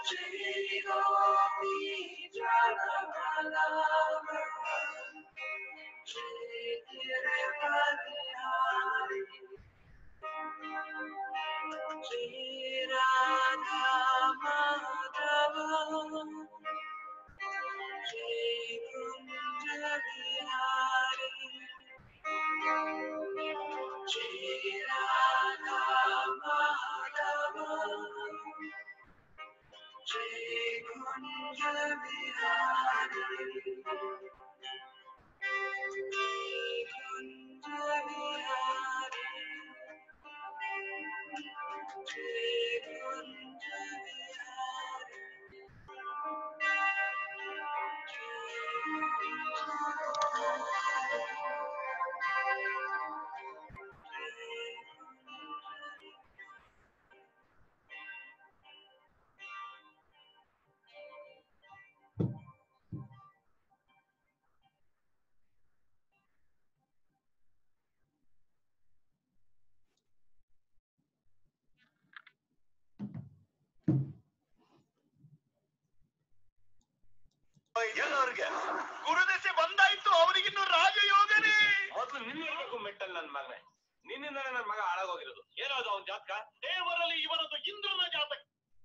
ಎಲ್ಲರಿಗೆ ಗುರುದಶೆ ಬಂದಾಯ್ತು ಅವರಿಗಿನ್ನು ರಾಜಯೋಗನೇ ಮೊದ್ಲು ನಿನ್ನ ಇರ್ಬೇಕು ಮೆಟ್ಟಲ್ ನನ್ ಮಗನೇ ನಿನ್ನಿಂದಲೇ ನನ್ ಮಗ ಹಾಳಾಗೋಗಿರೋದು ಏನದು ಅವನ್ ಜಾತಕ ದೇವರಲ್ಲಿ ಇವರದ್ದು ಇಂದ್ರನ ಜಾತಕ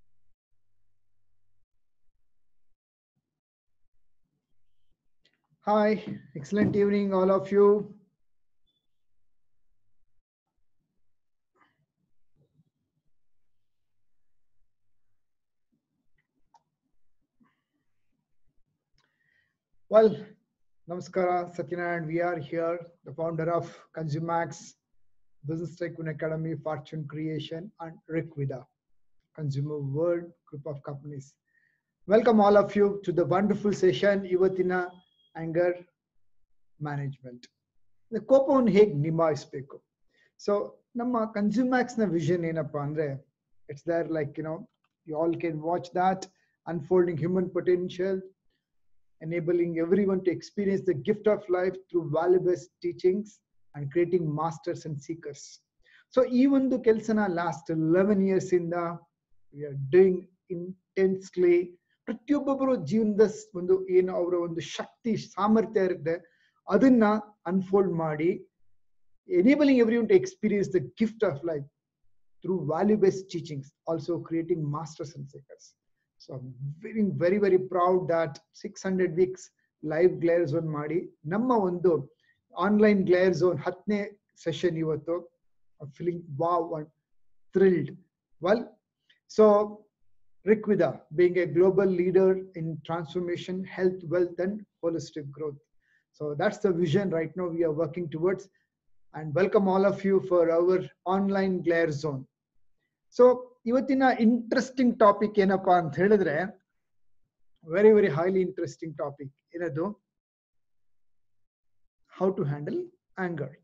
Hi, excellent evening, all of you. Well, Namaskara, Satyanarayan. We are here, the founder of Consumax, Business Tycoon Academy, Fortune Creation, and Rickvida, Consumer World Group of Companies. Welcome all of you to the wonderful session, ಇವತ್ತಿನ anger management ಕೋಪವನ್ನು ಹೇಗೆ ನಿಭಾಯಿಸ್ಬೇಕು so ನಮ್ಮ ಕನ್ಸ್ಯೂಮ್ಯಾಕ್ಸ್ ನ vision ಏನಪ್ಪಾ ಅಂದ್ರೆ it's there like you know you all can watch that unfolding human potential enabling everyone to experience the gift of life through valuable teachings and creating masters and seekers. So ಈ ಒಂದು ಕೆಲಸನ last eleven years ಇಂದ we are doing intensely ಪ್ರತಿಯೊಬ್ಬೊಬ್ಬರು ಜೀವನದ ಸ್- ಒಂದು ಏನು ಅವರ ಒಂದು ಶಕ್ತಿ ಸಾಮರ್ಥ್ಯ ಇರುತ್ತೆ ಅದನ್ನ ಅನ್ಫೋಲ್ಡ್ ಮಾಡಿ enabling everyone to experience the gift of life through value based teachings also creating masters and seekers so very very very proud that six hundred weeks live Glare Zone ಮಾಡಿ ನಮ್ಮ ಒಂದು online Glare Zone ಹತ್ತನೇ session ಇವತ್ತು feeling wow and thrilled. Well, so Rikwida being a global leader in transformation, health, wealth, and holistic growth. So that's the vision right now we are working towards. And welcome all of you for our online Glare Zone. So ಇವತ್ತಿನ interesting topic ಏನಪ್ಪಾ ಅಂತ ಹೇಳಿದ್ರೆ very very highly interesting topic ಏನದು how to handle anger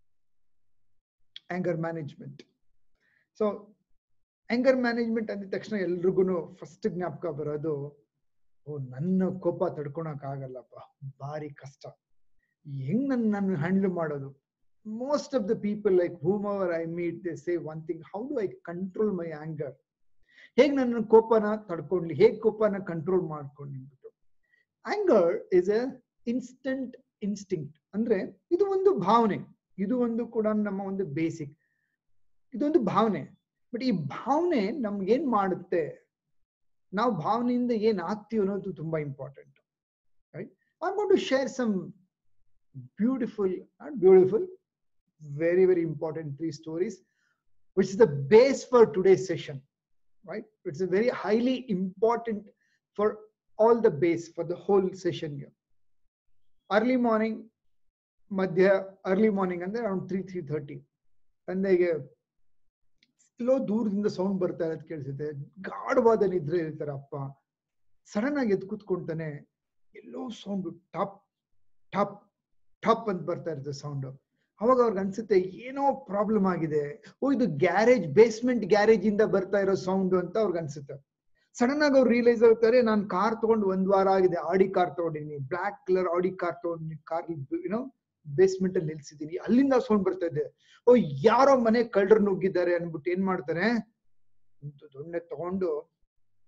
anger management so anger management ಅಂದಿದ ತಕ್ಷಣ ಎಲ್ರಿಗೂ first ಜ್ಞಾಪಕ ಬರೋದು ಓ ನನ್ನ ಕೋಪ ತಡ್ಕೊಳಕ್ ಆಗಲ್ಲಪ್ಪ ಭಾರಿ ಕಷ್ಟ ಹೆಂಗ್ ನನ್ ನಾನು ಹ್ಯಾಂಡಲ್ ಮಾಡೋದು most of the people like whom our I meet they say one thing how do I control my anger ಹೇಗ್ ನನ್ನ ಕೋಪನ ತಡ್ಕೊಂಡ್ಲಿ ಹೇಗ್ ಕೋಪನ ಕಂಟ್ರೋಲ್ ಮಾಡ್ಕೊಂಡು ನಿಂತ್ಬಿಟ್ಟು anger is a instant instinct ಅಂದ್ರೆ ಇದು ಒಂದು ಭಾವನೆ ಇದು ಒಂದು ಕೂಡ ನಮ್ಮ ಒಂದು ಬೇಸಿಕ್ ಇದೊಂದು ಭಾವನೆ ಬಟ್ ಈ ಭಾವನೆ ನಮ್ಗೆ ಏನ್ ಮಾಡುತ್ತೆ ನಾವು ಭಾವನೆಯಿಂದ ಏನ್ ಆಗ್ತೀವಿ ಅನ್ನೋದು ತುಂಬಾ important right I want to share some beautiful not beautiful very very important three stories which is the base for today's session right it's a very highly important for all the base for the whole session here early morning ಮಧ್ಯ early morning ಅಂದ್ರೆ around three three thirty ತಂದೆಗೆ ಎಲ್ಲೋ ದೂರದಿಂದ sound ಬರ್ತಾ ಇರೋದು ಕೇಳಿಸುತ್ತೆ ಗಾಢವಾದ ನಿದ್ರೆ ಇರ್ತಾರೆ ಅಪ್ಪ ಸಡನ್ ಆಗಿ ಎದ್ದು ಕೂತ್ಕೊಂತಾನೆ ಎಲ್ಲೋ ಸೌಂಡ್ ಟಪ್ ಟಪ್ ಟಪ್ ಅಂತ ಬರ್ತಾ ಇರುತ್ತೆ ಸೌಂಡ್ ಅವಾಗ ಅವ್ರಿಗೆ ಅನ್ಸುತ್ತೆ ಏನೋ ಪ್ರಾಬ್ಲಮ್ ಆಗಿದೆ ಓ ಇದು ಗ್ಯಾರೇಜ್ ಬೇಸ್ಮೆಂಟ್ ಗ್ಯಾರೇಜ್ ಇಂದ ಬರ್ತಾ ಇರೋ ಸೌಂಡ್ ಅಂತ ಅವ್ರಿಗೆ ಅನ್ಸುತ್ತೆ ಸಡನ್ ಆಗಿ ಅವ್ರು ರಿಯಲೈಸ್ ಆಗ್ತಾರೆ ನಾನು ಕಾರ್ ತಗೊಂಡು ಒಂದ್ ವಾರ ಆಗಿದೆ ಆಡಿ ಕಾರ್ ತಗೊಂಡಿನಿ ಬ್ಲಾಕ್ ಕಲರ್ ಆಡಿ ಕಾರ್ ತಗೊಂಡಿನಿ ಕಾರ್ ಏನೋ ಬೇಸ್ಮೆಂಟ್ ಅಲ್ಲಿ ನಿಲ್ಸಿದೀನಿ ಅಲ್ಲಿಂದ ಸೌಂಡ್ ಬರ್ತಾ ಇದೆ ಓ ಯಾರೋ ಮನೆ ಕಳ್ಳರು ನುಗ್ಗಿದ್ದಾರೆ ಅನ್ಬಿಟ್ಟು ಏನ್ ಮಾಡ್ತಾರೆ ಒಂದು ದೊಣ್ಣೆ ತಗೊಂಡು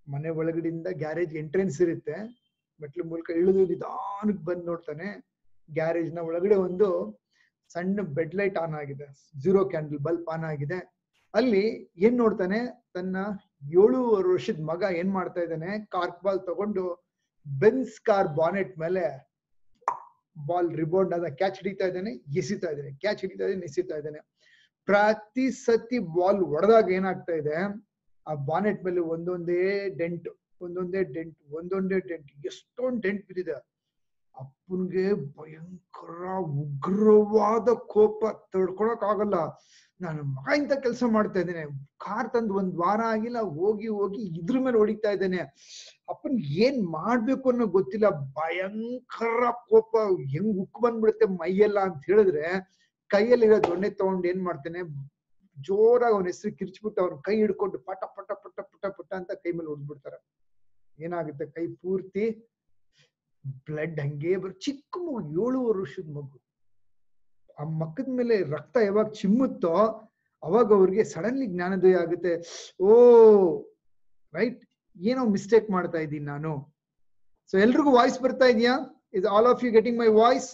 ಮನೆ ಒಳಗಡೆಯಿಂದ ಗ್ಯಾರೇಜ್ ಎಂಟ್ರೆನ್ಸ್ ಇರುತ್ತೆ ಮೆಟ್ಲು ಮೂಲಕ ಇಳಿದು ನಿಧಾನಕ್ಕೆ ಬಂದು ನೋಡ್ತಾನೆ ಗ್ಯಾರೇಜ್ ನ ಒಳಗಡೆ ಒಂದು ಸಣ್ಣ ಬೆಡ್ ಲೈಟ್ ಆನ್ ಆಗಿದೆ ಜೀರೋ ಕ್ಯಾಂಡಲ್ ಬಲ್ಬ್ ಆನ್ ಆಗಿದೆ ಅಲ್ಲಿ ಏನ್ ನೋಡ್ತಾನೆ ತನ್ನ ಏಳೂವರೆ ವರ್ಷದ ಮಗ ಏನ್ ಮಾಡ್ತಾ ಇದ್ದಾನೆ ಕಾರ್ಕ್ ಬಾಲ್ ತಗೊಂಡು ಬೆನ್ಸ್ ಕಾರ್ ಬಾನೆಟ್ ಮೇಲೆ ಬಾಲ್ ರಿಬೌಂಡ್ ಆದ ಕ್ಯಾಚ್ ಹಿಡಿತಾ ಇದ್ದಾನೆ ಎಸಿತಾ ಇದ್ದಾನೆ ಕ್ಯಾಚ್ ಹಿಡಿತಾ ಇದ್ದಾನೆ ಎಸಿತಾ ಇದ್ದಾನೆ ಪ್ರತಿ ಸತಿ ಬಾಲ್ ಹೊಡೆದಾಗ ಏನಾಗ್ತಾ ಇದೆ ಆ ಬಾನೆಟ್ ಮೇಲೆ ಒಂದೊಂದೇ ಡೆಂಟ್ ಒಂದೊಂದೇ ಡೆಂಟ್ ಒಂದೊಂದೇ ಡೆಂಟ್ ಎಷ್ಟೊಂದು ಡೆಂಟ್ ಬಿದ್ದಿದೆ ಅಪ್ಪನ್ಗೆ ಭಯಂಕರ ಉಗ್ರವಾದ ಕೋಪ ತಡ್ಕೊಳಕ್ ಆಗಲ್ಲ ನಾನು ಮಗ ಇಂತ ಕೆಲಸ ಮಾಡ್ತಾ ಇದ್ದೇನೆ ಕಾರ್ ತಂದು ಒಂದ್ ವಾರ ಆಗಿಲ್ಲ ಹೋಗಿ ಹೋಗಿ ಇದ್ರ ಮೇಲೆ ಹೊಡಿತಾ ಇದ್ದೇನೆ ಅಪ್ಪನ್ ಏನ್ ಮಾಡ್ಬೇಕು ಅನ್ನೋ ಗೊತ್ತಿಲ್ಲ ಭಯಂಕರ ಕೋಪ ಹೆಂಗ್ ಉಕ್ ಬಂದ್ಬಿಡುತ್ತೆ ಮೈಯೆಲ್ಲ ಅಂತ ಹೇಳಿದ್ರೆ ಕೈಯಲ್ಲಿರೋ ದೊಣ್ಣೆ ತಗೊಂಡು ಏನ್ ಮಾಡ್ತಾನೆ ಜೋರಾಗಿ ಅವನ ಹೆಸರು ಕಿರ್ಚ್ಬಿಟ್ಟು ಅವ್ನ ಕೈ ಹಿಡ್ಕೊಂಡು ಪಟ ಪಟ ಪಟ ಪಟ ಪಟ ಅಂತ ಕೈ ಮೇಲೆ ಹೊಡ್ದ್ಬಿಡ್ತಾರೆ ಏನಾಗುತ್ತೆ ಕೈ ಪೂರ್ತಿ ಬ್ಲಡ್ ಹಂಗೆ ಬರ್ ಚಿಕ್ಕ ಮಗು ಏಳುವರೆ ವರ್ಷದ ಮಗು ಆ ಮಕ್ಕದ ಮೇಲೆ ರಕ್ತ ಯಾವಾಗ ಚಿಮ್ಮುತ್ತೋ ಅವಾಗ ಅವ್ರಿಗೆ ಸಡನ್ಲಿ ಜ್ಞಾನೋದಯ ಆಗುತ್ತೆ ಓ ರೈಟ್ ಏನೋ ಮಿಸ್ಟೇಕ್ ಮಾಡ್ತಾ ಇದ್ದೀನಿ ನಾನು ಸೊ ಎಲ್ರಿಗೂ ವಾಯ್ಸ್ ಬರ್ತಾ ಇದೆಯಾ is all of you getting my voice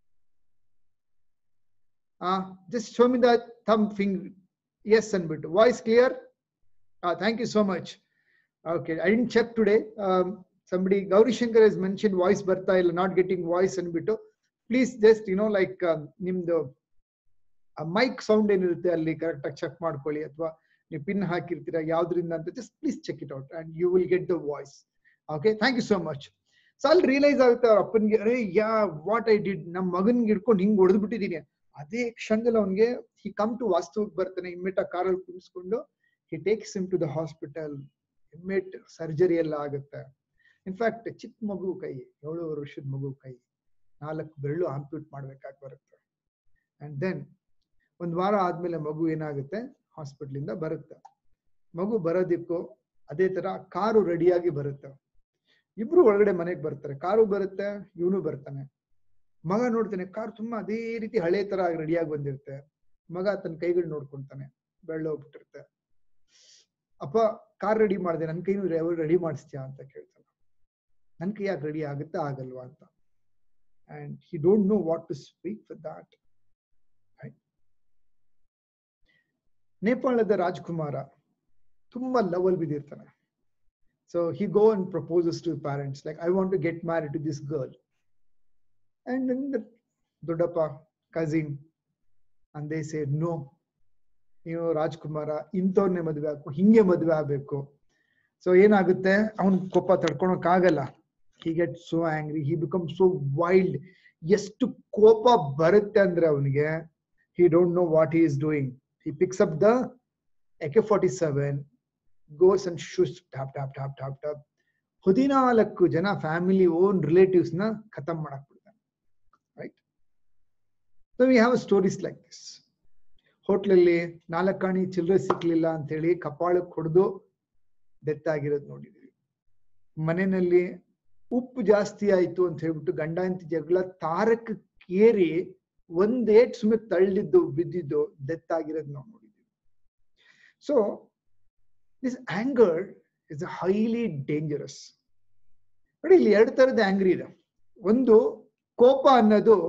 ಆ just show me the thumb ಫಿಂಗ್ ಎಸ್ ಅನ್ಬಿಟ್ಟು voice clear thank you so much okay I didn't check today somebody Gaurishankar is mention voice ಬರ್ತಾ ಇಲ್ಲ ನಾಟ್ ಗೆಟಿಂಗ್ ವಾಯ್ಸ್ ಅನ್ಬಿಟ್ಟು please just you know like ನಿಮ್ದು mic sound ಏನಿರುತ್ತೆ ಅಲ್ಲಿ ಕರೆಕ್ಟ್ ಆಗಿ ಚೆಕ್ ಮಾಡ್ಕೊಳ್ಳಿ ಅಥವಾ ನೀವು ಪಿನ್ ಹಾಕಿರ್ತೀರಾ ಯಾವ್ದ್ರಿಂದ ಅಂತ just please check it out and you will get the voice okay thank you so much so ಅಲ್ಲಿ ರಿಯಲೈಸ್ ಆಗುತ್ತೆ ಅವ್ರ ಅಪ್ಪನ್ಗೆ ಅರೇ ಯಾ ವಾಟ್ ಐ ಡಿಡ್ ನಮ್ಮ ಮಗನ್ಗೆ ಹಿಡ್ಕೊಂಡು ಹಿಂಗ್ ಹೊಡೆದು ಬಿಟ್ಟಿದ್ದೀನಿ ಅದೇ ಕ್ಷಣದಲ್ಲಿ ಅವನ್ಗೆ ಹಿ ಕಮ್ ಟು ವಾಸ್ತವಕ್ಕೆ ಬರ್ತಾನೆ ಇಮ್ಮಿಟ ಕಾರಲ್ಲಿ ಕುಣಿಸ್ಕೊಂಡು he takes him to the hospital ಇಮ್ಮಿಟ್ ಸರ್ಜರಿ ಎಲ್ಲ ಆಗುತ್ತೆ ಇನ್ಫ್ಯಾಕ್ಟ್ ಚಿಕ್ಕ ಮಗು ಕೈ ಏಳುವರೆ ವರ್ಷದ ಮಗು ಕೈ ನಾಲ್ಕು ಬೆರಳು ಆಂಪ್ಯೂಟ್ ಮಾಡ್ಬೇಕಾಗಿ ಬರುತ್ತೆ ಅಂಡ್ ದೆನ್ ಒಂದ್ ವಾರ ಆದ್ಮೇಲೆ ಮಗು ಏನಾಗುತ್ತೆ ಹಾಸ್ಪಿಟ್ಲ್ ಇಂದ ಬರುತ್ತೆ ಮಗು ಬರೋದಿಕ್ಕೂ ಅದೇ ತರ ಕಾರು ರೆಡಿಯಾಗಿ ಬರುತ್ತೆ ಇಬ್ರು ಒಳಗಡೆ ಮನೆಗೆ ಬರ್ತಾರೆ ಕಾರು ಬರುತ್ತೆ ಇವನು ಬರ್ತಾನೆ ಮಗ ನೋಡ್ತಾನೆ ಕಾರ್ ತುಂಬಾ ಅದೇ ರೀತಿ ಹಳೆ ತರ ರೆಡಿಯಾಗಿ ಬಂದಿರುತ್ತೆ ಮಗ ತನ್ನ ಕೈಗಳು ನೋಡ್ಕೊಂತಾನೆ ಬೆಳ್ಳ ಹೋಗ್ಬಿಟ್ಟಿರುತ್ತೆ ಅಪ್ಪ ಕಾರ್ ರೆಡಿ ಮಾಡಿದೆ ನನ್ ಕೈನು ರೆಡಿ ಮಾಡಿಸ್ತೀಯಾ ಅಂತ ಕೇಳ್ತಾನೆ ನನ್ ಕೈ ಯಾಕೆ ರೆಡಿ ಆಗುತ್ತಾ ಆಗಲ್ವಾ ಅಂತ and he don't know what to speak for that ನೇಪಾಳದ ರಾಜ್ಕುಮಾರ ತುಂಬಾ ಲವಲ್ ಬಿದ್ದಿರ್ತಾನೆ so he go and proposes to parents like I want to get married to this girl and ದೊಡ್ಡಪ್ಪ cousin and they say no ನೀವು ರಾಜ್ಕುಮಾರ ಇಂಥವ್ರನ್ನೇ ಮದ್ವೆ ಹಾಕು ಹಿಂಗೆ ಮದ್ವೆ ಆಗ್ಬೇಕು ಸೊ ಏನಾಗುತ್ತೆ ಅವನ್ ಕೋಪ ತಡ್ಕೊಳಕ್ ಆಗಲ್ಲ he get so angry he become so wild ಎಷ್ಟು ಕೋಪ ಬರುತ್ತೆ ಅಂದ್ರೆ ಅವನಿಗೆ he don't know what he is doing he picks up the AK forty seven goes and ಶೂಸ್ ಟಾಪ್ ಟಾಪ್ ಟಾಪ್ ಟಾಪ್ ಟಾಪ್ ಹದಿನಾಲ್ಕು ಜನ ಫ್ಯಾಮಿಲಿ ಓನ್ ರಿಲೇಟಿವ್ಸ್ ನ ಖತಮ್ ಮಾಡಕ್ ಬಿಡ್ತಾನೆ right so we have stories like this ಹೋಟ್ಲಲ್ಲಿ ನಾಲ್ಕಾಣಿ ಚಿಲ್ಲರೆ ಸಿಕ್ಲಿಲ್ಲ ಅಂತ ಹೇಳಿ ಕಪಾಳಕ್ಕೆ ಹೊಡೆದು ಡೆತ್ ಆಗಿರೋದು ನೋಡಿದೀವಿ ಮನೆಯಲ್ಲಿ ಉಪ್ಪು ಜಾಸ್ತಿ ಆಯ್ತು ಅಂತ ಹೇಳ್ಬಿಟ್ಟು ಗಂಡ ಅಂತ ಜಗಳ ತಾರಕಕ್ಕೇರಿ ಒಂದ್ ಏಟ್ ಸುಮ್ಮನೆ ತಳ್ಳಿದ್ದು ಬಿದ್ದಿದ್ದು ಡೆತ್ ಆಗಿರೋದು ನಾವು ನೋಡಿದೀವಿ so this anger is highly dangerous ನೋಡಿ ಇಲ್ಲಿ ಎರಡು ತರದ ಆಂಗ್ರಿ ಇದೆ ಒಂದು ಕೋಪ ಅನ್ನೋದು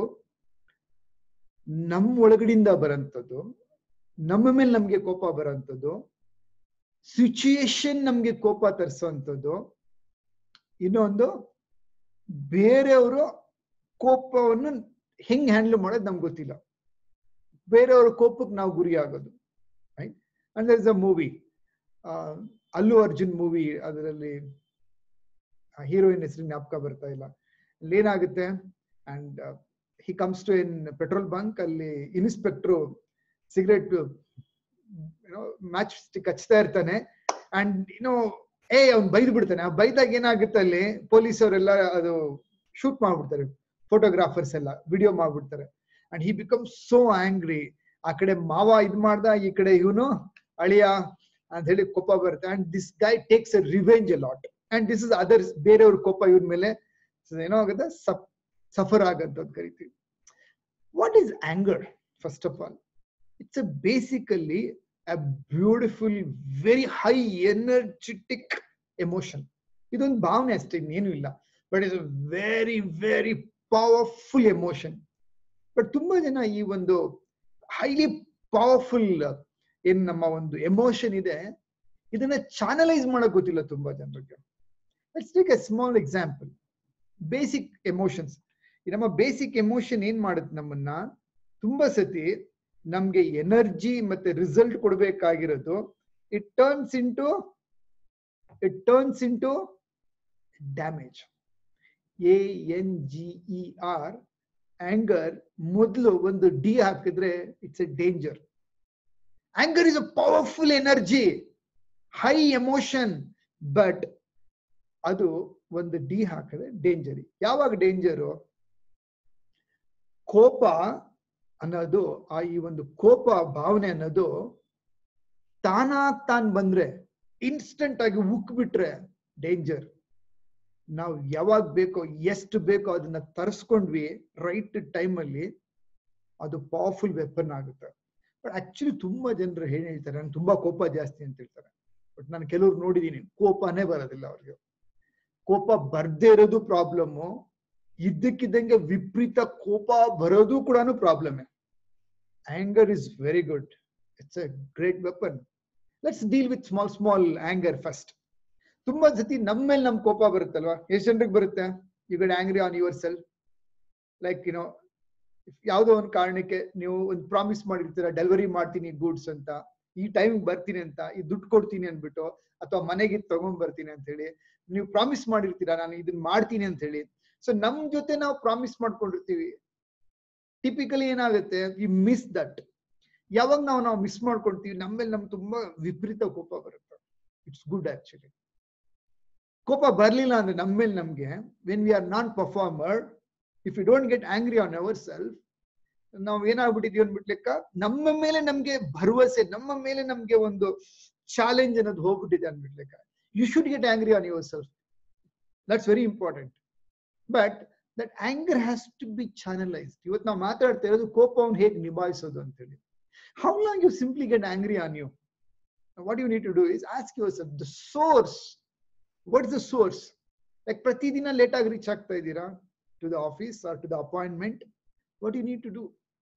ನಮ್ಮ ಒಳಗಡಿಂದ ಬರಂಥದ್ದು ನಮ್ಮ ಮೇಲೆ ನಮ್ಗೆ ಕೋಪ ಬರೋಂಥದ್ದು ಸಿಚುಯೇಷನ್ ನಮ್ಗೆ ಕೋಪ ತರಿಸುವಂಥದ್ದು ಇನ್ನೊಂದು ಬೇರೆಯವರು ಕೋಪವನ್ನು ಹೆಂಗ್ ಹ್ಯಾಂಡಲ್ ಮಾಡೋದು ನಮ್ಗೆ ಗೊತ್ತಿಲ್ಲ ಬೇರೆಯವ್ರ ಕೋಪಕ್ಕೆ ನಾವು ಗುರಿ ಆಗೋದು right and there is a movie Allu Arjun movie ಅದರಲ್ಲಿ ಹೀರೋಯಿನ್ ಹೆಸರು ಜ್ಞಾಪಕ ಬರ್ತಾ ಇಲ್ಲ ಅಲ್ಲಿ ಏನಾಗುತ್ತೆ and he comes to in petrol bunk ಅಲ್ಲಿ ಇನ್ಸ್ಪೆಕ್ಟ್ರು ಸಿಗರೇಟ್ ಏನೋ ಮ್ಯಾಚ್ ಸ್ಟಿಕ್ ಹಚ್ತಾ ಇರ್ತಾನೆ ಅಂಡ್ ಏನೋ ಏ ಅವ್ನ್ ಬೈದ್ ಬಿಡ್ತಾನೆ ಆ ಬೈದಾಗ ಏನಾಗುತ್ತೆ ಅಲ್ಲಿ ಪೊಲೀಸ್ ಅವರೆಲ್ಲ ಅದು ಶೂಟ್ ಮಾಡ್ಬಿಡ್ತಾರೆ ಫೋಟೋಗ್ರಾಫರ್ಸ್ ಎಲ್ಲ ವಿಡಿಯೋ ಮಾಡ್ಬಿಡ್ತಾರೆ and he become so angry ಆ ಕಡೆ ಮಾವ ಇದ್ ಮಾಡ್ದ ಈ ಕಡೆ ಇವನು ಅಳಿಯ ಅಂತ ಹೇಳಿ ಕೋಪ ಬರುತ್ತೆ and this guy takes a revenge a lot and this is others ಬೇರೆಯವ್ರ ಕೋಪ ಇವ್ರ ಮೇಲೆ ಏನೋ ಆಗುತ್ತೆ ಸಫರ್ ಆಗಂತದ್ ಕರಿತೀವಿ what is anger first of all it's a basically a beautiful very high energetic emotion ಇದೊಂದು ಭಾವನೆ ಅಷ್ಟೇ ಇನ್ನೇನು ಇಲ್ಲ but is very very powerful emotion but ತುಂಬಾ ಜನ ಈ ಒಂದು ಹೈಲಿ ಪವರ್ಫುಲ್ ಏನ್ ನಮ್ಮ ಒಂದು ಎಮೋಷನ್ ಇದೆ ಇದನ್ನ ಚಾನಲೈಸ್ ಮಾಡಕ್ ಗೊತ್ತಿಲ್ಲ ತುಂಬಾ ಜನರಿಗೆ let's take a small example basic emotions ನಮ್ಮ ಬೇಸಿಕ್ ಎಮೋಷನ್ ಏನ್ ಮಾಡುತ್ತೆ ನಮ್ಮನ್ನ ತುಂಬಾ ಸತಿ ನಮ್ಗೆ ಎನರ್ಜಿ ಮತ್ತೆ ರಿಸಲ್ಟ್ ಕೊಡ್ಬೇಕಾಗಿರೋದು it turns into it turns into damage A N G E R anger ಮೊದಲು ಒಂದು ಡಿ ಹಾಕಿದ್ರೆ it's a danger anger is a powerful energy high emotion but ಅದು ಒಂದು ಡಿ ಹಾಕಿದ್ರೆ ಡೇಂಜರ್ ಯಾವಾಗ ಡೇಂಜರು ಕೋಪ ಅನ್ನೋದು ಆ ಈ ಒಂದು ಕೋಪ ಭಾವನೆ ಅನ್ನೋದು ತಾನಾಗ್ ತಾನ್ ಬಂದ್ರೆ ಇನ್ಸ್ಟಂಟ್ ಆಗಿ ಉಕ್ ಬಿಟ್ರೆ ಡೇಂಜರ್ ನಾವು ಯಾವಾಗ ಬೇಕೋ ಎಷ್ಟು ಬೇಕೋ ಅದನ್ನ ತರಿಸ್ಕೊಂಡ್ವಿ ರೈಟ್ ಟೈಮ್ ಅಲ್ಲಿ ಅದು ಪವರ್ಫುಲ್ ವೆಪನ್ ಆಗುತ್ತೆ ಬಟ್ ಆಕ್ಚುಲಿ ತುಂಬಾ ಜನರು ಏನ್ ಹೇಳ್ತಾರೆ ನಂಗೆ ತುಂಬಾ ಕೋಪ ಜಾಸ್ತಿ ಅಂತ ಹೇಳ್ತಾರೆ ಬಟ್ ನಾನು ಕೆಲವ್ರು ನೋಡಿದೀನಿ ಕೋಪನೇ ಬರೋದಿಲ್ಲ ಅವ್ರಿಗೆ ಕೋಪ ಬರ್ದೇ ಇರೋದು ಪ್ರಾಬ್ಲಮ್ಮು ಇದ್ದಕ್ಕಿದ್ದಂಗೆ ವಿಪರೀತ ಕೋಪ ಬರೋದು ಕೂಡ problem anger is very good it's a great weapon let's deal with small small anger first ತುಂಬಾ ಸತಿ ನಮ್ಮ ಮೇಲೆ ನಮ್ ಕೋಪ ಬರುತ್ತಲ್ವಾ ಎಷ್ಟು ಜನರಿಗೆ ಬರುತ್ತೆ you get angry on yourself like you know ಯಾವುದೋ ಒಂದು ಕಾರಣಕ್ಕೆ ನೀವು ಒಂದು ಪ್ರಾಮಿಸ್ ಮಾಡಿರ್ತೀರ ಡೆಲಿವರಿ ಮಾಡ್ತೀನಿ ಗೂಡ್ಸ್ ಅಂತ ಈ ಟೈಮ್ ಬರ್ತೀನಿ ಅಂತ ಈ ದುಡ್ಡು ಕೊಡ್ತೀನಿ ಅಂದ್ಬಿಟ್ಟು ಅಥವಾ ಮನೆಗೆ ಇದ್ ತಗೊಂಡ್ ಬರ್ತೀನಿ ಅಂತ ಹೇಳಿ ನೀವು ಪ್ರಾಮಿಸ್ ಮಾಡಿರ್ತೀರಾ ನಾನು ಇದನ್ನ ಮಾಡ್ತೀನಿ ಅಂತ ಹೇಳಿ ಸೊ ನಮ್ ಜೊತೆ ನಾವು ಪ್ರಾಮಿಸ್ ಮಾಡ್ಕೊಂಡಿರ್ತೀವಿ ಟಿಪಿಕಲಿ ಏನಾಗುತ್ತೆ ವಿ ಮಿಸ್ ದಟ್ ಯಾವಾಗ ನಾವು ನಾವು ಮಿಸ್ ಮಾಡ್ಕೊಳ್ತೀವಿ ನಮ್ಮ ಮೇಲೆ ನಮ್ಗೆ ತುಂಬಾ ವಿಪರೀತ ಕೋಪ ಬರುತ್ತೆ ಇಟ್ಸ್ ಗುಡ್ ಆಕ್ಚುಲಿ ಕೋಪ ಬರ್ಲಿಲ್ಲ ಅಂದ್ರೆ ನಮ್ಮ ಮೇಲೆ ನಮ್ಗೆ when we are non performer if you don't get angry on hour self ನಾವು ಏನಾಗ್ಬಿಟ್ಟಿದೀವಿ ಅಂದ್ಬಿಟ್ಲೆಕ್ಕ ನಮ್ಮ ಮೇಲೆ ನಮ್ಗೆ ಭರವಸೆ ನಮ್ಮ ಮೇಲೆ ನಮ್ಗೆ ಒಂದು ಚಾಲೆಂಜ್ ಅನ್ನೋದು ಹೋಗ್ಬಿಟ್ಟಿದೆ ಅಂದ್ಬಿಟ್ಲೆಕ್ಕ you should get angry on yourself that's very important but that anger has to be channelised ಇವತ್ತು ನಾವು ಮಾತಾಡ್ತಾ ಇರೋದು ಕೋಪವನ್ನು ಹೇಗೆ ನಿಭಾಯಿಸೋದು ಅಂತೇಳಿ how long you simply get angry on you what you need to do is ask yourself the source what is the source like ಪ್ರತಿದಿನ late ಆಗಿ ರೀಚ್ ಆಗ್ತಾ ಇದ್ದೀರಾ to the office or to the appointment what you need to do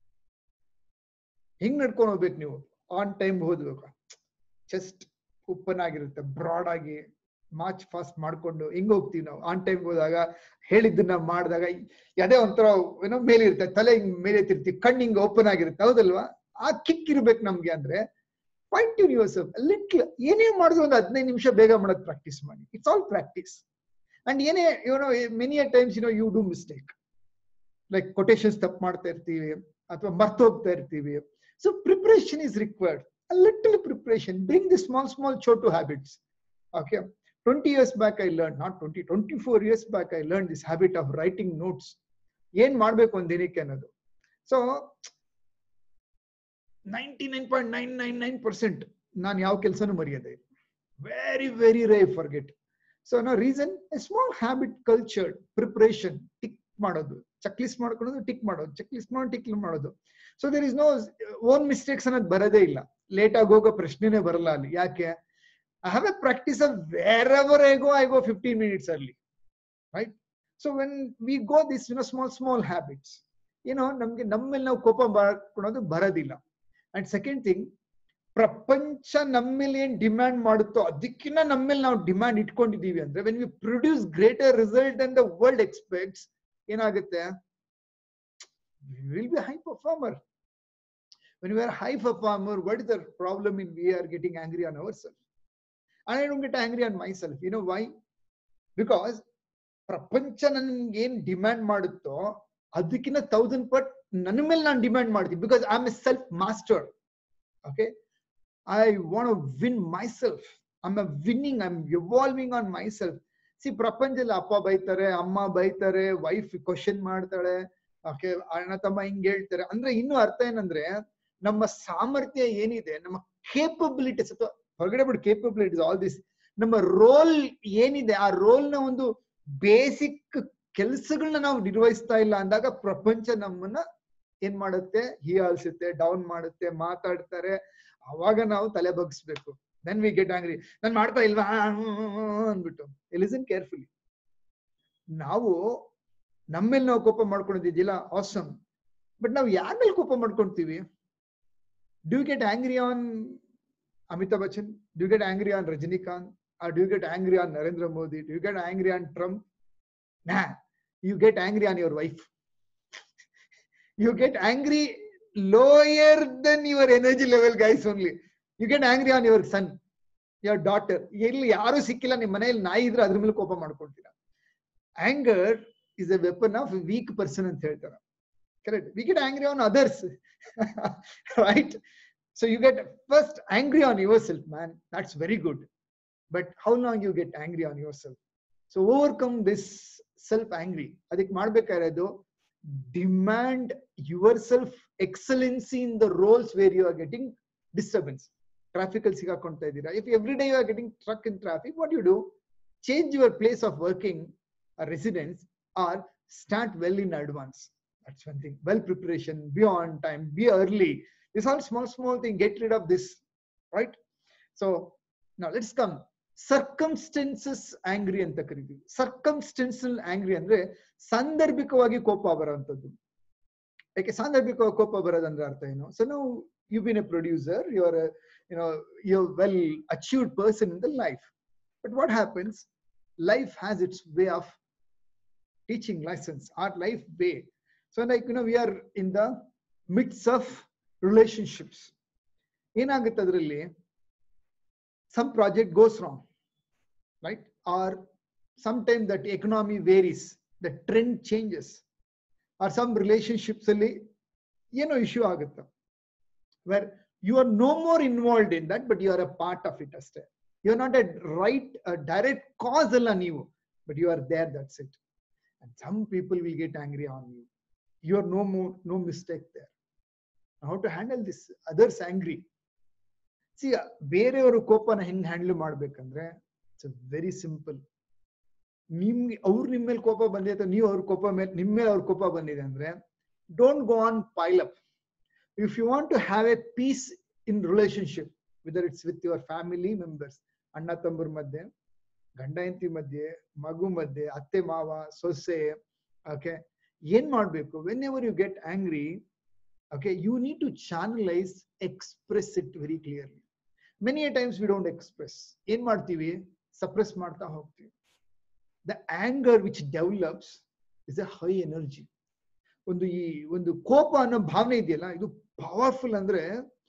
ಹೆಂಗ್ ನಡ್ಕೊಂಡು ಹೋಗ್ಬೇಕು ನೀವು on time ಹೋದ್ಬೇಕು just open ಆಗಿರುತ್ತೆ ಬ್ರಾಡ್ ಆಗಿ ಮಾರ್ಚ್ ಫಾಸ್ಟ್ ಮಾಡ್ಕೊಂಡು ಹೆಂಗ್ ಹೋಗ್ತೀವಿ ನಾವು ಆನ್ ಟೈಮ್ ಹೋದಾಗ ಹೇಳಿದ್ದನ್ನ ಮಾಡಿದಾಗ ಅದೇ ಒಂಥರ ಏನೋ ಮೇಲೆ ಇರುತ್ತೆ ತಲೆ ಹಿಂಗ್ ಮೇಲೆ ಎತ್ತಿರ್ತೀವಿ ಕಣ್ಣು ಹಿಂಗ್ ಓಪನ್ ಆಗಿರುತ್ತೆ ಹೌದಲ್ವಾ ಆ ಕಿಕ್ ಇರ್ಬೇಕು ನಮ್ಗೆ ಅಂದ್ರೆ point to yourself little ಏನೇ ಮಾಡಿದ್ರು ಒಂದು ಹದಿನೈದು ನಿಮಿಷ ಬೇಗ ಮಾಡೋದು ಪ್ರಾಕ್ಟೀಸ್ ಮಾಡಿ ಇಟ್ಸ್ ಆಲ್ ಪ್ರಾಕ್ಟೀಸ್ ಅಂಡ್ ಏನೇ ಏನೋ many a times you know you do mistake like quotations ತಪ್ಪು ಮಾಡ್ತಾ ಇರ್ತೀವಿ ಅಥವಾ ಮರ್ತೋಗ್ತಾ ಇರ್ತೀವಿ so preparation is required little preparation bring the small small ಚೋಟು habits okay twenty years back I learn not twenty twenty four years back I learn this habit of writing notes ಏನ್ ಮಾಡ್ಬೇಕು ಒಂದ್ ದಿನಕ್ಕೆ ಅನ್ನೋದು so ninety nine point nine nine nine percent ನಾನು ಯಾವ ಕೆಲಸನೂ ಮರೆಯೋದೇ ವೆರಿ ವೆರಿ ರೇ forget so no reason a small habit cultured preparation tick ಮಾಡೋದು ಚೆಕ್ ಲಿಸ್ಟ್ ಮಾಡ್ಕೊಳ್ಳೋದು ಟಿಕ್ ಮಾಡೋದು ಚೆಕ್ ಲಿಸ್ಟ್ ಮಾಡಿ ಟಿಕ್ ಮಾಡೋದು so there is no own mistakes ಅನ್ನೋದು ಬರೋದೇ ಇಲ್ಲ ಲೇಟ್ ಆಗಿ ಹೋಗೋ ಪ್ರಶ್ನೆನೇ ಬರಲ್ಲ ಅಲ್ಲಿ ಯಾಕೆ I have a practice of wherever I go I go fifteen minutes early right so when we go this you know small small habits ಏನೋ ನಮ್ಗೆ ನಮ್ಮ ಮೇಲೆ ನಾವು ಕೋಪ ಮಾಡ್ಕೊಳೋದು ಬರೋದಿಲ್ಲ ಅಂಡ್ ಸೆಕೆಂಡ್ ಥಿಂಗ್ ಪ್ರಪಂಚ ನಮ್ಮೇಲೆ ಏನ್ ಡಿಮ್ಯಾಂಡ್ ಮಾಡುತ್ತೋ ಅದಕ್ಕಿಂತ ನಮ್ಮೇಲೆ ನಾವು ಡಿಮ್ಯಾಂಡ್ ಇಟ್ಕೊಂಡಿದೀವಿ ಅಂದ್ರೆ when we produce greater result and the world expects ಏನಾಗುತ್ತೆ will be high performer when we are high performer what is the problem in we are getting angry on hour ourself and I don't get angry on myself you know why because ಪ್ರಪಂಚ ನನ್ಗೆ ಏನ್ demand ಮಾಡುತ್ತೋ ಅದಕ್ಕಿಂತ thousand ಪಟ್ ನನ್ನ ಮೇಲೆ ನಾನು demand ಮಾಡ್ತೀನಿ because I am a self master okay I want win myself I'm a winning I am evolving on myself see ಪ್ರಪಂಚದಲ್ಲಿ ಅಪ್ಪ ಬೈತಾರೆ ಅಮ್ಮ ಬೈತಾರೆ ವೈಫ್ ಕ್ವಶನ್ ಮಾಡ್ತಾಳೆ ಓಕೆ ಅಣ್ಣ ತಮ್ಮ ಹಿಂಗ್ ಹೇಳ್ತಾರೆ ಅಂದ್ರೆ ಇನ್ನು ಅರ್ಥ ಏನಂದ್ರೆ ನಮ್ಮ ಸಾಮರ್ಥ್ಯ ಏನಿದೆ ನಮ್ಮ ಕೇಪಬಿಲಿಟೀಸ್ ಅಥವಾ ಹೊರಗಡೆ ಬಿಟ್ಟು ಕೇಪಬಿಲಿಟೀಸ್ ಆಲ್ ದಿಸ್ ನಮ್ಮ ರೋಲ್ ಏನಿದೆ ಆ ರೋಲ್ ನ ಒಂದು ಬೇಸಿಕ್ ಕೆಲಸಗಳನ್ನ ನಾವು ನಿರ್ವಹಿಸ್ತಾ ಇಲ್ಲ ಅಂದಾಗ ಪ್ರಪಂಚ ನಮ್ಮನ್ನ ಏನ್ ಮಾಡುತ್ತೆ ಹೀಯಾಳ್ಸುತ್ತೆ ಡೌನ್ ಮಾಡುತ್ತೆ ಮಾತಾಡ್ತಾರೆ ಅವಾಗ ನಾವು ತಲೆ ಬಗ್ಸ್ಬೇಕು ದೆನ್ ವಿ ಗೆಟ್ ಆಂಗ್ರಿ ನಾನು ಮಾಡ್ತಾ ಇಲ್ವಾ ಆ, ಹ್ಮ್, ಹ್ಮ್, ಹ್ಮ್ ಅಂದ್ಬಿಟ್ಟು ಲಿಸನ್ ಕೇರ್ಫುಲಿ ನಾವು ನಮ್ಮೇಲೆ ನಾವು ಕೋಪ ಮಾಡ್ಕೊಂಡಿದ್ದಿಲ್ಲ ಆಸಮ್ ಬಟ್ ನಾವು ಯಾರ ಮೇಲೆ ಕೋಪ ಮಾಡ್ಕೊಂತೀವಿ do get angry on Amitabh Bachchan do get angry on Rajinikanth or do get angry on Narendra Modi do get angry on Trump ನಾ you get angry on your wife you get angry lower than your energy level guys only you get angry on your son your daughter ಎಲ್ಲಿ ಯಾರು ಸಿಕ್ಕಿಲ್ಲ ನಿಮ್ಮ ಮನೆಯಲ್ಲಿ ನಾಯಿ ಇದ್ರೆ ಅದ್ರ ಮೇಲೆ ಕೋಪ ಮಾಡ್ಕೊಳ್ತೀರಾ anger is a weapon of weak person ಅಂತ ಹೇಳ್ತಾರೆ correct we get angry on others right so you get first angry on yourself man that's very good but how long you get angry on yourself so overcome this self angry ಅದಕ್ಕೆ ಮಾಡ್ಬೇಕಾಗಿರೋದು demand yourself excellency in the roles where you are getting disturbance traffic ಅಲ್ಲಿ ಸಿಗಾಕೊಂತ ಇದ್ದೀರಾ if every day you are getting stuck in traffic what you do change your place of working or residence or start well in advance that's one thing well preparation be on time be early this all small small thing get rid of this right so now let's come circumstances angry ಅಂತ ಕರಿತೀವಿ ಸರ್ಕಮ್ಸ್ಟೆನ್ಸಲ್ angry ಅಂದ್ರೆ ಸಾಂದರ್ಭಿಕವಾಗಿ ಕೋಪ ಬರುವಂತದ್ದು ಯಾಕೆ ಸಾಂದರ್ಭಿಕವಾಗಿ ಕೋಪ ಬರೋದಂದ್ರೆ ಅರ್ಥ ಏನು ಸೊ ನಾವು you been a producer you are you know you well achieved person in the life but what happens life has its way of teaching lessons or life way so like you know we are in the midst of relationships ಏನಾಗುತ್ತೆ ಅದರಲ್ಲಿ some project goes wrong right or sometimes that economy varies the trend changes or some relationships ಅಲ್ಲಿ ಏನೋ issue ಆಗುತ್ತೆ where you are no more involved in that but you are a part of it ಅಷ್ಟೇ you are not a right a direct cause ಅಲ್ಲ ನೀವು but you are there that's it and some people will get angry on you you are no more no mistake there how to handle this others angry see ಬೇರೆಯವರು ಕೋಪನ ಹೆಂಗ್ handle ಮಾಡ್ಬೇಕಂದ್ರೆ it's very simple ನಿಮ್ಗೆ ಅವ್ರು ನಿಮ್ಮ ಮೇಲೆ ಕೋಪ ಬಂದಿದೆ ಅಥವಾ ನೀವು ಅವ್ರ ಕೋಪ ಮೇಲೆ ನಿಮ್ಮ ಮೇಲೆ ಅವ್ರ ಕೋಪ ಬಂದಿದೆ ಅಂದ್ರೆ don't go on pile up if you want to have a peace in relationship whether it's with your family members ಅಣ್ಣ ತಮ್ಮರ ಮಧ್ಯೆ ಗಂಡ ಹೆಂಡತಿ ಮಧ್ಯೆ ಮಗು ಮಧ್ಯೆ ಅತ್ತೆ ಮಾವ ಸೊಸೆ ಓಕೆ ಏನ್ ಮಾಡ್ಬೇಕು whenever you get angry okay you need to channelize express it very clearly many a times we don't express ಏನ್ ಮಾಡ್ತೀವಿ ಸಪ್ರೆಸ್ ಮಾಡ್ತಾ ಹೋಗ್ತೀವಿ the anger which develops is a high energy ಒಂದು ಈ ಒಂದು ಕೋಪ ಅನ್ನೋ ಭಾವನೆ ಇದೆಯಲ್ಲ ಇದು ಪವರ್ಫುಲ್ ಅಂದ್ರೆ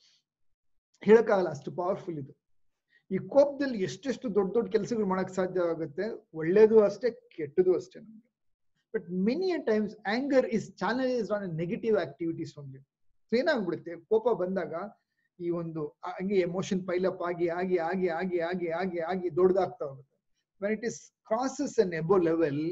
ಹೇಳಕ್ಕಾಗಲ್ಲ ಅಷ್ಟು ಪವರ್ಫುಲ್ ಇದು ಈ ಕೋಪದಲ್ಲಿ ಎಷ್ಟೆಷ್ಟು ದೊಡ್ಡ ದೊಡ್ಡ ಕೆಲಸಗಳು ಮಾಡಕ್ ಸಾಧ್ಯ ಆಗುತ್ತೆ ಒಳ್ಳೇದು ಅಷ್ಟೇ ಕೆಟ್ಟದು ಅಷ್ಟೇ ನಮ್ಗೆ but many a times anger is channelize on negative activities only so ಏನಾಗ್ಬಿಡುತ್ತೆ ಕೋಪ ಬಂದಾಗ ಈ ಒಂದು ಆ- ಹಂಗೆ ಎಮೋಷನ್ ಪೈಲಪ್ ಆಗಿ ಆಗಿ ಆಗಿ ಆಗಿ ಆಗಿ ಆಗಿ ಆಗಿ ದೊಡ್ಡದಾಗ್ತಾ ಹೋಗುತ್ತೆ when it is crosses an above level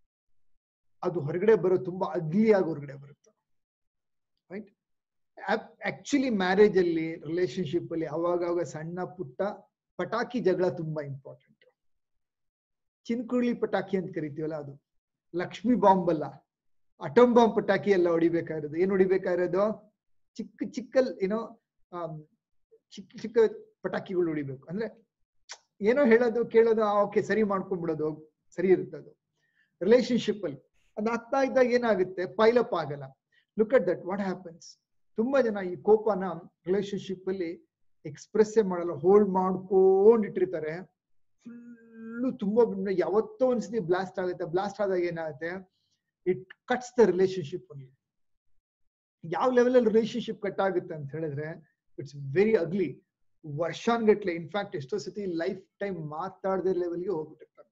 ಅದು ಹೊರಗಡೆ ಬರೋ ತುಂಬಾ ಅಗ್ಲಿ ಆಗಿ ಹೊರಗಡೆ ಬರುತ್ತೆ ರೈಟ್ ಆಕ್ಚುಲಿ ಮ್ಯಾರೇಜ್ ಅಲ್ಲಿ ರಿಲೇಶನ್ಶಿಪ್ ಅಲ್ಲಿ ಅವಾಗ ಸಣ್ಣ ಪುಟ್ಟ ಪಟಾಕಿ ಜಗಳ ತುಂಬಾ ಇಂಪಾರ್ಟೆಂಟ್ ಚಿನ್ಕುಳಿ ಪಟಾಕಿ ಅಂತ ಕರಿತೀವಲ್ಲ ಅದು ಲಕ್ಷ್ಮಿ ಬಾಂಬ್ ಅಲ್ಲ ಅಟಮ್ ಬಾಂಬ್ ಪಟಾಕಿ ಎಲ್ಲ ಹೊಡಿಬೇಕಾಗಿರೋದು ಏನ್ ಹೊಡಿಬೇಕಾಗಿರೋದು ಚಿಕ್ಕ ಚಿಕ್ಕಲ್ ಏನೋ ಆಮ್, ಚಿಕ್ಕ ಚಿಕ್ಕ ಪಟಾಕಿಗಳು ಹೊಡಿಬೇಕು ಅಂದ್ರೆ ಏನೋ ಹೇಳೋದು ಕೇಳೋದು ಓಕೆ ಸರಿ ಮಾಡ್ಕೊಂಡ್ಬಿಡೋದು ಸರಿ ಇರುತ್ತೆ ಅದು ರಿಲೇಶನ್ಶಿಪ್ ಅಲ್ಲಿ ಅದಾಗ್ತಾ ಇದ್ದಾಗ ಏನಾಗುತ್ತೆ ಪೈಲಪ್ ಆಗಲ್ಲ look at that what happens ತುಂಬಾ ಜನ ಈ ಕೋಪನ ರಿಲೇಶನ್ಶಿಪ್ ಅಲ್ಲಿ ಎಕ್ಸ್ಪ್ರೆಸ್ ಮಾಡಲ್ಲ ಹೋಲ್ಡ್ ಮಾಡ್ಕೊಂಡ್ ಇಟ್ಟಿರ್ತಾರೆ ಫುಲ್ಲು ತುಂಬಾ ಬಿಡ್- ಯಾವತ್ತೋ ಒಂದ್ಸತಿ ಬ್ಲಾಸ್ಟ್ ಆಗುತ್ತೆ ಬ್ಲಾಸ್ಟ್ ಆದಾಗ ಏನಾಗುತ್ತೆ ಇಟ್ ಕಟ್ಸ್ ದ ರಿಲೇಶನ್ಶಿಪ್ ಅಲ್ಲಿ ಯಾವ ಲೆವೆಲ್ ಅಲ್ಲಿ ರಿಲೇಶನ್ಶಿಪ್ ಕಟ್ ಆಗುತ್ತೆ ಅಂತ ಹೇಳಿದ್ರೆ ಇಟ್ಸ್ ವೆರಿ ಅಗ್ಲಿ ವರ್ಷಾನ್ಗಟ್ಲೆ ಇನ್ಫ್ಯಾಕ್ಟ್ ಎಷ್ಟೋ ಸತಿ ಲೈಫ್ ಟೈಮ್ ಮಾತಾಡದೆ ಲೆವೆಲ್ಗೆ ಹೋಗ್ಬಿಟ್ಟಿರ್ತಾರೆ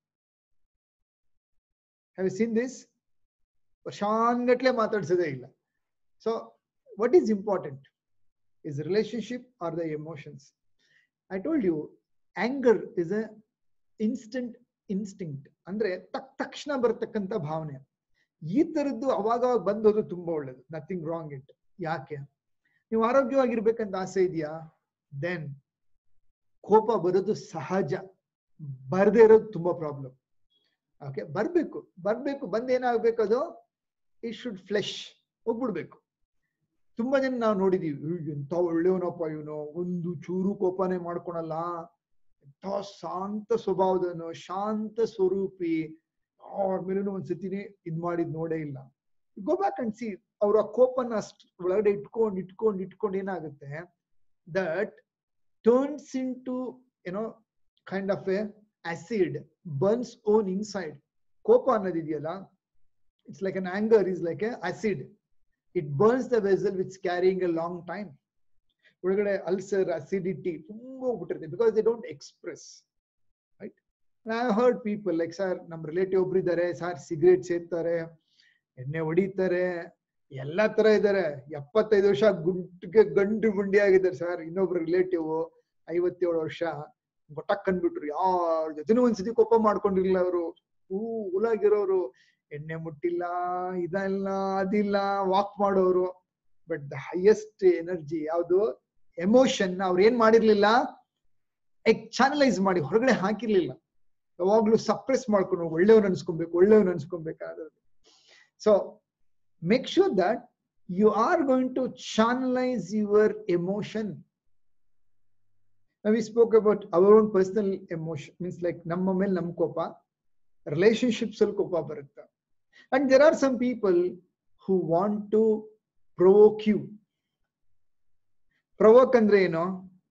ಹ್ಯಾವ್ ಸೀನ್ ದಿಸ್ ವರ್ಷಾನ್ಗಟ್ಲೆ ಮಾತಾಡ್ಸೋದೇ ಇಲ್ಲ so what is important is relationship are the emotions I told you anger is a instant instinct ಅಂದ್ರೆ ತಕ್ ತಕ್ಷಣ ಬರ್ತಕ್ಕಂಥ ಭಾವನೆ ಈ ತರದ್ದು ಅವಾಗ ಅವಾಗ ಬಂದೋದು ತುಂಬಾ ಒಳ್ಳೇದು ನಥಿಂಗ್ ರಾಂಗ್ ಇಟ್ ಯಾಕೆ ನೀವು ಆರೋಗ್ಯವಾಗಿರ್ಬೇಕಂತ ಆಸೆ ಇದೆಯಾ ದೆನ್ ಕೋಪ ಬರೋದು ಸಹಜ ಬರ್ದೇ ಇರೋದು ತುಂಬಾ ಪ್ರಾಬ್ಲಮ್ ಓಕೆ ಬರ್ಬೇಕು ಬರ್ಬೇಕು ಬಂದ್ ಏನಾಗ್ಬೇಕು ಅದು ಇಟ್ ಶುಡ್ ಫ್ಲೆಶ್ ಹೋಗ್ಬಿಡ್ಬೇಕು ತುಂಬಾ ಜನ ನಾವು ನೋಡಿದೀವಿ "ಏ, ಎಂತ ಒಳ್ಳೆಯವನಪ್ಪ ಇವನು ಒಂದು ಚೂರು ಕೋಪನೆ ಮಾಡ್ಕೊಳಲ್ಲ ಎಂಥ ಶಾಂತ ಸ್ವಭಾವದನು ಶಾಂತ ಸ್ವರೂಪಿ ಅವ್ರ ಮೇಲೂ ಒಂದ್ಸತಿನೇ ಇದ್ ಮಾಡಿದ್ ನೋಡೇ ಇಲ್ಲ ಗೋ ಬ್ಯಾಕ್ ಅಂಡ್ ಸಿ ಅವ್ರ ಆ ಕೋಪನ ಅಷ್ಟ್ ಒಳಗಡೆ ಇಟ್ಕೊಂಡ್ ಇಟ್ಕೊಂಡ್ ಇಟ್ಕೊಂಡ್ ಏನಾಗುತ್ತೆ ದಟ್ ಟರ್ನ್ಸ್ ಇನ್ ಟು ಏನೋ kind of a acid burns own inside ಕೋಪ ಅನ್ನೋದಿದೆಯಲ್ಲ it's like an anger is like a acid it burns the vessel which carrying a long time ಒಳಗಡೆ ಅಲ್ಸರ್ ಅಸಿಡಿಟಿ ತುಂಬ ಹೋಗ್ಬಿಟ್ಟಿರುತ್ತೆ because they don't express right I heard people like sir ನಮ್ಮ relative ಒಬ್ರು ಇದ್ದಾರೆ sir cigarette ಸೇರ್ತಾರೆ ಎಣ್ಣೆ ಹೊಡಿತಾರೆ ಎಲ್ಲಾ ತರ ಇದ್ದಾರೆ ಎಪ್ಪತ್ತೈದು ವರ್ಷ ಗುಂಟಿಗೆ ಗಂಡು ಗುಂಡಿ ಆಗಿದ್ದಾರೆ ಸರ್ ಇನ್ನೊಬ್ರು ರಿಲೇಟಿವ್ ಐವತ್ತೇಳು ವರ್ಷ ಗೊಟ್ಟಕ್ ಕಂಡ್ಬಿಟ್ರು ಯಾರ ಜೊತೆನೂ ಒಂದ್ಸತಿ ಕೋಪ ಮಾಡ್ಕೊಂಡಿರ್ಲಿಲ್ಲ ಅವರು ಹೂ ಹುಲಾಗಿರೋರು ಎಣ್ಣೆ ಮುಟ್ಟಿಲ್ಲ ಇದಲ್ಲ ಅದಿಲ್ಲ ವಾಕ್ ಮಾಡೋರು ಬಟ್ ದ ಹೈಯೆಸ್ಟ್ ಎನರ್ಜಿ ಯಾವುದು ಎಮೋಷನ್ ಅವ್ರು ಏನ್ ಮಾಡಿರ್ಲಿಲ್ಲ ಚಾನಲೈಸ್ ಮಾಡಿ ಹೊರಗಡೆ ಹಾಕಿರ್ಲಿಲ್ಲ ಯಾವಾಗ್ಲೂ ಸಪ್ರೆಸ್ ಮಾಡ್ಕೊಂಡು ಒಳ್ಳೆಯವ್ರು ಅನ್ಸ್ಕೊಬೇಕು ಒಳ್ಳೆಯವ್ರು ಅನ್ಸ್ಕೊಬೇಕಾದ್ರೆ so make sure that you are going to channelize your emotion we spoke about our own personal emotion means like ನಮ್ಮ ಮೇಲೆ ನಮ್ ಕೋಪ ರಿಲೇಶನ್ಶಿಪ್ಸ್ ಅಲ್ಲಿ ಕೋಪ ಬರುತ್ತೆ and there are some people who want to provoke you provoke ಅಂದ್ರೆ ಏನು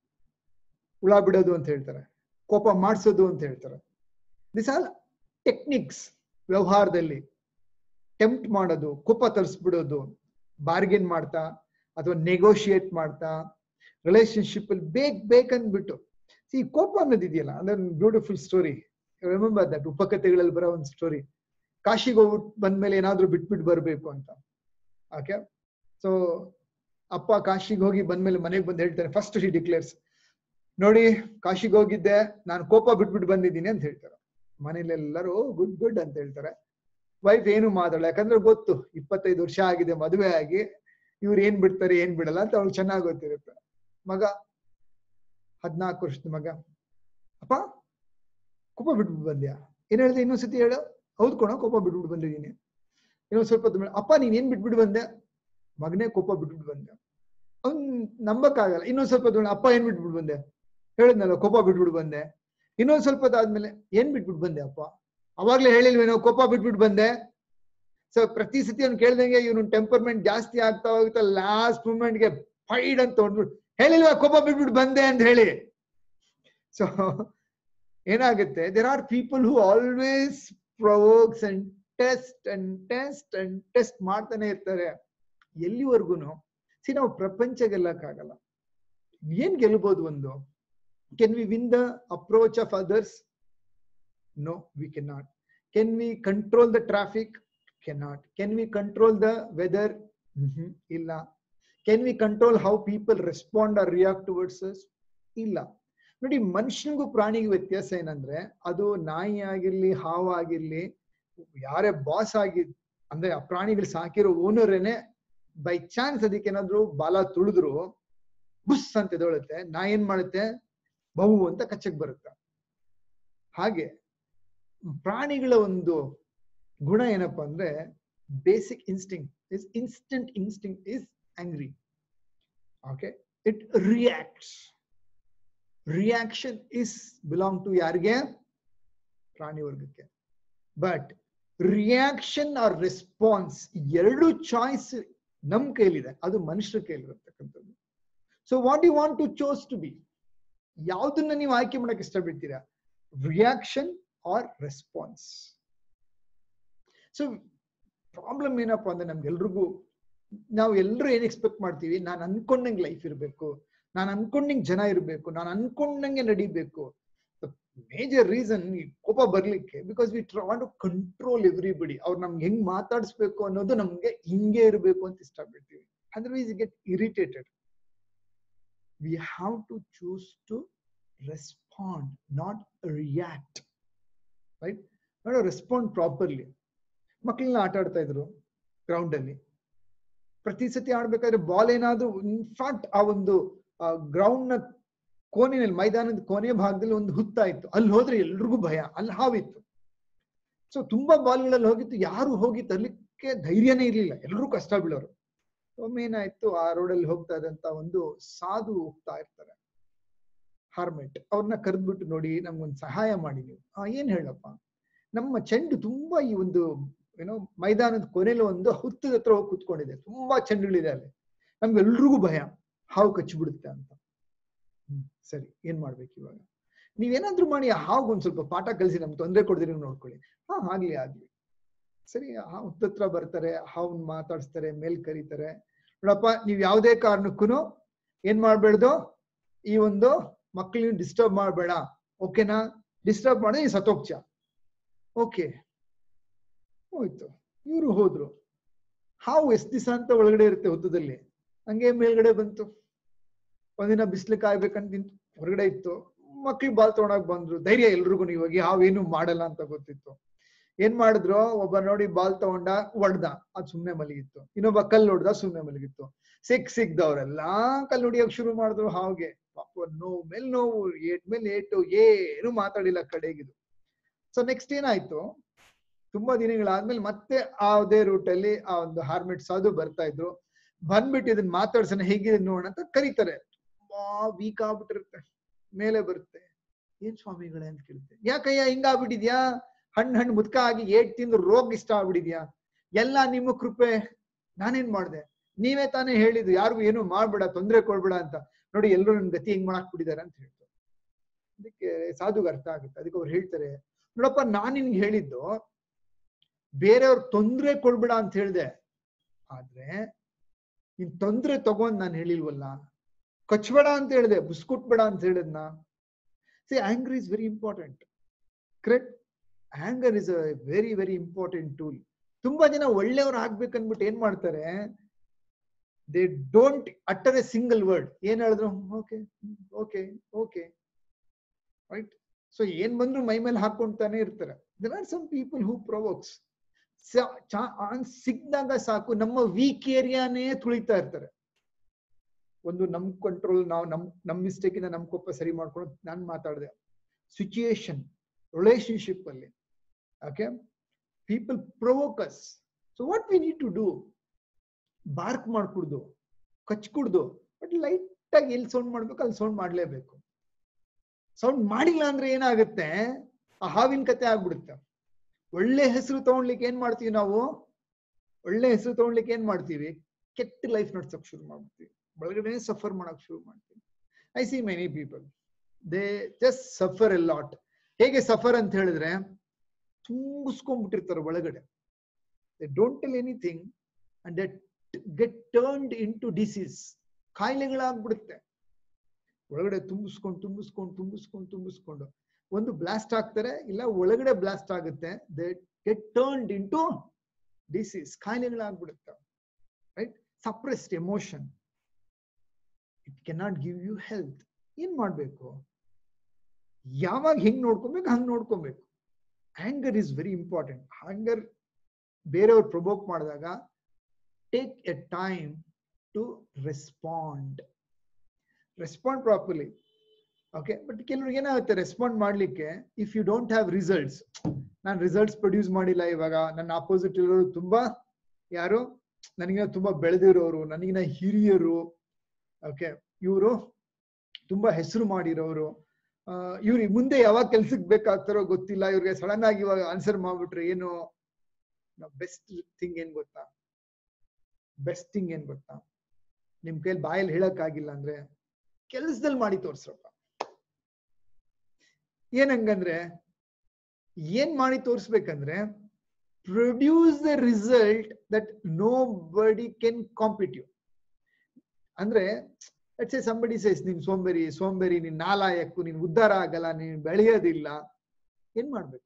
ಹುಳ ಬಿಡೋದು ಅಂತ ಹೇಳ್ತಾರೆ ಕೋಪ ಮಾಡಿಸೋದು ಅಂತ ಹೇಳ್ತಾರೆ ದಿಸ್ ಆಲ್ ಟೆಕ್ನಿಕ್ಸ್ ವ್ಯವಹಾರದಲ್ಲಿ ಟೆಂಪ್ಟ್ ಮಾಡೋದು ಕೋಪ ತರಿಸ್ಬಿಡೋದು ಬಾರ್ಗೇನ್ ಮಾಡ್ತಾ ಅಥವಾ ನೆಗೋಷಿಯೇಟ್ ಮಾಡ್ತಾ ರಿಲೇಶನ್ಶಿಪ್ ಅಲ್ಲಿ ಬೇಕ್ ಬೇಕಂದ್ಬಿಟ್ಟು ಈ ಕೋಪ ಅನ್ನೋದಿದೆಯಲ್ಲ ಅಂದ್ರೆ ಬ್ಯೂಟಿಫುಲ್ ಸ್ಟೋರಿ ರಿಮೆಂಬರ್ ದಟ್ ಉಪಕಥೆಗಳಲ್ಲಿ ಬರೋ ಒಂದು ಸ್ಟೋರಿ ಕಾಶಿಗೆ ಹೋಗ್ಬಿಟ್ಟು ಬಂದ್ಮೇಲೆ ಏನಾದ್ರೂ ಬಿಟ್ಬಿಟ್ಟು ಬರ್ಬೇಕು ಅಂತ ಓಕೆ ಸೊ ಅಪ್ಪ ಕಾಶಿಗೆ ಹೋಗಿ ಬಂದ್ಮೇಲೆ ಮನೆಗೆ ಬಂದು ಹೇಳ್ತಾರೆ ಫಸ್ಟ್ ಹಿ ಡಿಕ್ಲೇರ್ಸ್ ನೋಡಿ ಕಾಶಿಗೆ ಹೋಗಿದ್ದೆ ನಾನು ಕೋಪ ಬಿಟ್ಬಿಟ್ಟು ಬಂದಿದ್ದೀನಿ ಅಂತ ಹೇಳ್ತಾರೆ ಮನೇಲಿ ಎಲ್ಲರೂ ಗುಡ್ ಗುಡ್ ಅಂತ ಹೇಳ್ತಾರೆ ವೈಫ್ ಏನು ಮಾತಾಡಲ್ಲ ಯಾಕಂದ್ರೆ ಗೊತ್ತು ಇಪ್ಪತ್ತೈದು ವರ್ಷ ಆಗಿದೆ ಮದುವೆ ಆಗಿ ಇವ್ರು ಏನ್ ಬಿಡ್ತಾರೆ ಏನ್ ಬಿಡಲ್ಲ ಅಂತ ಅವ್ಳು ಚೆನ್ನಾಗಿ ಗೊತ್ತಿರುತ್ತೆ ಮಗ ಹದ್ನಾಲ್ಕು ವರ್ಷದ ಮಗ ಅಪ್ಪ ಕೋಪ ಬಿಟ್ಬಿಟ್ಟು ಬಂದ್ಯಾ ಏನ್ ಹೇಳ್ದೆ ಇನ್ನೊಂದ್ಸತಿ ಹೇಳು ಹೌದು ಕೊಣ ಕೋಪ ಬಿಟ್ಬಿಟ್ಟು ಬಂದಿದ್ದೀನಿ ಇನ್ನೊಂದ್ ಸ್ವಲ್ಪ ಹೊತ್ತು ಮೇಲೆ, ಅಪ್ಪ ನೀನ್ ಏನ್ ಬಿಟ್ಬಿಟ್ಟು ಬಂದೆ ಮಗನೇ ಕೋಪ ಬಿಟ್ಬಿಟ್ಟು ಬಂದೆ ಅವ್ನ್ ನಂಬಕ್ಕಾಗಲ್ಲ ಇನ್ನೊಂದ್ ಸ್ವಲ್ಪ ಹೊತ್ತು ಮೇಲೆ, ಅಪ್ಪ ಏನ್ ಬಿಟ್ಬಿಟ್ಟು ಬಂದೆ ಹೇಳಿದ್ನಲ್ಲ ಕೋಪ ಬಿಟ್ಬಿಟ್ಟು ಬಂದೆ ಇನ್ನೊಂದ್ ಸ್ವಲ್ಪ ಹೊತ್ತಾದ್ಮೇಲೆ ಏನ್ ಬಿಟ್ಬಿಟ್ಟು ಬಂದೆ ಅಪ್ಪ ಅವಾಗ್ಲೇ ಹೇಳಿಲ್ವೇನೋ ಕೋಪ ಬಿಟ್ಬಿಟ್ಟು ಬಂದೆ ಸೊ ಪ್ರತಿ ಸತಿ ಅವ್ನು ಕೇಳ್ದಂಗೆ ಇವನು ಟೆಂಪರ್ಮೆಂಟ್ ಜಾಸ್ತಿ ಆಗ್ತಾ ಹೋಗುತ್ತೆ ಲಾಸ್ಟ್ ಮೂಮೆಂಟ್ಗೆ ಫೈಡ್ ಅಂತ ಹೊಡ್ಬಿಟ್ಟು ಹೇಳಿಲ್ವಾ ಕೋಪ ಬಿಟ್ಬಿಟ್ಟು ಬಂದೆ ಅಂತ ಹೇಳಿ ಸೊ ಏನಾಗುತ್ತೆ there are people who always provokes and test and test and test ಮಾಡ್ತಾನೆ ಇರ್ತಾರೆ ಎಲ್ಲಿವರೆಗೂ ಸಿ ನಾವು ಪ್ರಪಂಚ ಗೆಲ್ಲಕ್ಕಾಗಲ್ಲ ಏನ್ ಗೆಲ್ಬಹುದು ಒಂದು can we win the approach of others no we can not can we control the traffic cannot can we control the weather ಇಲ್ಲ can we control how people respond or react towards us ಇಲ್ಲ ನೋಡಿ ಮನುಷ್ಯನಿಗೂ ಪ್ರಾಣಿಗೂ ವ್ಯತ್ಯಾಸ ಏನಂದ್ರೆ ಅದು ನಾಯಿ ಆಗಿರ್ಲಿ ಹಾವು ಆಗಿರ್ಲಿ ಯಾರೇ ಬಾಸ್ ಆಗಿ ಅಂದ್ರೆ ಆ ಪ್ರಾಣಿಗಳು ಸಾಕಿರೋ ಓನರೇನೆ ಬೈ ಚಾನ್ಸ್ ಅದಕ್ಕೆ ಏನಾದ್ರು ಬಾಲ ತುಳಿದ್ರು ಬುಸ್ ಅಂತ ಎದೊಳುತ್ತೆ ನಾ ಏನ್ ಮಾಡುತ್ತೆ ಬಹು ಅಂತ ಕಚ್ಚಕ್ ಬರುತ್ತೆ ಹಾಗೆ ಪ್ರಾಣಿಗಳ ಒಂದು ಗುಣ ಏನಪ್ಪಾ ಅಂದ್ರೆ basic instinct is instant instinct is angry okay it reacts reaction is belong to ಯಾರಿಗೆ ಪ್ರಾಣಿ ವರ್ಗಕ್ಕೆ ಬಟ್ ರಿಯಾಕ್ಷನ್ ಆರ್ ರೆಸ್ಪಾನ್ಸ್ ಎರಡು ಚಾಯ್ಸ್ ನಮ್ ಕೈಲಿದೆ ಅದು ಮನುಷ್ಯರ ಕೈಲಿರತಕ್ಕಂಥದ್ದು so what you want to chose to be ಯಾವ್ದನ್ನ ನೀವು ಆಯ್ಕೆ ಮಾಡಕ್ ಇಷ್ಟಪಡ್ತೀರಾ reaction or response so problem ಏನಪ್ಪಾ ಅಂದ್ರೆ ನಮ್ಗೆಲ್ರಿಗೂ ನಾವು ಎಲ್ಲರೂ ಏನ್ ಎಕ್ಸ್ಪೆಕ್ಟ್ ಮಾಡ್ತೀವಿ ನಾನು ಅನ್ಕೊಂಡಂಗೆ ಲೈಫ್ ಇರಬೇಕು ನಾನು ಅನ್ಕೊಂಡಂಗೆ ಜನ ಇರಬೇಕು ನಾನು ಅನ್ಕೊಂಡಂಗೆ ನಡಿಬೇಕು ಮೇಜರ್ ರೀಸನ್ ಈ ಕೋಪ ಬರ್ಲಿಕ್ಕೆ because we want to control everybody ಅವ್ರು ನಮ್ಗೆ ಹೆಂಗ್ ಮಾತಾಡಿಸ್ಬೇಕು ಅನ್ನೋದು ನಮ್ಗೆ ಹಿಂಗೆ ಇರಬೇಕು ಅಂತ ಇಷ್ಟಪಡ್ತೀವಿ otherwise get irritated we have to choose to respond not react right ನೋಡೋ ರೆಸ್ಪಾಂಡ್ ಪ್ರಾಪರ್ಲಿ ಮಕ್ಕಳನ್ನ ಆಟ ಆಡ್ತಾ ಇದ್ರು ಗ್ರೌಂಡ್ ಅಲ್ಲಿ ಪ್ರತಿ ಸತಿ ಆಡ್ಬೇಕಾದ್ರೆ ಬಾಲ್ ಏನಾದ್ರೂ ಇನ್ಫ್ಯಾಕ್ಟ್ ಆ ಒಂದು ಗ್ರೌಂಡ್ ನ ಕೋನಿನಲ್ಲಿ ಮೈದಾನದ ಕೊನೆಯ ಭಾಗದಲ್ಲಿ ಒಂದು ಹುತ್ತ ಇತ್ತು ಅಲ್ಲಿ ಹೋದ್ರೆ ಎಲ್ರಿಗೂ ಭಯ ಅಲ್ಲಿ ಹಾವಿತ್ತು ಸೊ ತುಂಬಾ ಬಾಲ್ಗಳಲ್ಲಿ ಹೋಗಿತ್ತು ಯಾರು ಹೋಗಿ ತರ್ಲಿಕ್ಕೆ ಧೈರ್ಯನೇ ಇರ್ಲಿಲ್ಲ ಎಲ್ಲರೂ ಕಷ್ಟ ಬೀಳೋರು ಒಮ್ಮೆ ಏನಾಯ್ತು ಆ ರೋಡಲ್ಲಿ ಹೋಗ್ತಾ ಇದ್ದಂತ ಒಂದು ಸಾಧು ಹೋಗ್ತಾ ಇರ್ತಾರೆ ಹಾರ್ಮೆಟ್ ಅವ್ರನ್ನ ಕರೆದ್ಬಿಟ್ಟು ನೋಡಿ ನಮ್ಗೊಂದು ಸಹಾಯ ಮಾಡಿ ನೀವು ಆ ಏನ್ ಹೇಳಪ್ಪ ನಮ್ಮ ಚೆಂಡು ತುಂಬಾ ಈ ಒಂದು ಏನೋ ಮೈದಾನದ ಕೊನೆಯಲ್ಲಿ ಒಂದು ಹುತ್ತದ ಹತ್ರ ಹೋಗಿ ಕುತ್ಕೊಂಡಿದೆ ತುಂಬಾ ಚೆಂಡುಗಳಿದೆ ಅಲ್ಲಿ ನಮ್ಗೆಲ್ರಿಗೂ ಭಯ ಹಾವು ಕಚ್ಚಿಬಿಡುತ್ತೆ ಅಂತ ಹ್ಮ್ ಸರಿ ಏನ್ ಮಾಡ್ಬೇಕು ಇವಾಗ ನೀವೇನಾದ್ರೂ ಮಾಡಿ ಆ ಹಾವು ಒಂದ್ ಸ್ವಲ್ಪ ಪಾಠ ಕಲಿಸಿ ನಮ್ಗೆ ತೊಂದರೆ ಕೊಡ್ದಿರಿ ನೋಡ್ಕೊಳ್ಳಿ ಹಾ ಆಗ್ಲಿ ಆಗ್ಲಿ ಸರಿ ಆ ಹುತ್ತತ್ರ ಬರ್ತಾರೆ ಹಾವನ್ ಮಾತಾಡಿಸ್ತಾರೆ ಮೇಲ್ ಕರೀತಾರೆ ನೋಡಪ್ಪ ನೀವ್ ಯಾವ್ದೇ ಕಾರಣಕ್ಕೂ ಏನ್ ಮಾಡ್ಬೇಡ್ದು ಈ ಒಂದು ಮಕ್ಕಳನ್ನ ಡಿಸ್ಟರ್ಬ್ ಮಾಡ್ಬೇಡ ಓಕೆನಾ ಡಿಸ್ಟರ್ಬ್ ಮಾಡಿದ್ರೆ ಈ ಸತೋಕ್ಚ ಓಕೆ ಹೋಯ್ತು ಇವರು ಹೋದ್ರು ಹಾವು ಎಷ್ಟ್ ದಿವಸ ಅಂತ ಒಳಗಡೆ ಇರುತ್ತೆ ಹುತ್ತದಲ್ಲಿ ಹಂಗೆ ಮೇಲ್ಗಡೆ ಬಂತು ಒಂದಿನ ಬಿಸಿಲು ಕಾಯ್ಬೇಕಂತ ನಿಂತು ಹೊರಗಡೆ ಇತ್ತು ಮಕ್ಳು ಬಾಲ್ ತಗೊಂಡಾಗ ಬಂದ್ರು ಧೈರ್ಯ ಎಲ್ರಿಗೂ ಇವಾಗ ಹಾವು ಏನು ಮಾಡಲ್ಲ ಅಂತ ಗೊತ್ತಿತ್ತು ಏನ್ ಮಾಡಿದ್ರು ಒಬ್ಬ ನೋಡಿ ಬಾಲ್ ತಗೊಂಡ ಹೊಡ್ದ ಅದ್ ಸುಮ್ನೆ ಮಲಗಿತ್ತು ಇನ್ನೊಬ್ಬ ಕಲ್ಲು ಹೊಡ್ದ ಸುಮ್ನೆ ಮಲಗಿತ್ತು ಸಿಕ್ ಸಿಕ್ದವ್ರೆಲ್ಲ ಕಲ್ಲು ಹೊಡಿಯೋಕ್ ಶುರು ಮಾಡಿದ್ರು ಹಾವ್ಗೆ ಪಾಪ ನೋವು ಮೇಲ್ ನೋವು ಏಟ್ ಮೇಲೆ ಏಟು ಏನು ಮಾತಾಡಿಲ್ಲ ಕಡೆಗಿದು ಸೊ ನೆಕ್ಸ್ಟ್ ಏನಾಯ್ತು ತುಂಬಾ ದಿನಗಳಾದ್ಮೇಲೆ ಮತ್ತೆ ಆ ಅದೇ ರೂಟ್ ಅಲ್ಲಿ ಆ ಒಂದು ಹಾರ್ಮೆಟ್ ಸಾಧು ಬರ್ತಾ ಇದ್ರು ಬಂದ್ಬಿಟ್ಟು ಇದನ್ನ ಮಾತಾಡ್ಸೋಣ ಹೇಗಿದೆ ನೋಡೋಣ ಅಂತ ಕರೀತಾರೆ ತುಂಬಾ ವೀಕ್ ಆಗ್ಬಿಟ್ಟಿರುತ್ತೆ ಮೇಲೆ ಬರುತ್ತೆ ಏನ್ ಸ್ವಾಮಿಗಳೇ ಅಂತ ಕೇಳುತ್ತೆ ಯಾಕಯ್ಯ ಹಿಂಗಾಗ್ಬಿಟ್ಟಿದ್ಯಾ ಹಣ್ಣು ಹಣ್ಣು ಮುದ್ಕ ಆಗಿ ಏಟ್ ತಿಂದು ರೋಗ ಇಷ್ಟ ಆಗ್ಬಿಟ್ಟಿದ್ಯಾ ಎಲ್ಲ ನಿಮ್ಮ ಕೃಪೆ ನಾನೇನ್ ಮಾಡ್ದೆ ನೀವೇ ತಾನೇ ಹೇಳಿದ್ದು ಯಾರಿಗೂ ಏನು ಮಾಡ್ಬೇಡ ತೊಂದ್ರೆ ಕೊಡ್ಬೇಡ ಅಂತ ನೋಡಿ ಎಲ್ಲರೂ ನನ್ ಗತಿ ಹೆಂಗ್ ಮಾಡಾಕ್ ಬಿಟ್ಟಿದ್ದಾರೆ ಅಂತ ಹೇಳ್ತಾರೆ ಅದಕ್ಕೆ ಸಾಧುಗೆ ಅರ್ಥ ಆಗುತ್ತೆ ಅದಕ್ಕೆ ಅವ್ರು ಹೇಳ್ತಾರೆ ನೋಡಪ್ಪ ನಾನ್ ನಿನ್ಗೆ ಹೇಳಿದ್ದು ಬೇರೆಯವ್ರ ತೊಂದ್ರೆ ಕೊಡ್ಬೇಡ ಅಂತ ಹೇಳ್ದೆ ಆದ್ರೆ ಇನ್ ತೊಂದ್ರೆ ತಗೊಂಡ್ ನಾನು ಹೇಳಿಲ್ವಲ್ಲ ಕಚ್ಬೇಡ ಅಂತ ಹೇಳಿದೆ ಬುಸ್ಕುಟ್ಬೇಡ ಅಂತ ಹೇಳಿದ್ನ see anger is very important correct anger is a very very important tool ತುಂಬಾ ಜನ ಒಳ್ಳೆಯವ್ರು ಆಗ್ಬೇಕನ್ಬಿಟ್ಟು ಏನ್ ಮಾಡ್ತಾರೆ they don't utter a single word ಏನ್ ಹೇಳಿದ್ರು okay okay okay right so ಏನ್ ಬಂದ್ರು ಮೈ ಮೇಲೆ ಹಾಕೊಂತಾನೆ ಇರ್ತಾರೆ there are some people who provokes ಸಿಕ್ಕಿದಾಗ ಸಾಕು ನಮ್ಮ ವೀಕ್ ಏರಿಯಾನೇ ತುಳಿತಾ ಇರ್ತಾರೆ ಒಂದು ನಮ್ ಕಂಟ್ರೋಲ್ ನಾವು ನಮ್ ನಮ್ ಮಿಸ್ಟೇಕ್ ಇಂದ ನಮ್ ಕೋಪ ಸರಿ ಮಾಡ್ಕೊಂಡು ನಾನ್ ಮಾತಾಡಿದೆ ಸಿಚುಯೇಷನ್ ರಿಲೇಶನ್ಶಿಪ್ ಅಲ್ಲಿ okay people provokes so what we need to do bark ಮಾಡ್ಕುಡ್ದು ಕಚ್ಕುಡ್ದು ಬಟ್ ಲೈಟ್ ಆಗಿ ಎಲ್ಲಿ ಸೌಂಡ್ ಮಾಡ್ಬೇಕು ಅಲ್ಲಿ ಸೌಂಡ್ ಮಾಡ್ಲೇಬೇಕು ಸೌಂಡ್ ಮಾಡಿಲ್ಲ ಅಂದ್ರೆ ಏನಾಗುತ್ತೆ ಆ ಹಾವಿನ ಕತೆ ಆಗ್ಬಿಡುತ್ತೆ ಒಳ್ಳೆ ಹೆಸರು ತಗೊಳ್ಲಿಕ್ಕೆ ಏನ್ ಮಾಡ್ತೀವಿ ನಾವು ಒಳ್ಳೆ ಹೆಸರು ತಗೊಳ್ಲಿಕ್ಕೆ ಏನ್ ಮಾಡ್ತೀವಿ ಕೆಟ್ಟ ಲೈಫ್ ನಡ್ಸಕ್ ಶುರು ಮಾಡ್ಬಿಡ್ತೀವಿ ಒಳಗಡೆ ಸಫರ್ ಮಾಡಕ್ ಶುರು ಮಾಡ್ತೀವಿ I see many people they just suffer a lot ಹೇಗೆ ಸಫರ್ ಅಂತ ಹೇಳಿದ್ರೆ ತುಂಬಿಸ್ಕೊಂಡ್ಬಿಟ್ಟಿರ್ತಾರೆ ಒಳಗಡೆ they don't tell anything and that get turned into disease ಕಾಯಿಲೆಗಳಾಗ್ಬಿಡುತ್ತೆ ಒಳಗಡೆ ತುಂಬಿಸ್ಕೊಂಡು ತುಂಬಿಸ್ಕೊಂಡು ತುಂಬಿಸ್ಕೊಂಡು ತುಂಬಿಸ್ಕೊಂಡು ಒಂದು ಬ್ಲಾಸ್ಟ್ ಆಗ್ತಾರೆ ಇಲ್ಲ ಒಳಗಡೆ ಬ್ಲಾಸ್ಟ್ ಆಗುತ್ತೆ they get turned into disease ಕಾಯಿಲೆಗಳಾಗ್ಬಿಡುತ್ತೆ right suppressed emotion it cannot give you health ಏನ್ ಮಾಡ್ಬೇಕು ಯಾವಾಗ ಹೆಂಗ್ ನೋಡ್ಕೊಬೇಕು ಹಂಗ್ ನೋಡ್ಕೊಬೇಕು anger is very important anger ಬೇರೆಯವ್ರು ಪ್ರೊವೋಕ್ ಮಾಡಿದಾಗ take a time to respond respond properly okay but ಕೆಲವ್ರಿಗೆ ಏನಾಗುತ್ತೆ ರೆಸ್ಪಾಂಡ್ ಮಾಡ್ಲಿಕ್ಕೆ if you don't have results ನಾನು ರಿಸಲ್ಟ್ಸ್ ಪ್ರೊಡ್ಯೂಸ್ ಮಾಡಿಲ್ಲ ಇವಾಗ ನನ್ನ ಆಪೋಸಿಟ್ ಇರೋರು ತುಂಬಾ ಯಾರು ನನಗಿನ ತುಂಬಾ ಬೆಳೆದಿರೋರು ನನಗಿನ ಹಿರಿಯರು ಓಕೆ ಇವರು ತುಂಬಾ ಹೆಸರು ಮಾಡಿರೋರು ಇವ್ರು ಮುಂದೆ ಯಾವಾಗ ಕೆಲ್ಸಕ್ಕೆ ಬೇಕಾಗ್ತಾರೋ ಗೊತ್ತಿಲ್ಲ ಇವ್ರಿಗೆ ಸಡನ್ ಆಗಿ ಇವಾಗ ಆನ್ಸರ್ ಮಾಡ್ಬಿಟ್ರೆ ಏನು ಬೆಸ್ಟ್ ಥಿಂಗ್ ಏನ್ ಗೊತ್ತಾ ಬೆಸ್ಟ್ ಥಿಂಗ್ ಏನ್ ಗೊತ್ತಾ ನಿಮ್ ಕೈಲಿ ಬಾಯಲ್ಲಿ ಹೇಳಕ್ ಆಗಿಲ್ಲ ಅಂದ್ರೆ ಕೆಲ್ಸದಲ್ಲಿ ಮಾಡಿ ತೋರ್ಸ್ರಪ್ಪ ಏನಂಗಂದ್ರೆ ಏನ್ ಮಾಡಿ ತೋರ್ಸ್ಬೇಕಂದ್ರೆ produce the result that nobody can ಕಾಂಪಿಟ್ಯೂ ಅಂದ್ರೆ ಲೆಟ್ಸ್ ಸೇ ಸಂಬಡಿ ಸೇಸ್ ನೀನ್ ಸೋಂಬೇರಿ ಸೋಂಬೇರಿ ನೀನ್ ನಾಲಾಯಕ್ಕು ನೀನ್ ಉದ್ಧಾರ ಆಗಲ್ಲ ನೀನ್ ಬೆಳೆಯೋದಿಲ್ಲ ಏನ್ ಮಾಡ್ಬೇಕು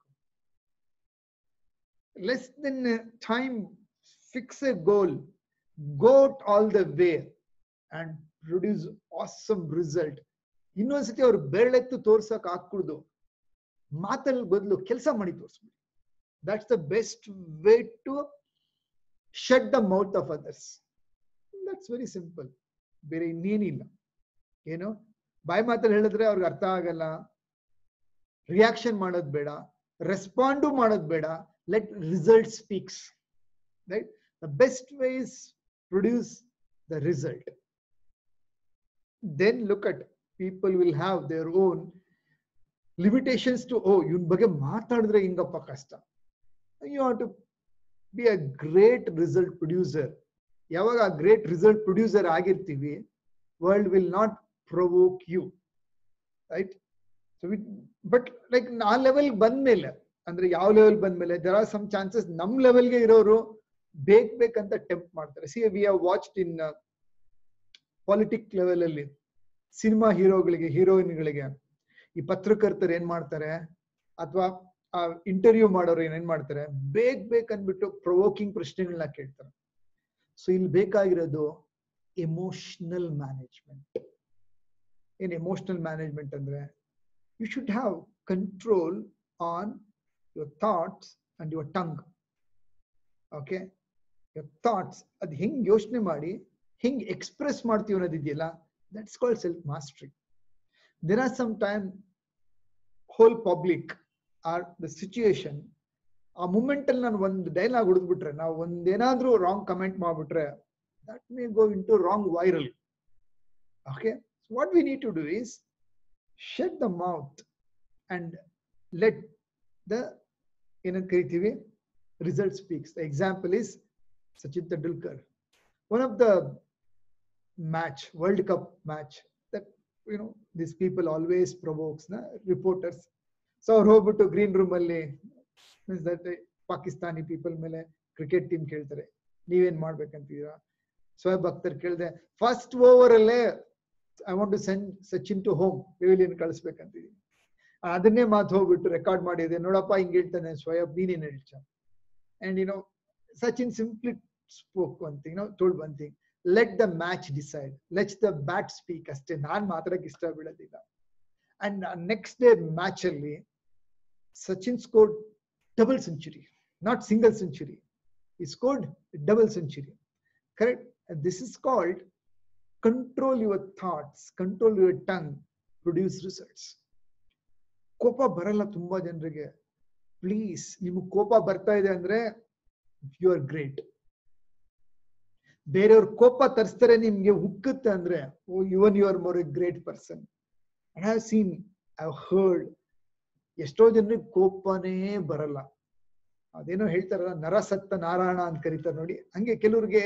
less than time fix a goal got all the way and produce awesome result ಇನ್ನೊಂದ್ಸತಿ ಅವ್ರು ಬೆರಳೆತ್ತು ತೋರ್ಸಕ್ ಹಾಕ್ಬಿಡ್ದು ಮಾತಲ್ಲಿ ಬದಲು ಕೆಲಸ ಮಾಡಿ ತೋರಿಸ್ಬಿಡಿ that's the best way to shut the mouth of others that's very simple ಬೇರೆ ಇನ್ನೇನಿಲ್ಲ ಏನು ಬಾಯಿ ಮಾತಲ್ಲಿ ಹೇಳಿದ್ರೆ ಅವ್ರಿಗೆ ಅರ್ಥ ಆಗಲ್ಲ ರಿಯಾಕ್ಷನ್ ಮಾಡೋದ್ ಬೇಡ ರೆಸ್ಪಾಂಡು ಮಾಡೋದ್ ಬೇಡ let result speaks right the best way is produce the result then look at people will have their own limitations to ಓ ಇವನ್ ಬಗ್ಗೆ ಮಾತಾಡಿದ್ರೆ ಹಿಂಗಪ್ಪ ಕಷ್ಟ you want to be a great result producer ಯಾವಾಗ ಆ ಗ್ರೇಟ್ ರಿಸಲ್ಟ್ ಪ್ರೊಡ್ಯೂಸರ್ ಆಗಿರ್ತೀವಿ world will not provoke you right so but like ಆ ಲೆವೆಲ್ ಬಂದ್ಮೇಲೆ ಅಂದ್ರೆ ಯಾವ ಲೆವೆಲ್ ಬಂದ್ಮೇಲೆ ದರ್ ಆರ್ ಸಮ್ ಚಾನ್ಸಸ್ ನಮ್ ಲೆವೆಲ್ಗೆ ಇರೋರು ಬೇಕ್ ಬೇಕಂತ ಟೆಂಪ್ಟ್ ಮಾಡ್ತಾರೆ see we have watched in politic level ಅಲ್ಲಿ ಸಿನಿಮಾ ಹೀರೋಗಳಿಗೆ ಹೀರೋಯಿನ್ಗಳಿಗೆ ಈ ಪತ್ರಕರ್ತರು ಏನ್ ಮಾಡ್ತಾರೆ ಅಥವಾ ಆ ಇಂಟರ್ವ್ಯೂ ಮಾಡೋರು ಏನೇನ್ ಮಾಡ್ತಾರೆ ಬೇಕ್ ಬೇಕ್ ಅಂದ್ಬಿಟ್ಟು ಪ್ರೊವೋಕಿಂಗ್ ಪ್ರಶ್ನೆಗಳನ್ನ ಕೇಳ್ತಾರೆ ಸೊ ಇಲ್ಲಿ ಬೇಕಾಗಿರೋದು ಎಮೋಷನಲ್ ಮ್ಯಾನೇಜ್ಮೆಂಟ್ ಏನ್ ಎಮೋಷನಲ್ ಮ್ಯಾನೇಜ್ಮೆಂಟ್ ಅಂದ್ರೆ you should have control on your thoughts and your tongue okay your thoughts ಅದು ಹೆಂಗ್ ಯೋಚನೆ ಮಾಡಿ ಹೆಂಗ್ ಎಕ್ಸ್ಪ್ರೆಸ್ ಮಾಡ್ತೀವಿ ಅನ್ನೋದಿದೆಯಲ್ಲ that's called self mastery there are some time whole public are the situation ಆ ಮೂಮೆಂಟ್ ಅಲ್ಲಿ ನಾನು ಒಂದು ಡೈಲಾಗ್ ಹೊಡೆದ್ಬಿಟ್ರೆ ನಾವು ಒಂದೇನಾದ್ರೂ ರಾಂಗ್ ಕಮೆಂಟ್ ಮಾಡ್ಬಿಟ್ರೆ that may go into wrong viral okay what we need to do is shut the mouth and let the ಏನಂತ ಕರಿತೀವಿ result speaks the example is Sachin Tendulkar one of the match world cup match that you know this people always provokes ನ reporters so ಅವ್ರು ಹೋಗ್ಬಿಟ್ಟು green room ಅಲ್ಲಿ means that Pakistani people ಮೇಲೆ cricket team ಕೇಳ್ತಾರೆ ನೀವೇನ್ ಮಾಡ್ಬೇಕಂತಿದೀರಾ ಶೋಯಬ್ ಅಖ್ತರ್ ಕೇಳಿದೆ ಫಸ್ಟ್ ಓವರ್ ಅಲ್ಲೇ I want to send Sachin to home pavilion ಕಳಿಸ್ಬೇಕಂತಿದೀನಿ ಅದನ್ನೇ ಮಾತು ಹೋಗ್ಬಿಟ್ಟು ರೆಕಾರ್ಡ್ ಮಾಡಿದೆ ನೋಡಪ್ಪ ಹಿಂಗ್ ಹೇಳ್ತಾನೆ ಶೋಯಬ್ ನೀನೇನ್ ಹೇಳ್ತ and you know Sachin simply spoke one thing no told one thing let the match decide let the bat speak ಅಷ್ಟೇ ನಾನ್ ಮಾತಾಡಕ್ ಇಷ್ಟ ಬೀಳೋದಿಲ್ಲ ಅಂಡ್ ನೆಕ್ಸ್ಟ್ ಡೇ ಮ್ಯಾಚ್ ಅಲ್ಲಿ Sachin scored double century not single century he scored double century correct this is called control your thoughts control your tongue produce results ಕೋಪ ಬರಲ್ಲ ತುಂಬಾ ಜನರಿಗೆ ಪ್ಲೀಸ್ ನಿಮಗೆ ಕೋಪ ಬರ್ತಾ ಇದೆ ಅಂದ್ರೆ ಯು ಆರ್ ಗ್ರೇಟ್ ಬೇರೆಯವ್ರ ಕೋಪ ತರಿಸ್ತಾರೆ ನಿಮ್ಗೆ ಉಕ್ಕುತ್ತೆ ಅಂದ್ರೆ oh even you are more a great person I have seen I heard ಎಷ್ಟೋ ಜನರಿಗೆ ಕೋಪನೇ ಬರಲ್ಲ ಅದೇನೋ ಹೇಳ್ತಾರಲ್ಲ ನರಸತ್ತ ನಾರಾಯಣ ಅಂತ ಕರೀತಾರೆ ನೋಡಿ ಹಂಗೆ ಕೆಲವ್ರಿಗೆ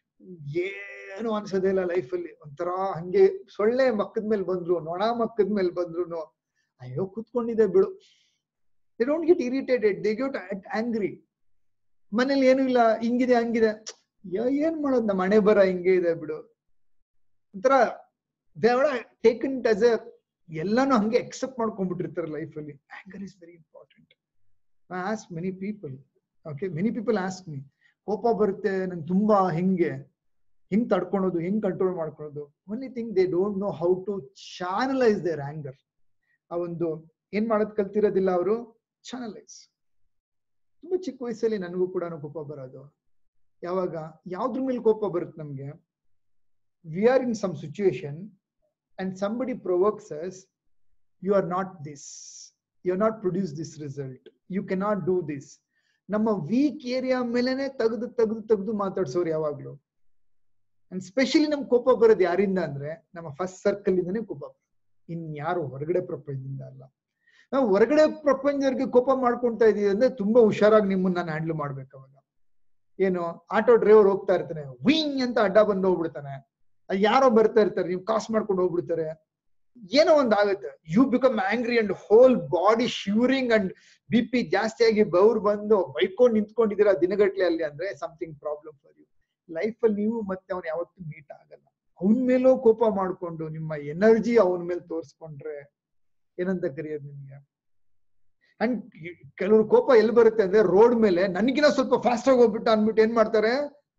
ಏನು ಅನ್ಸೋದೇ ಇಲ್ಲ ಲೈಫಲ್ಲಿ ಒಂಥರ ಹಂಗೆ ಸೊಳ್ಳೆ ಮಕ್ಕದ ಮೇಲೆ ಬಂದ್ರು ನೊಣ ಮಕ್ಕದ ಮೇಲೆ ಬಂದ್ರು ಅಯ್ಯೋ ಕೂತ್ಕೊಂಡಿದೆ ಬಿಡು they don't get irritated they get angry ಮನೇಲಿ ಏನು ಇಲ್ಲ ಹಿಂಗಿದೆ ಹಂಗಿದೆ ಏನ್ ಮಾಡೋದು ನಮ್ಮ ಮನೆ ಬರ ಹಿಂಗೆ ಇದೆ ಬಿಡು ಒಂಥರ ದೇವಳ ಟೇಕನ್ ಆಸ್ ಎ ಎಲ್ಲಾನು ಹಂಗೆ ಎಕ್ಸೆಪ್ಟ್ ಮಾಡ್ಕೊಂಡ್ಬಿಟ್ಟಿರ್ತಾರೆ ಲೈಫ್ ಅಲ್ಲಿ anger is very important I ask many people okay many people ask me ಕೋಪ ಬರುತ್ತೆ ನಂಗೆ ತುಂಬಾ ಹೆಂಗೆ ಹೆಂಗ್ ತಡ್ಕೊಳೋದು ಹೆಂಗ್ ಕಂಟ್ರೋಲ್ ಮಾಡ್ಕೊಳ್ಳೋದು only thing they don't know how to channelise their anger ಆ ಒಂದು ಏನ್ ಮಾಡೋದ್ ಕಲ್ತಿರೋದಿಲ್ಲ ಅವರು ಚಾನಲೈಸ್ ತುಂಬಾ ಚಿಕ್ಕ ವಯಸ್ಸಲ್ಲಿ ನನಗೂ ಕೂಡ ಕೋಪ ಬರೋದು ಯಾವಾಗ ಯಾವ್ದ್ರ ಮೇಲೆ ಕೋಪ ಬರುತ್ತೆ ನಮ್ಗೆ we are in some situation and somebody provokes us you are not this you are not produce this result you cannot do this ನಮ್ಮ ವೀಕ್ ಏರಿಯಾ ಮೇಲೆನೆ ತೆಗೆದು ತೆಗೆದು ತೆಗೆದು ಮಾತಾಡ್ಸೋರು ಯಾವಾಗ್ಲೂ ಅಂಡ್ ಸ್ಪೆಷಲಿ ನಮ್ ಕೋಪ ಬರೋದು ಯಾರಿಂದ ಅಂದ್ರೆ ನಮ್ಮ ಫಸ್ಟ್ ಸರ್ಕಲ್ ಇಂದಾನೆ ಕೋಪ ಇನ್ ಯಾರು ಹೊರಗಡೆ ಪ್ರಪಂಚದಿಂದ ಅಲ್ಲ ನಾವು ಹೊರಗಡೆ ಪ್ರಪಂಚದವ್ರಿಗೆ ಕೋಪ ಮಾಡ್ಕೊಂತಾ ಇದೀವಿ ಅಂದ್ರೆ ತುಂಬಾ ಹುಷಾರಾಗಿ ನಿಮ್ಮನ್ನ ನಾನು ಹ್ಯಾಂಡಲ್ ಮಾಡ್ಬೇಕು ಅವಾಗ ಏನು ಆಟೋ ಡ್ರೈವರ್ ಹೋಗ್ತಾ ಇರ್ತಾನೆ ವಿಂಗ್ ಅಂತ ಅಡ್ಡ ಬಂದು ಹೋಗ್ಬಿಡ್ತಾನೆ ಅಲ್ಲಿ ಯಾರೋ ಬರ್ತಾ ಇರ್ತಾರೆ ನೀವು ಕಾಸ್ ಮಾಡ್ಕೊಂಡು ಹೋಗ್ಬಿಡ್ತಾರೆ ಏನೋ ಒಂದ್ ಆಗುತ್ತೆ you become angry and whole body shivering and B P ಜಾಸ್ತಿ ಆಗಿ ಬೌರ್ ಬಂದು ಬೈಕೊಂಡ್ ನಿಂತ್ಕೊಂಡಿದ್ದೀರಾ ದಿನಗಟ್ಲೆ ಅಲ್ಲಿ ಅಂದ್ರೆ something problem for you life ಅಲ್ಲಿ ನೀವು ಮತ್ತೆ ಅವ್ನು ಯಾವತ್ತೂ ಮೀಟ್ ಆಗಲ್ಲ ಅವನ ಮೇಲೂ ಕೋಪ ಮಾಡ್ಕೊಂಡು ನಿಮ್ಮ ಎನರ್ಜಿ ಅವನ ಮೇಲೆ ತೋರಿಸ್ಕೊಂಡ್ರೆ ಏನಂತ ಕರೆಯೋದು ನಿಮ್ಗೆ ಅಂಡ್ ಕೆಲವ್ರು ಕೋಪ ಎಲ್ಲಿ ಬರುತ್ತೆ ಅಂದ್ರೆ ರೋಡ್ ಮೇಲೆ ನನ್ಗಿನ ಸ್ವಲ್ಪ ಫಾಸ್ಟ್ ಆಗಿ ಹೋಗ್ಬಿಟ್ಟು ಅನ್ಬಿಟ್ಟು ಏನ್ ಮಾಡ್ತಾರೆ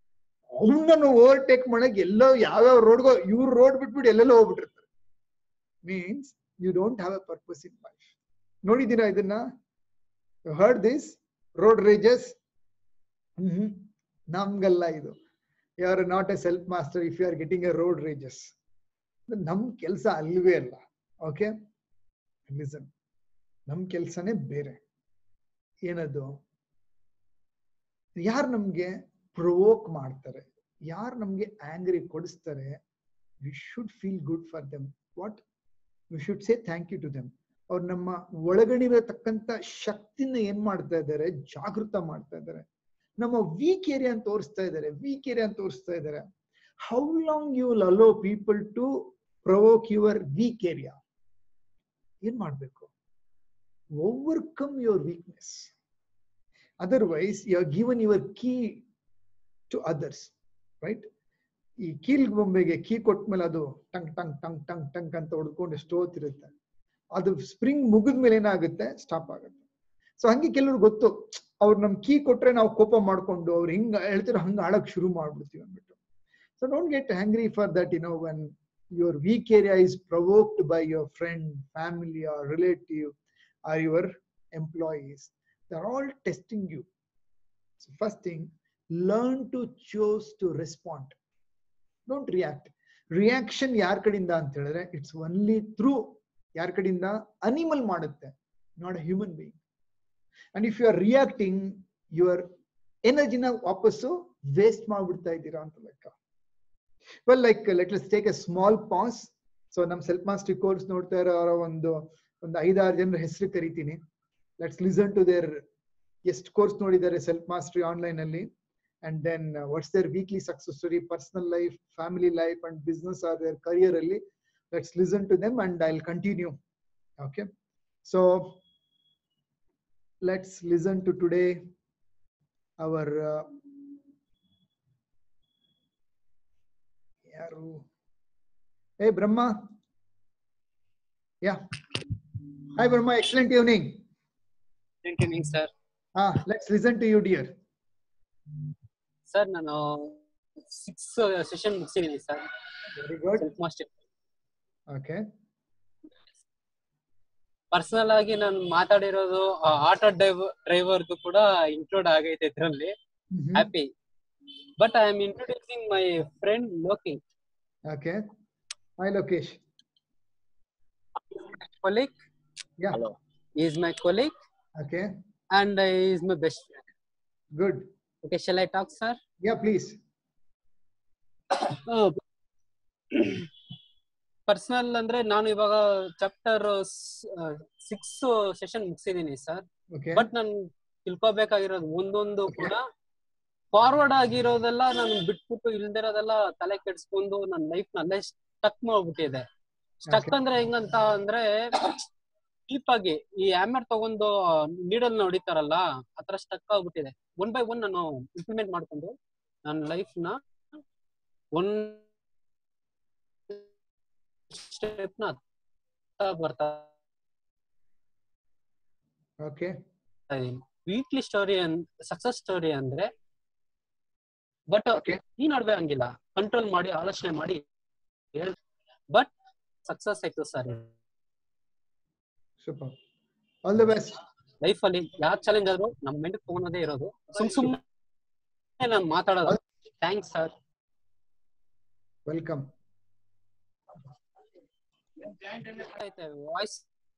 ಅವನನ್ನು ಓವರ್ಟೇಕ್ ಮಾಡಕ್ ಎಲ್ಲೋ ಯಾವ್ಯಾವ ರೋಡ್ಗೋ ಇವ್ರು ರೋಡ್ ಬಿಟ್ಬಿಟ್ಟು ಎಲ್ಲೆಲ್ಲೋ ಹೋಗ್ಬಿಟ್ಟಿರ್ತಾರೆ means you don't have a purpose in life ನೋಡಿದ್ದೀರಾ ಇದನ್ನ heard this road rages hmm ನಮ್ಗಲ್ಲ ಇದು you are not a self master if you are getting a road rages ನಮ್ ಕೆಲಸ ಅಲ್ವೇ ಅಲ್ಲ ಓಕೆ ಲಿಸನ್ ನಮ್ ಕೆಲ್ಸನೇ ಬೇರೆ ಏನದು ಯಾರು ನಮ್ಗೆ ಪ್ರೊವೋಕ್ ಮಾಡ್ತಾರೆ ಯಾರು ನಮ್ಗೆ ಆಂಗ್ರಿ ಕೊಡಿಸ್ತಾರೆ we should feel good for them what we should say thank you to them ಅವ್ರು ನಮ್ಮ ಒಳಗಣಿರತಕ್ಕಂತ ಶಕ್ತಿನ ಏನ್ ಮಾಡ್ತಾ ಇದ್ದಾರೆ ಜಾಗೃತ ಮಾಡ್ತಾ ಇದ್ದಾರೆ ನಮ್ಮ ವೀಕ್ ಏರಿಯಾ ಅಂತ ತೋರಿಸ್ತಾ ಇದ್ದಾರೆ ವೀಕ್ ಏರಿಯಾ ಅಂತ ತೋರಿಸ್ತಾ ಇದ್ದಾರೆ how long you will allow people to provoke your weak area ಏನ್ ಮಾಡ್ಬೇಕು overcome your weakness otherwise you are given your key to others right ಈ ಕೀಲ್ ಬೊಂಬೆಗೆ ಕೀ ಕೊಟ್ಮೇಲೆ ಅದು ಟಂಗ್ ಟಂಗ್ ಟಂಗ್ ಟಂಗ್ ಟಂಗ್ ಅಂತ ಹೊಡ್ಕೊಂಡು ಎಷ್ಟು ಹೊತ್ತಿರುತ್ತೆ ಅದು ಸ್ಪ್ರಿಂಗ್ ಮುಗಿದ್ಮೇಲೆ ಏನಾಗುತ್ತೆ ಸ್ಟಾಪ್ ಆಗುತ್ತೆ ಸೊ ಹಂಗೆ ಕೆಲವ್ರು ಗೊತ್ತು ಅವ್ರು ನಮ್ ಕೀ ಕೊಟ್ರೆ ನಾವು ಕೋಪ ಮಾಡ್ಕೊಂಡು ಅವ್ರು ಹಿಂಗ ಹೇಳ್ತಿರೋ ಹಂಗ ಆಳಕ್ ಶುರು ಮಾಡ್ಬಿಡ್ತೀವಿ ಅಂದ್ಬಿಟ್ಟು so don't get angry for that you know when your weak area is provoked by your friend family or relative or your employees they are all testing you so first thing learn to choose to respond don't react reaction ಯಾರ ಕಡೆಯಿಂದ ಅಂತ ಹೇಳಿದ್ರೆ it's only through ಯಾರ ಕಡೆಯಿಂದ animal ಮಾಡುತ್ತೆ not a human being and if you are reacting your ಎನರ್ಜಿನ ವಾಪಸ್ಸು waste ಮಾಡ್ಬಿಡ್ತಾ ಇದ್ದೀರಾ ಅಂತ ಲೆಕ್ಕ well like let's take a small pause so ನಮ್ ಸೆಲ್ಫ್ ಮಾಸ್ಟರಿ ಕೋರ್ಸ್ ನೋಡ್ತಾ ಇರೋ ಒಂದು ಒಂದು ಐದಾರು ಜನರ ಹೆಸರು ಕರಿತೀನಿ ಲೆಟ್ಸ್ ಲಿಸನ್ ಟು ದೇರ್ ಎಷ್ಟು ಕೋರ್ಸ್ ನೋಡಿದ್ದಾರೆ ಸೆಲ್ಫ್ ಮಾಸ್ಟರಿ ಆನ್ಲೈನ್ ಅಲ್ಲಿ and then what's their weekly success story personal life family life and business or their career ಅಲ್ಲಿ let's listen to them and I'll continue. Okay. So let's listen to today our uh, yaru. Hey Brahma. Yeah. Hi Brahma, excellent evening. Good evening, sir. Ah, let's listen to you, dear. Sir ನಾನು six session ಮುಗಿಸಿದ್ದೀನಿ sir Very good. Self master Okay. Personal ಆಗಿ ನಾನು ಮಾತಾಡಿರೋದು ಆ auto drive ಡ್ರೈವರ್ದು ಕೂಡ include ಆಗೈತೆ ಇದ್ರಲ್ಲಿ Mhm. Happy but I am introducing my friend Loki Okay. Hi Lokesh. Colleague Yeah. He's my colleague Okay. And he's my best friend Good. Okay shall I talk sir Yeah, please. Personal ಅಂದ್ರೆ ನಾನು ಇವಾಗ chapter six session ಮುಗಿಸಿದೀನಿ sir Okay. But ನಾನು ತಿಳ್ಕೊಬೇಕಾಗಿರೋದು ಒಂದೊಂದು ಕೂಡ forward ಆಗಿರೋದೆಲ್ಲ ನಾನು ಬಿಟ್ಬಿಟ್ಟು ಇಲ್ದಿರೋದೆಲ್ಲ ತಲೆ ಕೆಡ್ಸ್ಕೊಂಡು ನನ್ನ ಲೈಫ್ ನಲ್ಲೇ ಸ್ಟಕ್ ಮಾಡ್ಬಿಟ್ಟಿದೆ ಸ್ಟಕ್ Okay. ಅಂದ್ರೆ ಹೆಂಗಂತ ಅಂದ್ರೆ ಡೀಪ್ ಆಗಿ ಈ ಹ್ಯಾಮರ್ ತಗೊಂಡು ನೀಡಲ್ ಹೊಡಿತಾರಲ್ಲ ಆತರ ಸ್ಟಕ್ ಆಗ್ಬಿಟ್ಟಿದೆ ಒನ್ ಬೈ ಒನ್ ನಾನು ಇಂಪ್ಲಿಮೆಂಟ್ ಮಾಡ್ಕೊಂಡು ನನ್ನ ಲೈಫ್ ನ ಒನ್ ಸ್ಟೆಪ್ ನ ಬರ್ತಾ Okay. Weekly story success story ಅಂದ್ರೆ ಬಟ್ Okay. ಈ ನಡುವೆ ಹಂಗಿಲ್ಲ ಕಂಟ್ರೋಲ್ ಮಾಡಿ ಆಲೋಚನೆ ಮಾಡಿ ಬಟ್ ಸಕ್ಸಸ್ ಆಯ್ತು sir Super. All the best. Life ಅಲ್ಲಿ ಯಾವ ಚಾಲೆಂಜ್ ಆದ್ರೂ ನಮ್ ಮೈಂಡ್ ತಗೊಳೋದೇ ಇರೋದು ಸುಮ್ ಸುಮ್ಮನೆ ನಾನು ಮಾತಾಡೋದು ಥ್ಯಾಂಕ್ಸ್ ಸರ್ Welcome. ಐತೆ ವಾಯ್ಸ್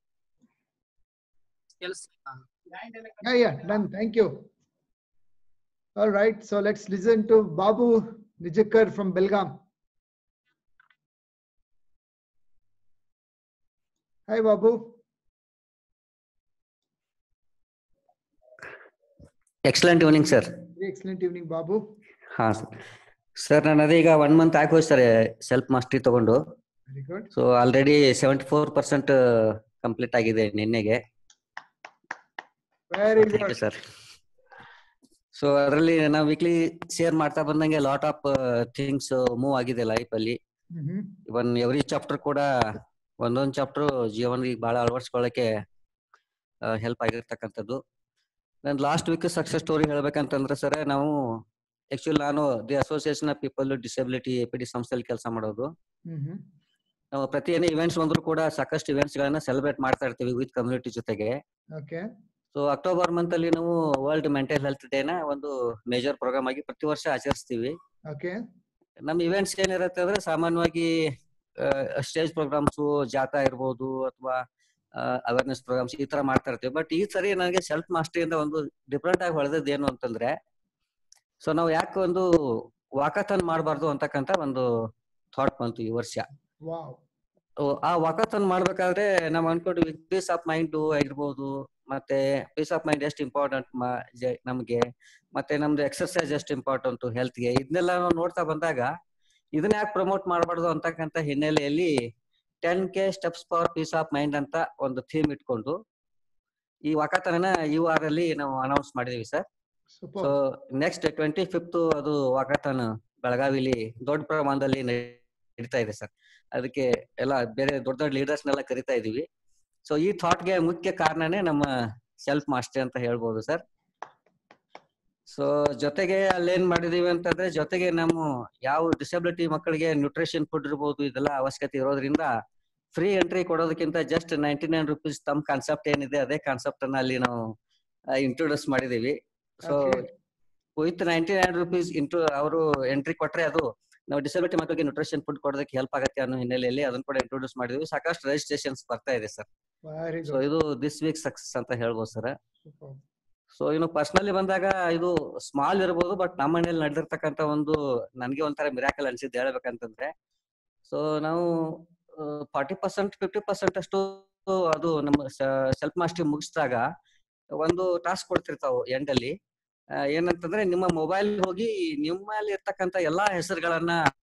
ಕೆಲ್ಸ Yeah, yeah, done. Thank you. All right, so let's listen to Babu Nijakar from Belgaum. Hi, Babu. Excellent evening sir Very excellent evening, Babu. ಹಾ ಸರ್ ಸರ್ ನಾನು ಅದೇ ಈಗ ಒನ್ ಮಂತ್ ಆಗಿ sir self mastery ತಗೊಂಡು Very good. So already seventy four percent complete ಆಗಿದೆ ನಿನ್ನೆಗೆ Very thank you good. Sir so ಅದರಲ್ಲಿ ನಾವು ವೀಕ್ಲಿ ಶೇರ್ ಮಾಡ್ತಾ ಬಂದಂಗೆ ಲಾಟ್ ಆಫ್ ಥಿಂಗ್ಸ್ ಮೂವ್ ಆಗಿದೆ ಲೈಫ್ ಅಲ್ಲಿ Mhm. ಇವನ್ ಎವ್ರಿ ಚಾಪ್ಟರ್ ಕೂಡ ಒಂದೊಂದು ಚಾಪ್ಟರ್ ಜೀವನಕ್ಕೆ ಬಹಳ ಅಳವಡಿಸ್ಕೊಳ್ಳಕ್ಕೆ ಹೆಲ್ಪ್ ಆಗಿರ್ತಕ್ಕಂಥದ್ದು ನನ್ last week success story ಹೇಳ್ಬೇಕಂತಂದ್ರೆ sir ನಾವು ಆಕ್ಚುಲಿ ನಾನು the association of people disability A P D ಸಂಸ್ಥೆಯಲ್ಲಿ ಕೆಲಸ ಮಾಡೋದು Mhm. ನಾವು ಪ್ರತಿ ಏನೇ ಇವೆಂಟ್ಸ್ ಬಂದ್ರು ಕೂಡ ಸಾಕಷ್ಟು ಇವೆಂಟ್ಸ್ ಗಳನ್ನ ಸೆಲೆಬ್ರೇಟ್ ಮಾಡ್ತಾ ಇರ್ತೀವಿ ವಿತ್ ಕಮ್ಯುನಿಟಿ ಜೊತೆಗೆ Okay. ಸೊ ಅಕ್ಟೋಬರ್ ಮಂತ್ ಅಲ್ಲಿ ನಾವು ವರ್ಲ್ಡ್ ಮೆಂಟಲ್ ಹೆಲ್ತ್ ಡೇನ ಒಂದು ಮೇಜರ್ ಪ್ರೋಗ್ರಾಮ್ ಆಗಿ ಪ್ರತಿ ವರ್ಷ ಆಚರಿಸ್ತೀವಿ Okay. ನಮ್ಮ ಇವೆಂಟ್ಸ್ ಏನಿರುತ್ತೆ ಅಂದ್ರೆ ಸಾಮಾನ್ಯವಾಗಿ ಸ್ಟೇಜ್ ಪ್ರೋಗ್ರಾಮ್ಸ್ ಜಾಥಾ ಇರ್ಬೋದು ಅಥವಾ ಅವೇರ್ನೆಸ್ ಪ್ರೋಗ್ರಾಮ್ಸ್ ಈ ತರ ಮಾಡ್ತಾ ಇರ್ತೀವಿ ಬಟ್ ಈ ಸರಿ ನನಗೆ ಸೆಲ್ಫ್ ಮಾಸ್ಟರಿಯಿಂದ ಒಂದು ಡಿಫ್ರೆಂಟ್ ಆಗಿ ಹೊಳೆದದ್ದು ಏನು ಅಂತಂದ್ರೆ ಸೊ ನಾವು ಯಾಕೆ ಒಂದು ವಾಕಥಾನ್ ಮಾಡಬಾರ್ದು ಅಂತಕ್ಕಂತ ಒಂದು ಥಾಟ್ ಬಂತು ಈ ವರ್ಷ Wow. ಓ, ಆ ವಾಕಥಾನ್ ಮಾಡ್ಬೇಕಾದ್ರೆ ನಾವ್ ಅನ್ಕೊಂಡ್ವಿ ಪೀಸ್ ಆಫ್ ಮೈಂಡ್ ಆಗಿರ್ಬೋದು ಮತ್ತೆ ಪೀಸ್ ಆಫ್ ಮೈಂಡ್ ಎಷ್ಟು ಇಂಪಾರ್ಟೆಂಟ್ ನಮ್ಗೆ ಮತ್ತೆ ನಮ್ದು ಎಕ್ಸರ್ಸೈಸ್ ಎಷ್ಟು ಇಂಪಾರ್ಟೆಂಟ್ ಹೆಲ್ತ್ಗೆ ಇದನ್ನೆಲ್ಲ ನಾವು ನೋಡ್ತಾ ಬಂದಾಗ ಇದನ್ನ ಯಾಕೆ ಪ್ರಮೋಟ್ ಮಾಡಬಾರ್ದು ಅಂತಕ್ಕಂತ ಹಿನ್ನೆಲೆಯಲ್ಲಿ ten K steps for peace of mind ಅಂತ ಒಂದು ಥೀಮ್ ಇಟ್ಕೊಂಡು ಈ ವಾಕಥಾನ ಯು ಆರ್ ಅಲ್ಲಿ ನಾವು ಅನೌನ್ಸ್ ಮಾಡಿದೀವಿ sir Super. So next twenty fifth ಅದು ವಾಕಥಾನ್ ಬೆಳಗಾವಿಲಿ ದೊಡ್ಡ ಪ್ರಮಾಣದಲ್ಲಿ ನಡೀತಾ ಇದೆ ಸರ್ ಅದಕ್ಕೆ ಎಲ್ಲ ಬೇರೆ ದೊಡ್ಡ ದೊಡ್ಡ ಲೀಡರ್ಸ್ನೆಲ್ಲ ಕರಿತಾ ಇದೀವಿ ಸೊ ಈ ಥಾಟ್ಗೆ ಮುಖ್ಯ ಕಾರಣನೇ ನಮ್ಮ ಸೆಲ್ಫ್ ಮಾಸ್ಟರ್ ಅಂತ ಹೇಳ್ಬೋದು ಸರ್ ಸೊ ಜೊತೆಗೆ ಅಲ್ಲೇನ್ ಮಾಡಿದೀವಿ ಅಂತಂದ್ರೆ ಜೊತೆಗೆ ನಮ್ಮ ಯಾವ ಡಿಸಬಿಲಿಟಿ ಮಕ್ಕಳಿಗೆ ನ್ಯೂಟ್ರಿಷನ್ ಫುಡ್ ಇರ್ಬೋದು ಇದೆಲ್ಲ ಅವಶ್ಯಕತೆ ಇರೋದ್ರಿಂದ ಫ್ರೀ ಎಂಟ್ರಿ ಕೊಡೋದಕ್ಕಿಂತ ಜಸ್ಟ್ ನೈಂಟಿ ನೈನ್ ರುಪೀಸ್ ತಮ್ಮ ಕಾನ್ಸೆಪ್ಟ್ ಏನಿದೆ ಅದೇ ಕಾನ್ಸೆಪ್ಟ್ ಅನ್ನ ಅಲ್ಲಿ ನಾವು ಇಂಟ್ರೊಡ್ಯೂಸ್ ಮಾಡಿದೀವಿ so Okay. With ninety nine rupees into ಅವರು ಎಂಟ್ರಿ ಕೊಟ್ರೆ ಅದು ನಾವು ಡಿಸಬಿಲಿಟಿ ಮಕ್ಕಳಿಗೆ ನ್ಯೂಟ್ರಿಷನ್ ಫುಡ್ ಕೊಡೋದಕ್ಕೆ ಹೆಲ್ಪ್ ಆಗುತ್ತೆ ಅನ್ನೋ ಹಿನ್ನೆಲೆಯಲ್ಲಿ ಅದನ್ನ ಕೂಡ ಇಂಟ್ರೊಡ್ಯೂಸ್ ಮಾಡಿದ್ವಿ ಸಾಕಷ್ಟು ರಿಜಿಸ್ಟ್ರೇಷನ್ಸ್ ಬರ್ತಾ ಇದೆ ಸರ್ Very ಸೊ good. ಇದು ದಿಸ್ ವೀಕ್ ಸಕ್ಸಸ್ ಅಂತ ಹೇಳ್ಬೋದು ಸರ್ Super. ಸೊ ಇನ್ನು ಪರ್ಸನಲಿ ಬಂದಾಗ ಇದು ಸ್ಮಾಲ್ ಇರ್ಬೋದು ಬಟ್ ನಮ್ಮ ಮನೇಲಿ ನಡೆದಿರ್ತಕ್ಕಂತ ಒಂದು ನನಗೆ ಒಂಥರ ಮಿರಾಕಲ್ ಅನ್ಸಿದ್ದು ಹೇಳ್ಬೇಕಂತಂದ್ರೆ ಸೊ ನಾವು ಫಾರ್ಟಿ ಪರ್ಸೆಂಟ್ ಫಿಫ್ಟಿ ಪರ್ಸೆಂಟ್ ಅಷ್ಟು ಅದು ನಮ್ಮ ಸೆಲ್ಫ್ ಮಾಸ್ಟರಿ ಮುಗಿಸಿದಾಗ ಒಂದು ಟಾಸ್ಕ್ ಕೊಡ್ತಿರ್ತಾವು ಎಂಡ್ ಅಲ್ಲಿ ಆ, ಏನಂತಂದ್ರೆ ನಿಮ್ಮ ಮೊಬೈಲ್ ಹೋಗಿ ನಿಮ್ಮಲ್ಲಿ ಇರ್ತಕ್ಕಂತ ಎಲ್ಲಾ ಹೆಸರುಗಳನ್ನ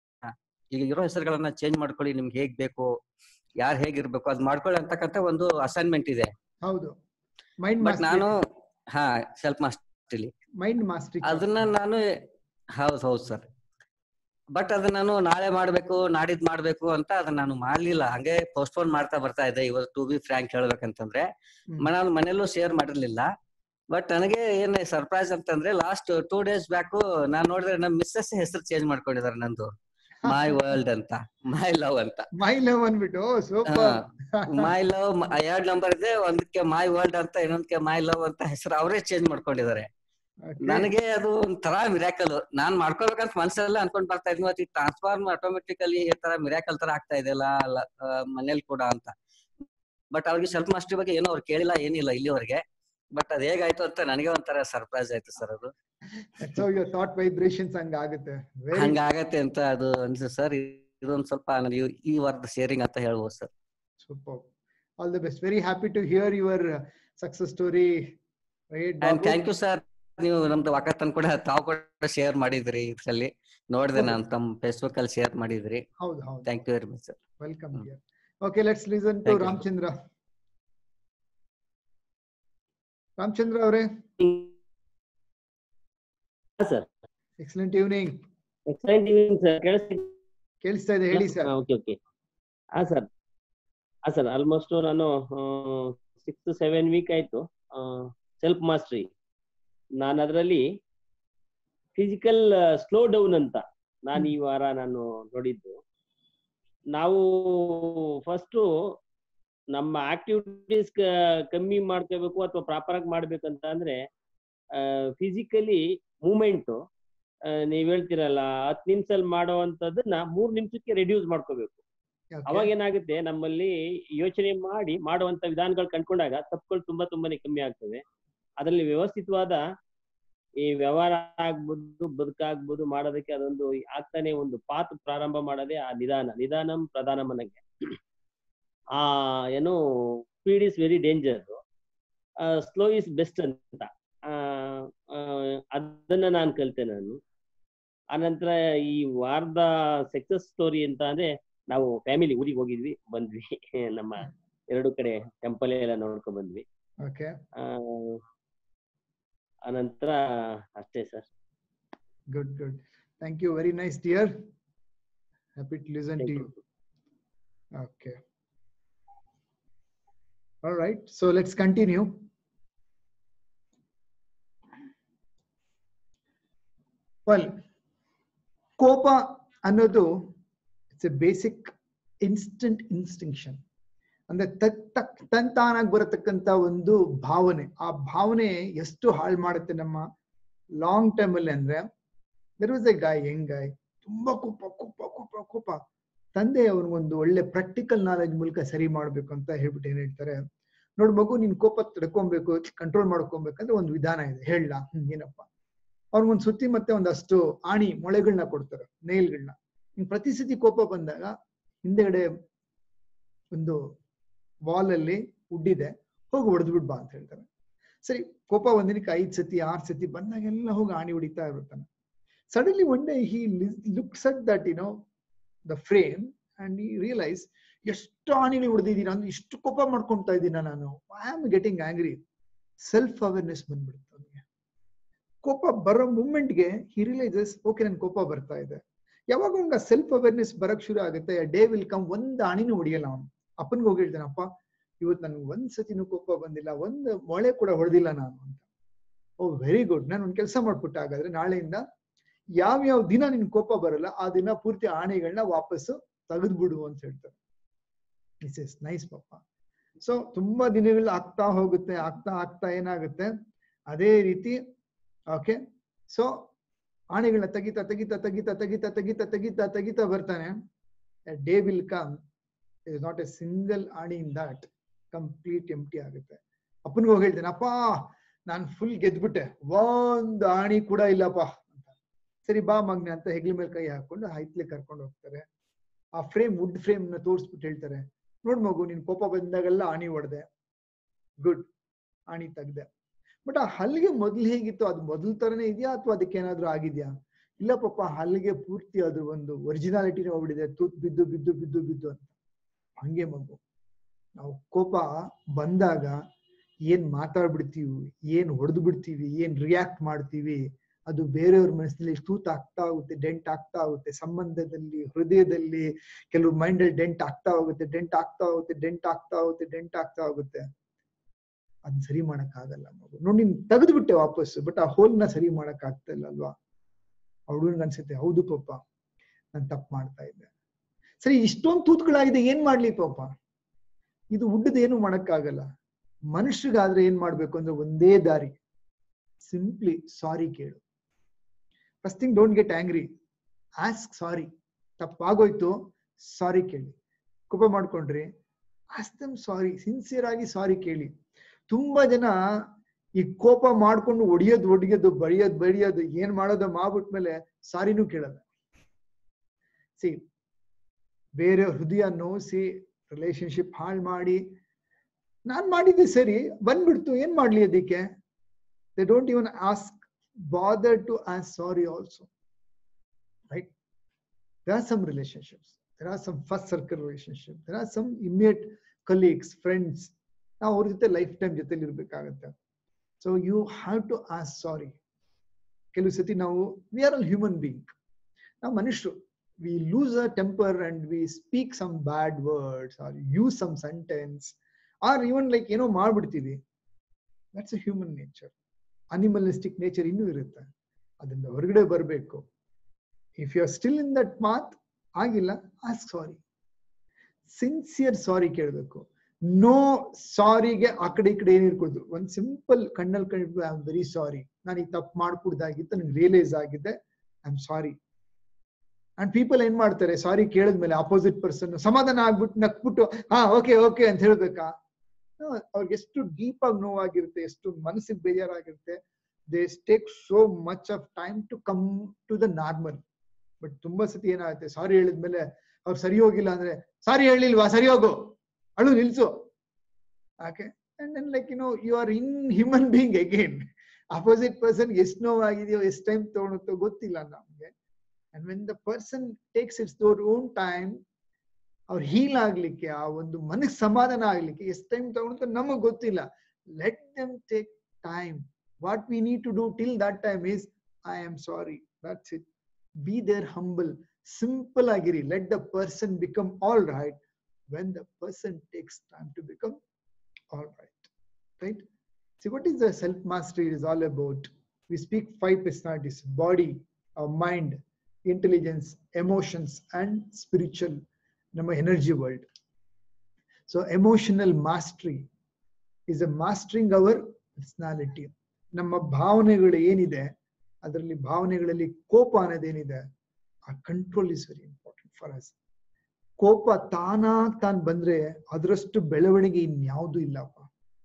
ಈಗ ಇರೋ ಹೆಸರುಗಳನ್ನ ಚೇಂಜ್ ಮಾಡ್ಕೊಳ್ಳಿ ನಿಮ್ಗೆ ಹೇಗ್ ಬೇಕು ಯಾರು ಹೇಗಿರ್ಬೇಕು ಅದ್ ಮಾಡ್ಕೊಳ್ಳಿ ಅಂತಕ್ಕಂತ ಒಂದು ಅಸೈನ್ಮೆಂಟ್ ಇದೆ ಹೌದು ಮೈಂಡ್ ಬಟ್ ನಾನು ಹಾ ಸೆಲ್ಫ್ ಮಾಸ್ಟರ್ಲಿ ಮೈಂಡ್ ಮಾಸ್ಟರಿ ಅದನ್ನ ನಾನು ಹೌದ್ ಹೌದ್ ಸರ್ ಬಟ್ ಅದನ್ನ ನಾನು ನಾಳೆ ಮಾಡ್ಬೇಕು ನಾಡಿದ್ ಮಾಡ್ಬೇಕು ಅಂತ ಅದನ್ನ ನಾನು ಮಾಡ್ಲಿಲ್ಲ ಹಂಗೆ ಪೋಸ್ಟ್ಪೋನ್ ಮಾಡ್ತಾ ಬರ್ತಾ ಇದ್ದೆ ಇವತ್ತು ಟು ಬಿ ಫ್ರಾಂಕ್ ಹೇಳ್ಬೇಕಂತಂದ್ರೆ ಮ- ನಾನು ಮನೆಯಲ್ಲೂ ಶೇರ್ ಮಾಡಿರ್ಲಿಲ್ಲ ಬಟ್ ನನಗೆ ಏನ್ ಸರ್ಪ್ರೈಸ್ ಅಂತಂದ್ರೆ ಲಾಸ್ಟ್ ಟೂ ಡೇಸ್ ಬ್ಯಾಕ್ ನಾನ್ ನೋಡಿದ್ರೆ ನಮ್ ಮಿಸ್ಸಸ್ ಹೆಸರು ಚೇಂಜ್ ಮಾಡ್ಕೊಂಡಿದ್ದಾರೆ ನಂದು ಮೈ ವರ್ಲ್ಡ್ ಅಂತ ಮೈ ಲವ್ ಅಂತ ಮೈ ಲವ್ ಅನ್ಬಿಟ್ಟು ಸೂಪರ್ ಮೈ ಲವ್ ಎರಡ್ ನಂಬರ್ ಇದೆ ಒಂದಕ್ಕೆ ಮೈ ವರ್ಲ್ಡ್ ಅಂತ ಇನ್ನೊಂದಕ್ಕೆ ಮೈ ಲವ್ ಅಂತ ಹೆಸರು ಅವರೇ ಚೇಂಜ್ ಮಾಡ್ಕೊಂಡಿದ್ದಾರೆ ನನಗೆ ಅದು ಒಂಥರ ಮಿರಾಕಲ್ ನಾನ್ ಮಾಡ್ಕೋಬೇಕಂತ ಮನ್ಸಲ್ಲ ಅನ್ಕೊಂಡ್ ಬರ್ತಾ ಇದ್ವಿ ಮತ್ತೆ ಟ್ರಾನ್ಸ್ಫಾರ್ಮ್ ಆಟೋಮೆಟಿಕಲಿ ಈ ತರ ಮಿರಾಕಲ್ ತರ ಆಗ್ತಾ ಇದೆಯಲ್ಲ ಮನೇಲಿ ಕೂಡ ಅಂತ ಬಟ್ ಅವ್ರಿಗೆ ಸೆಲ್ಫ್ ಮಾಸ್ಟರ್ ಬಗ್ಗೆ ಏನೋ ಅವ್ರು ಕೇಳಿಲ್ಲ ಏನಿಲ್ಲ ಇಲ್ಲಿವರೆಗೆ ಬಟ್ ಅದ್ ಹೇಗಾಯ್ತು ಅಂತ ನನಗೆ ಒಂಥರ ಸರ್ಪ್ರೈಸ್ ಆಯ್ತು ಸರ್ ಅದು ಸೊ ಯೋರ್ ಥಾಟ್ ವೈಬ್ರೇಷನ್ಸ್ ಹಂಗ ಆಗುತ್ತೆ ವೆರಿ ಹಂಗಾಗತ್ತೆ ಅಂತ ಅದು ಅನ್ಸುತ್ತೆ ಸರ್ ಇದೊಂದ್ ಸ್ವಲ್ಪ ನನಗೆ ಈ- ಈ ವಾರದ ಶೇರಿಂಗ್ ಅಂತ ಹೇಳ್ಬೋದು sir super all the best very happy to hear your success story right and thank you sir ನೀವು ನಮ್ದು ವಾಕತ್ತನ್ ಕೂಡ ತಾವು ಕೂಡ ಶೇರ್ ಮಾಡಿದ್ರಿ ಇದ್ರಲ್ಲಿ ನೋಡಿದೆ ಹೌದು. ನಾನು ತಮ್ಮ ಫೇಸ್ಬುಕ್ ಅಲ್ಲಿ ಶೇರ್ ಮಾಡಿದ್ರಿ ಹೌದು ಹೌದು thank you very much sir welcome hmm. Here okay let's listen to Thank you. Ramachandra Ramachandra ಅವರೇ sir excellent evening excellent evening sir ಕೇಳಿಸ್ತಿದ್ಯಾ ಕೇಳಿಸ್ತಾ ಇದೆ ಹೇಳಿ ಸರ್ ಓಕೆ ಓಕೆ ಹಾ ಸರ್ ಹಾ ಸರ್ ಆಲ್ಮೋಸ್ಟ್ ನಾನು ಸಿಕ್ಸ್ ಸೆವೆನ್ ವೀಕ್ ಆಯ್ತು ಸೆಲ್ಫ್ ಮಾಸ್ಟ್ರಿ ನಾನು ಅದರಲ್ಲಿ ಫಿಸಿಕಲ್ ಸ್ಲೋ ಡೌನ್ ಅಂತ ನಾನು ಈ ವಾರ ನಾನು ನೋಡಿದ್ದು ನಾವು ಫಸ್ಟು ನಮ್ಮ ಆಕ್ಟಿವಿಟೀಸ್ ಕಮ್ಮಿ ಮಾಡ್ಕೋಬೇಕು ಅಥವಾ ಪ್ರಾಪರ್ ಆಗಿ ಮಾಡ್ಬೇಕಂತ ಅಂದ್ರೆ ಫಿಸಿಕಲಿ ಮೂಮೆಂಟು ನೀವ್ ಹೇಳ್ತಿರಲ್ಲ ಹತ್ತು ನಿಮಿಷದಲ್ಲಿ ಮಾಡುವಂತದನ್ನ ಮೂರ್ ನಿಮಿಷಕ್ಕೆ ರೆಡ್ಯೂಸ್ ಮಾಡ್ಕೋಬೇಕು ಅವಾಗ ಏನಾಗುತ್ತೆ ನಮ್ಮಲ್ಲಿ ಯೋಚನೆ ಮಾಡಿ ಮಾಡುವಂತ ವಿಧಾನಗಳು ಕಂಡ್ಕೊಂಡಾಗ ತಪ್ಪುಗಳು ತುಂಬಾ ತುಂಬಾನೇ ಕಮ್ಮಿ ಆಗ್ತವೆ ಅದರಲ್ಲಿ ವ್ಯವಸ್ಥಿತವಾದ ಈ ವ್ಯವಹಾರ ಆಗ್ಬೋದು ಬದುಕಾಗ್ಬೋದು ಮಾಡೋದಕ್ಕೆ ಅದೊಂದು ಆಗ್ತಾನೆ ಒಂದು ಪಾತ್ ಪ್ರಾರಂಭ ಮಾಡೋದೇ ಆ ನಿಧಾನ ನಿಧಾನಂ ಪ್ರಧಾನಂ ಅನ್ನಂಗೆ ಆ ಏನು speed is very danger slow is best ಅಂತ ಆ, ಆ, ಅದನ್ನ ನಾನು ಕಲಿತೆ ನಾನು ಆನಂತರ ಈ ವಾರದ ಸಕ್ಸಸ್ ಸ್ಟೋರಿ ಅಂತ ಅಂದ್ರೆ ನಾವು ಫ್ಯಾಮಿಲಿ ಊರಿಗೆ ಹೋಗಿದ್ವಿ ಬಂದ್ವಿ ನಮ್ಮ ಎರಡು ಕಡೆ ಟೆಂಪಲ್ ಎಲ್ಲ ನೋಡ್ಕೊಂಡ್ ಬಂದ್ವಿ ಓಕೆ ಆ, ಆನಂತರ ಅಷ್ಟೇ sir good good thank you very nice dear happy to listen to you Okay. All right. So let's continue. Well, ಕೋಪ ಅನ್ನೋದು it's a basic instant instinction ಅಂದ್ರೆ ತಕ್ ತಕ್ ತಂತಾನಾಗಿ ಬರತಕ್ಕಂತ ಒಂದು ಭಾವನೆ ಆ ಭಾವನೆ ಎಷ್ಟು ಹಾಳು ಮಾಡುತ್ತೆ ನಮ್ಮ ಲಾಂಗ್ ಟೈಮ್ ಅಲ್ಲಿ ಅಂದ್ರೆ ದರ್ ವಾಸ್ ಎ ಗಾಯ್ ಹೆಂಗ್ ಗಾಯ್ ತುಂಬಾ ಕೋಪ ಕೋಪ ಕೋಪ ಕೋಪ ತಂದೆ ಅವ್ನಿಗೊಂದು ಒಳ್ಳೆ ಪ್ರಾಕ್ಟಿಕಲ್ ನಾಲೆಜ್ ಮೂಲಕ ಸರಿ ಮಾಡ್ಬೇಕು ಅಂತ ಹೇಳ್ಬಿಟ್ಟು ಏನ್ ಹೇಳ್ತಾರೆ ನೋಡ್ ಮಗು ನೀನ್ ಕೋಪ ತಡ್ಕೊಬೇಕು ಕಂಟ್ರೋಲ್ ಮಾಡ್ಕೊಬೇಕಂದ್ರೆ ಒಂದು ವಿಧಾನ ಇದೆ ಹೇಳ ಹ್ಮ್ ಏನಪ್ಪ ಅವ್ನಿಗೊಂದ್ ಸುತ್ತಿ ಮತ್ತೆ ಒಂದಷ್ಟು ಆಣಿ ಮೊಳೆಗಳನ್ನ ಕೊಡ್ತಾರೆ ನೇಲ್ಗಳನ್ನ ನಿನ್ ಪ್ರತಿ ಸತಿ ಕೋಪ ಬಂದಾಗ ಹಿಂದೆಗಡೆ ಒಂದು ವಾಲ್ ಅಲ್ಲಿ ಉಡ್ಡಿದೆ ಹೋಗಿ ಹೊಡೆದ್ಬಿಡ್ ಬಾ ಅಂತ ಹೇಳ್ತಾರೆ ಸರಿ ಕೋಪ ಒಂದಿನಕ್ಕೆ ಐದ್ ಸತಿ ಆರ್ ಸತಿ ಬಂದಾಗೆಲ್ಲ ಹೋಗಿ ಆಣಿ ಹೊಡಿತಾ ಇರ್ತಾನೆ suddenly one day he looks at that you know the frame and he realise ಎಷ್ಟು ಆಣಿಗಳು ಹೊಡೆದಿದ್ದೀನಿ ಅಂದ್ರೆ ಇಷ್ಟು ಕೋಪ ಮಾಡ್ಕೊಂತಾ ಇದ್ದೀನ ನಾನು I am getting angry self awareness ಬಂದ್ಬಿಡುತ್ತೆ ಅವನಿಗೆ ಕೋಪ ಬರೋ ಮೂಮೆಂಟ್ಗೆ ಹಿ ರಿಯಲೈಸಸ್ ಓಕೆ ನನ್ ಕೋಪ ಬರ್ತಾ ಇದೆ ಯಾವಾಗ ಅವ್ನಿಗೆ ಸೆಲ್ಫ್ ಅವೇರ್ನೆಸ್ ಬರಕ್ ಶುರು ಆಗುತ್ತೆ ಡೇ ವಿಲ್ ಕಮ್ ಒಂದ್ ಆಣಿನೂ ಹೊಡಿಯಲ್ಲ ಅವನು ಅಪ್ಪನ್ಗೆ ಹೋಗಿ ಹೇಳ್ತಾನೆ ಅಪ್ಪ ಇವತ್ತು ನನ್ಗೆ ಒಂದ್ ಸತಿನೂ ಕೋಪ ಬಂದಿಲ್ಲ ಒಂದ್ ಮೊಳೆ ಕೂಡ ಹೊಡೆದಿಲ್ಲ ನಾನು ಅಂತ ಓ ವೆರಿ ಗುಡ್ ನಾನು ಒಂದ್ ಕೆಲಸ ಮಾಡ್ಬಿಟ್ಟ ಹಾಗಾದ್ರೆ ನಾಳೆಯಿಂದ ಯಾವ ಯಾವ ದಿನ ನಿನ್ ಕೋಪ ಬರಲ್ಲ ಆ ದಿನ ಪೂರ್ತಿ ಆಣೆಗಳನ್ನ ವಾಪಸ್ಸು ತೆಗೆದ್ಬಿಡು ಅಂತ ಹೇಳ್ತಾರೆ ಇಸ್ ಎಸ್ ನೈಸ್ ಪಾಪ ಸೊ ತುಂಬಾ ದಿನಗಳು ಆಗ್ತಾ ಹೋಗುತ್ತೆ ಆಗ್ತಾ ಆಗ್ತಾ ಏನಾಗುತ್ತೆ ಅದೇ ರೀತಿ ಓಕೆ ಸೊ ಆಣೆಗಳನ್ನ ತೆಗಿತಾ ತೆಗಿತಾ ತೆಗಿತಾ ತೆಗಿತಾ ತೆಗಿತಾ ತೆಗಿತಾ ತೆಗಿತಾ ಬರ್ತಾನೆ day will come is not a single ಆಣಿ ಇನ್ ದಟ್ ಕಂಪ್ಲೀಟ್ ಎಂಟಿ ಆಗುತ್ತೆ ಅಪ್ಪನಿಗೆ ಹೋಗಿ ಹೇಳ್ತೇನೆ ಅಪ್ಪ ನಾನ್ ಫುಲ್ ಗೆದ್ಬಿಟ್ಟೆ ಒಂದ್ ಆಣಿ ಕೂಡ ಇಲ್ಲಪ್ಪ ಅಂತ ಸರಿ ಬಾ ಮಗ್ನೆ ಅಂತ ಹೆಗ್ಲ ಮೇಲೆ ಕೈ ಹಾಕೊಂಡು ಹೈತ್ಲೆ ಕರ್ಕೊಂಡು ಹೋಗ್ತಾರೆ ಆ ಫ್ರೇಮ್ ವುಡ್ ಫ್ರೇಮ್ ನ ತೋರಿಸ್ಬಿಟ್ಟು ಹೇಳ್ತಾರೆ ನೋಡ್ ಮಗು ನಿನ್ ಕೋಪ ಬಂದಾಗೆಲ್ಲ ಆಣಿ ಹೊಡೆದೆ ಗುಡ್ ಆಣಿ ತೆಗ್ದೆ ಬಟ್ ಆ ಹಲ್ಲಿಗೆ ಮೊದ್ಲು ಹೇಗಿತ್ತು ಅದು ಮೊದಲ ತರನೇ ಇದೆಯಾ ಅಥವಾ ಅದಕ್ಕೆ ಏನಾದ್ರೂ ಆಗಿದ್ಯಾ ಇಲ್ಲ ಪಾಪ ಹಲ್ಲಿಗೆ ಪೂರ್ತಿ ಅದು ಒಂದು ಒರಿಜಿನಾಲಿಟಿನೇ ಹೋಗ್ಬಿಟ್ಟಿದೆ ತೂತ್ ಬಿದ್ದು ಬಿದ್ದು ಬಿದ್ದು ಬಿದ್ದು ಅಂತ ಹಂಗೆ ಮಗು ನಾವು ಕೋಪ ಬಂದಾಗ ಏನ್ ಮಾತಾಡ್ಬಿಡ್ತೀವಿ ಏನ್ ಹೊಡೆದು ಬಿಡ್ತೀವಿ ಏನ್ ರಿಯಾಕ್ಟ್ ಮಾಡ್ತೀವಿ ಅದು ಬೇರೆಯವ್ರ ಮನಸ್ಸಿನಲ್ಲಿ ತೂತ್ ಆಗ್ತಾ ಹೋಗುತ್ತೆ ಡೆಂಟ್ ಆಗ್ತಾ ಹೋಗುತ್ತೆ ಸಂಬಂಧದಲ್ಲಿ ಹೃದಯದಲ್ಲಿ ಕೆಲವು ಮೈಂಡ್ ಅಲ್ಲಿ ಡೆಂಟ್ ಆಗ್ತಾ ಹೋಗುತ್ತೆ ಡೆಂಟ್ ಆಗ್ತಾ ಹೋಗುತ್ತೆ ಡೆಂಟ್ ಆಗ್ತಾ ಹೋಗುತ್ತೆ ಡೆಂಟ್ ಆಗ್ತಾ ಹೋಗುತ್ತೆ ಅದ್ ಸರಿ ಮಾಡಕ್ ಆಗಲ್ಲ ಮಗು ನೋಡಿ ನೀನ್ ತೆಗೆದು ಬಿಟ್ಟೆ ವಾಪಸ್ ಬಟ್ ಆ ಹೋಲ್ನ ಸರಿ ಮಾಡಕ್ ಆಗ್ತಾ ಇಲ್ಲ ಅಲ್ವಾ ಹುಡುಗನ್ಗೆ ಅನ್ಸುತ್ತೆ ಹೌದು ಪಾಪ ನಾನ್ ತಪ್ಪು ಮಾಡ್ತಾ ಇದ್ದೆ ಸರಿ ಇಷ್ಟೊಂದು ತೂತ್ಗಳಾಗಿದೆ ಏನ್ ಮಾಡ್ಲಿ ಪಾಪ ಇದು ಉಡ್ಡದ ಏನು ಮಾಡಕ್ಕಾಗಲ್ಲ ಮನುಷ್ಯಗಾದ್ರೆ ಏನ್ ಮಾಡ್ಬೇಕು ಅಂದ್ರೆ ಒಂದೇ ದಾರಿ ಸಿಂಪ್ಲಿ ಸಾರಿ ಕೇಳು first thing don't get angry ask sorry ತಪ್ಪಾಗೋಯ್ತು ಸಾರಿ ಕೇಳಿ ಕೋಪ ಮಾಡ್ಕೊಂಡ್ರಿ ಆಸ್ಕ್ ದಮ್ ಸಾರಿ ಸಿನ್ಸಿಯರ್ ಆಗಿ ಸಾರಿ ಕೇಳಿ ತುಂಬಾ ಜನ ಈ ಕೋಪ ಮಾಡ್ಕೊಂಡು ಒಡಿಯೋದು ಒಡಿಯೋದು ಬಡಿಯೋದು ಬಡಿಯೋದು ಏನ್ ಮಾಡೋದು ಮಾಡ್ಬಿಟ್ಮೇಲೆ ಸಾರಿನೂ ಕೇಳಲ್ಲ ಸಿ ಬೇರೆ ಹೃದಯ ನೋಯಿಸಿ ರಿಲೇಶನ್ಶಿಪ್ ಹಾಳು ಮಾಡಿ ನಾನ್ ಮಾಡಿದ್ದೆ ಸರಿ ಬಂದ್ಬಿಡ್ತು ಏನ್ ಮಾಡ್ಲಿ ಅದಕ್ಕೆ they don't even ask bother to ask sorry also right there are some relationships there are some first circle relationship there are some immediate colleagues friends ನಾವು ಅವ್ರ ಜೊತೆ ಲೈಫ್ ಟೈಮ್ ಜೊತೆಲಿ ಇರ್ಬೇಕಾಗತ್ತೆ so you have to ask sorry ಕೆಲವು ಸತಿ ನಾವು we are all human being ನಾವು ಮನುಷ್ಯರು we lose a temper and we speak some bad words or use some sentence or even like ಏನೋ ಮಾಡ್ಬಿಡ್ತೀವಿ that's a human nature animalistic nature ಇನ್ನೂ ಇರುತ್ತೆ ಅದರಿಂದ ಹೊರಗಡೆ ಬರಬೇಕು if you are still in that ಮಾತ್ ಆಗಿಲ್ಲ ಆಸ್ಕ್ ಸಾರಿ ಸಿನ್ಸಿಯರ್ ಸಾರಿ ಕೇಳಬೇಕು ನೋ ಸಾರಿಗೆ ಆ ಕಡೆ ಈ ಕಡೆ ಏನ್ ಇರ್ಕೊಳ್ದು ಒಂದ್ ಸಿಂಪಲ್ ಕಣ್ಣಲ್ಲಿ ಕಣ್ಣಿಟ್ಟು ಐ ಆಮ್ ವೆರಿ ಸಾರಿ ನಾನು ಈ ತಪ್ಪು ಮಾಡ್ಕೊಡ್ದಾಗಿತ್ತು ನಂಗೆ ರಿಯಲೈಸ್ ಆಗಿದೆ I am sorry and people ಏನ್ ಮಾಡ್ತಾರೆ ಸಾರಿ ಕೇಳಿದ್ಮೇಲೆ ಅಪೋಸಿಟ್ ಪರ್ಸನ್ ಸಮಾಧಾನ ಆಗ್ಬಿಟ್ಟು ನಕ್ಬಿಟ್ಟು ಹಾ ಓಕೆ ಓಕೆ ಅಂತ ಹೇಳ್ಬೇಕಾ No, ಅವ್ರಿಗೆ ಎಷ್ಟು ಡೀಪ್ ಆಗಿ ನೋವಾಗಿರುತ್ತೆ ಎಷ್ಟು ಮನಸ್ಸಿಗೆ ಬೇಜಾರಾಗಿರುತ್ತೆ they take so much of time to come to the normal but ತುಂಬಾ ಸತಿ ಏನಾಗುತ್ತೆ ಸಾರಿ ಹೇಳಿದ್ಮೇಲೆ ಅವ್ರು ಸರಿ ಹೋಗಿಲ್ಲ ಅಂದ್ರೆ ಸಾರಿ ಹೇಳಿಲ್ವಾ ಸರಿ ಹೋಗು ಅಳು ನಿಲ್ಸು okay and then like you know you are in human being again opposite person ಎಷ್ಟು ನೋವಾಗಿದೆಯೋ ಎಷ್ಟು ಟೈಮ್ ತಗೊಳುತ್ತೋ ಗೊತ್ತಿಲ್ಲ ನಮ್ಗೆ and when the person takes its their own time ಅವ್ರು ಹೀಲ್ ಆಗ್ಲಿಕ್ಕೆ ಆ ಒಂದು ಮನಸ್ಸು ಸಮಾಧಾನ ಆಗ್ಲಿಕ್ಕೆ ಎಷ್ಟು ಟೈಮ್ ತಗೊಳುತ್ತೋ ನಮಗ್ ಗೊತ್ತಿಲ್ಲ let them take time what we need to do till that time is I am sorry that's it be there humble simple ಆಗಿರಿ let the person become all right when the person takes time to become all right right see what is the self mastery is all about we speak five personalities body our mind intelligence emotions and spiritual ನಮ್ಮ energy world so emotional mastery is a mastering our personality ನಮ್ಮ ಭಾವನೆಗಳು ಏನಿದೆ ಅದರಲ್ಲಿ ಭಾವನೆಗಳಲ್ಲಿ ಕೋಪ ಅನ್ನೋದೇನಿದೆ ಆ control is very important for us ಕೋಪ ತಾನಾಗ್ ತಾನ್ ಬಂದ್ರೆ ಅದರಷ್ಟು ಬೆಳವಣಿಗೆ ಇನ್ಯಾವುದೂ ಇಲ್ಲಪ್ಪ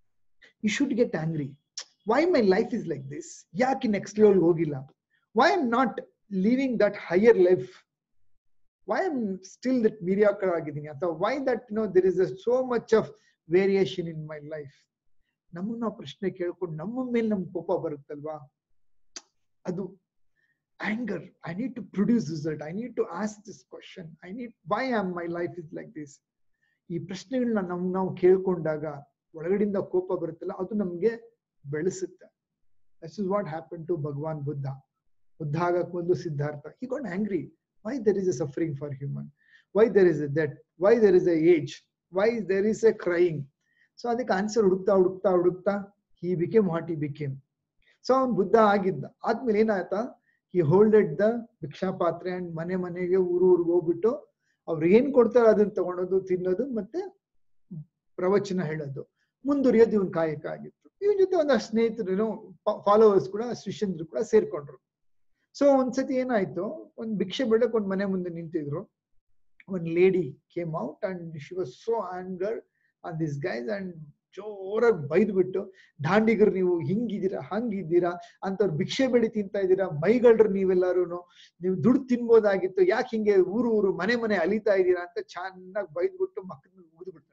you should get angry why my life is like this ಯಾಕೆ ನೆಕ್ಸ್ಟ್ ಲೆವೆಲ್ ಹೋಗಿಲ್ಲ why am not living that higher life why am still that mediocre ಆಗಿದ್ದೀನಿ ಅಥವಾ why that no there is a so much of variation in my life ನಮ್ಮನ್ನ ನಾವು ಪ್ರಶ್ನೆ ಕೇಳ್ಕೊಂಡು ನಮ್ಮ ಮೇಲೆ ನಮ್ ಕೋಪ ಬರುತ್ತಲ್ವಾ ಅದು anger I need to produce result I need to ask this question I need why am my life is like this ಈ ಪ್ರಶ್ನೆಗಳನ್ನ ನಮ್ ನಾವು ಕೇಳ್ಕೊಂಡಾಗ ಒಳಗಡೆಯಿಂದ ಕೋಪ ಬರುತ್ತಲ್ಲ ಅದು ನಮ್ಗೆ ಬೆಳೆಸುತ್ತೆ this is what happen to Bhagwan Buddha Buddha ಆಗಕ್ ಒಂದು Siddhartha he got angry why there is a suffering for human why there is a that why there is a age why there is a crying so ಅದಕ್ಕೆ answer ಹುಡುಕ್ತಾ ಹುಡುಕ್ತಾ ಹುಡುಕ್ತಾ he became what he became so ಅವ್ನ್ ಬುದ್ಧ ಆಗಿದ್ದ ಆದ್ಮೇಲೆ ಏನಾಯ್ತಾ ಹಿ ಹೋಲ್ಡೆಡ್ the ಭಿಕ್ಷಾ ಪಾತ್ರೆ and ಮನೆ ಮನೆಗೆ ಊರು ಊರಿಗೆ ಹೋಗ್ಬಿಟ್ಟು ಅವ್ರು ಏನ್ ಕೊಡ್ತಾರೋ ಅದನ್ನ ತಗೊಳೋದು ತಿನ್ನೋದು ಮತ್ತೆ ಪ್ರವಚನ ಹೇಳೋದು ಮುಂದುವರಿಯೋದು ಇವನ್ ಕಾಯಕ ಆಗಿತ್ತು ಇವನ್ ಜೊತೆ ಒಂದಷ್ಟು ಸ್ನೇಹಿತರು ಫಾಲೋವರ್ಸ್ ಕೂಡ ಶಿಷ್ಯಂದ್ರು ಕೂಡ ಸೇರ್ಕೊಂಡ್ರು ಸೊ ಒಂದ್ಸತಿ ಏನಾಯ್ತು ಒಂದ್ ಭಿಕ್ಷೆ ಬೆಳಕ್ ಒಂದ್ ಮನೆ ಮುಂದೆ ನಿಂತಿದ್ರು ಒಂದ್ lady came out and she was so anger on this guys and ಜೋರಾಗಿ ಬೈದ್ಬಿಟ್ಟು ದಾಂಡಿಗರು ನೀವು ಹಿಂಗಿದ್ದೀರಾ ಹಂಗಿದ್ದೀರಾ ಅಂತವ್ರು ಭಿಕ್ಷೆ ಬೆಳಿ ತಿಂತಾ ಇದ್ದೀರಾ ಮೈಗಳ್ರು ನೀವೆಲ್ಲರೂ ನೀವು ದುಡ್ಡು ತಿನ್ಬೋದಾಗಿತ್ತು ಯಾಕೆ ಹಿಂಗೆ ಊರು ಊರು ಮನೆ ಮನೆ ಅಲಿತಾ ಇದ್ದೀರಾ ಅಂತ ಚೆನ್ನಾಗಿ ಬೈದ್ಬಿಟ್ಟು ಮಕ್ಕಳ ಉಗಿದು ಬಿಡ್ತಾರೆ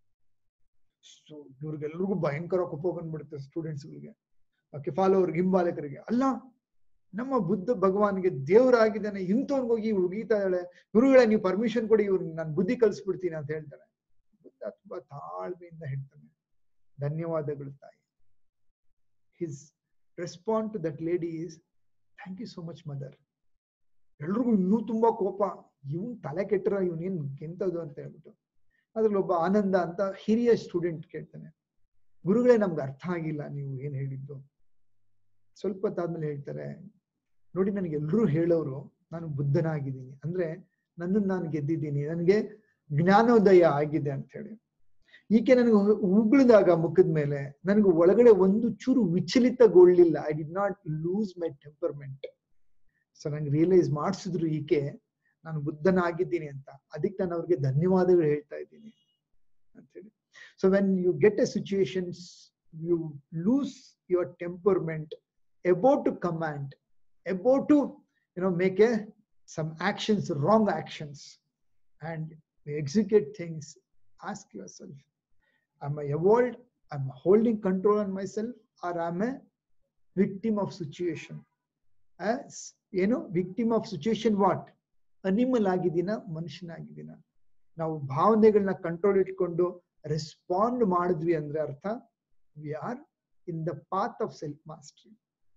ಸೊ ಇವ್ರಿಗೆಲ್ರಿಗೂ ಭಯಂಕರ ಕೋಪ ಬಂದ್ಬಿಡುತ್ತೆ ಸ್ಟೂಡೆಂಟ್ಸ್ಗಳಿಗೆ ಓಕೆ ಫಾಲೋವರ್ಗೆ ಹಿಂಬಾಲಕರಿಗೆ ಅಲ್ಲ ನಮ್ಮ ಬುದ್ಧ ಭಗವಾನ್ಗೆ ದೇವರಾಗಿದ್ದಾನೆ ಇಂಥವ್ನಿಗೆ ಹೋಗಿ ಉಗೀತಾ ಇದ್ದಾಳೆ ಗುರುಗಳೇ ನೀವು ಪರ್ಮಿಷನ್ ಕೊಡಿ ಇವ್ರು ನಾನು ಬುದ್ಧಿ ಕಲಿಸ್ಬಿಡ್ತೀನಿ ಅಂತ ಹೇಳ್ತಾನೆ ಬುದ್ಧ ತುಂಬಾ ತಾಳ್ಮೆಯಿಂದ ಹೇಳ್ತಾನೆ ಧನ್ಯವಾದಗಳು ತಾಯಿ his respond to that lady is thank you so much mother ಎಲ್ರಿಗೂ ಇನ್ನೂ ತುಂಬಾ ಕೋಪ ಇವನ್ ತಲೆ ಕೆಟ್ಟರ ಇವನೇನ್ ಎಂತದು ಅಂತ ಹೇಳ್ಬಿಟ್ಟು ಅದ್ರಲ್ಲಿ ಒಬ್ಬ ಆನಂದ ಅಂತ ಹಿರಿಯ ಸ್ಟೂಡೆಂಟ್ ಕೇಳ್ತಾನೆ ಗುರುಗಳೇ ನಮ್ಗೆ ಅರ್ಥ ಆಗಿಲ್ಲ ನೀವು ಏನ್ ಹೇಳಿದ್ದು ಸ್ವಲ್ಪ ಹೊತ್ತಾದ್ಮೇಲೆ ಹೇಳ್ತಾರೆ ನೋಡಿ ನನಗೆ ಎಲ್ರೂ ಹೇಳೋರು ನಾನು ಬುದ್ಧನಾಗಿದ್ದೀನಿ ಅಂದ್ರೆ ನನ್ನನ್ನು ನಾನು ಗೆದ್ದಿದ್ದೀನಿ ನನಗೆ ಜ್ಞಾನೋದಯ ಆಗಿದೆ ಅಂತ ಹೇಳಿ ಈಕೆ ನನಗೆ ಉಗುಳಿದಾಗ ಮುಖದ ಮೇಲೆ ನನಗೆ ಒಳಗಡೆ ಒಂದು ಚೂರು ವಿಚಲಿತಗೊಳ್ಳಿಲ್ಲ I did not lose my temperament so ನಂಗೆ ರಿಯಲೈಸ್ ಮಾಡಿಸಿದ್ರು ಈಕೆ ನಾನು ಬುದ್ಧನಾಗಿದ್ದೀನಿ ಅಂತ ಅದಕ್ಕೆ ನಾನು ಅವ್ರಿಗೆ ಧನ್ಯವಾದಗಳು ಹೇಳ್ತಾ ಇದ್ದೀನಿ ಅಂತ ಹೇಳಿ so when you get a situations you lose your temperament about to command, about to you know make a some actions, wrong actions, and execute things. Ask yourself: Am I evolved? Am I holding control on myself, or am I victim of situation? As you know, victim of situation what? Animal ಆಗಿದ್ದೀನ ಮನುಷ್ಯನಾಗಿದ್ದೀನ ನಾವು ಭಾವನೆಗಳನ್ನ control ಇಟ್ಕೊಂಡು respond ಮಾಡಿದ್ವಿ ಅಂದ್ರೆ ಅರ್ಥ we are in the path of self mastery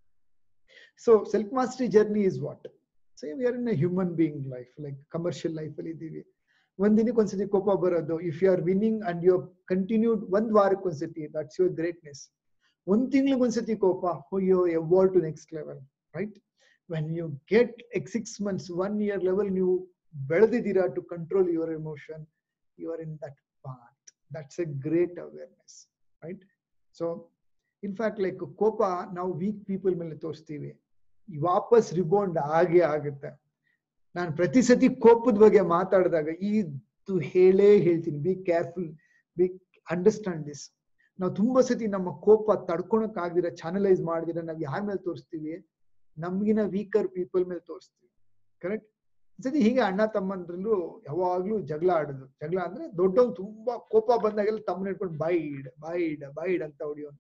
so self mastery journey is what so we are in a human being life like commercial life ಅಲ್ಲಿ ಇದ್ದೀವಿ ಒಂದ್ ದಿನಕ್ಕೆ ಒಂದ್ಸತಿ ಕೋಪ ಬರೋದು if you are winning and you continued ಒಂದ್ ವಾರಕ್ಕೆ ಒಂದ್ಸತಿ ದಟ್ಸ್ ಯುವರ್ ಗ್ರೇಟ್ನೆಸ್ ಒಂದ್ ತಿಂಗಳಿಗೆ ಒಂದ್ಸತಿ ಕೋಪ you evolve to next level right when you get a six months one year level ನೀವು ಬೆಳೆದಿದ್ದೀರಾ to control your emotion you are in that path that's a great awareness right so in fact like ಕೋಪ ನಾವು weak people ಮೇಲೆ ತೋರಿಸ್ತೀವಿ ವಾಪಸ್ rebound ಆಗೇ ಆಗುತ್ತೆ ನಾನು ಪ್ರತಿ ಸತಿ ಕೋಪದ ಬಗ್ಗೆ ಮಾತಾಡಿದಾಗ ಇದು ಹೇಳೇ ಹೇಳ್ತೀನಿ be careful be understand this ನಾವು ತುಂಬಾ ಸತಿ ನಮ್ಮ ಕೋಪ ತಡ್ಕೊಳಕ್ ಆಗದಿರ ಚಾನಲೈಸ್ ಮಾಡಿದಿರ ನಾವ್ ಯಾರ ಮೇಲೆ ತೋರಿಸ್ತೀವಿ ನಮ್ಗಿನ ವೀಕರ್ ಪೀಪಲ್ ಮೇಲೆ ತೋರಿಸ್ತೀವಿ ಕರೆಕ್ಟ್ ಸತಿ ಹೀಗೆ ಅಣ್ಣ ತಮ್ಮಂದ್ರಲ್ಲೂ ಯಾವಾಗ್ಲೂ ಜಗಳ ಆಡೋದು ಜಗಳ ಅಂದ್ರೆ ದೊಡ್ಡವ್ ತುಂಬಾ ಕೋಪ ಬಂದಾಗೆಲ್ಲ ತಮ್ಮನ ಹಿಡ್ಕೊಂಡು ಬೈಡ್ ಬೈಡ್ ಬೈಡ್ ಅಂತ ಹೊಡಿಯೋನು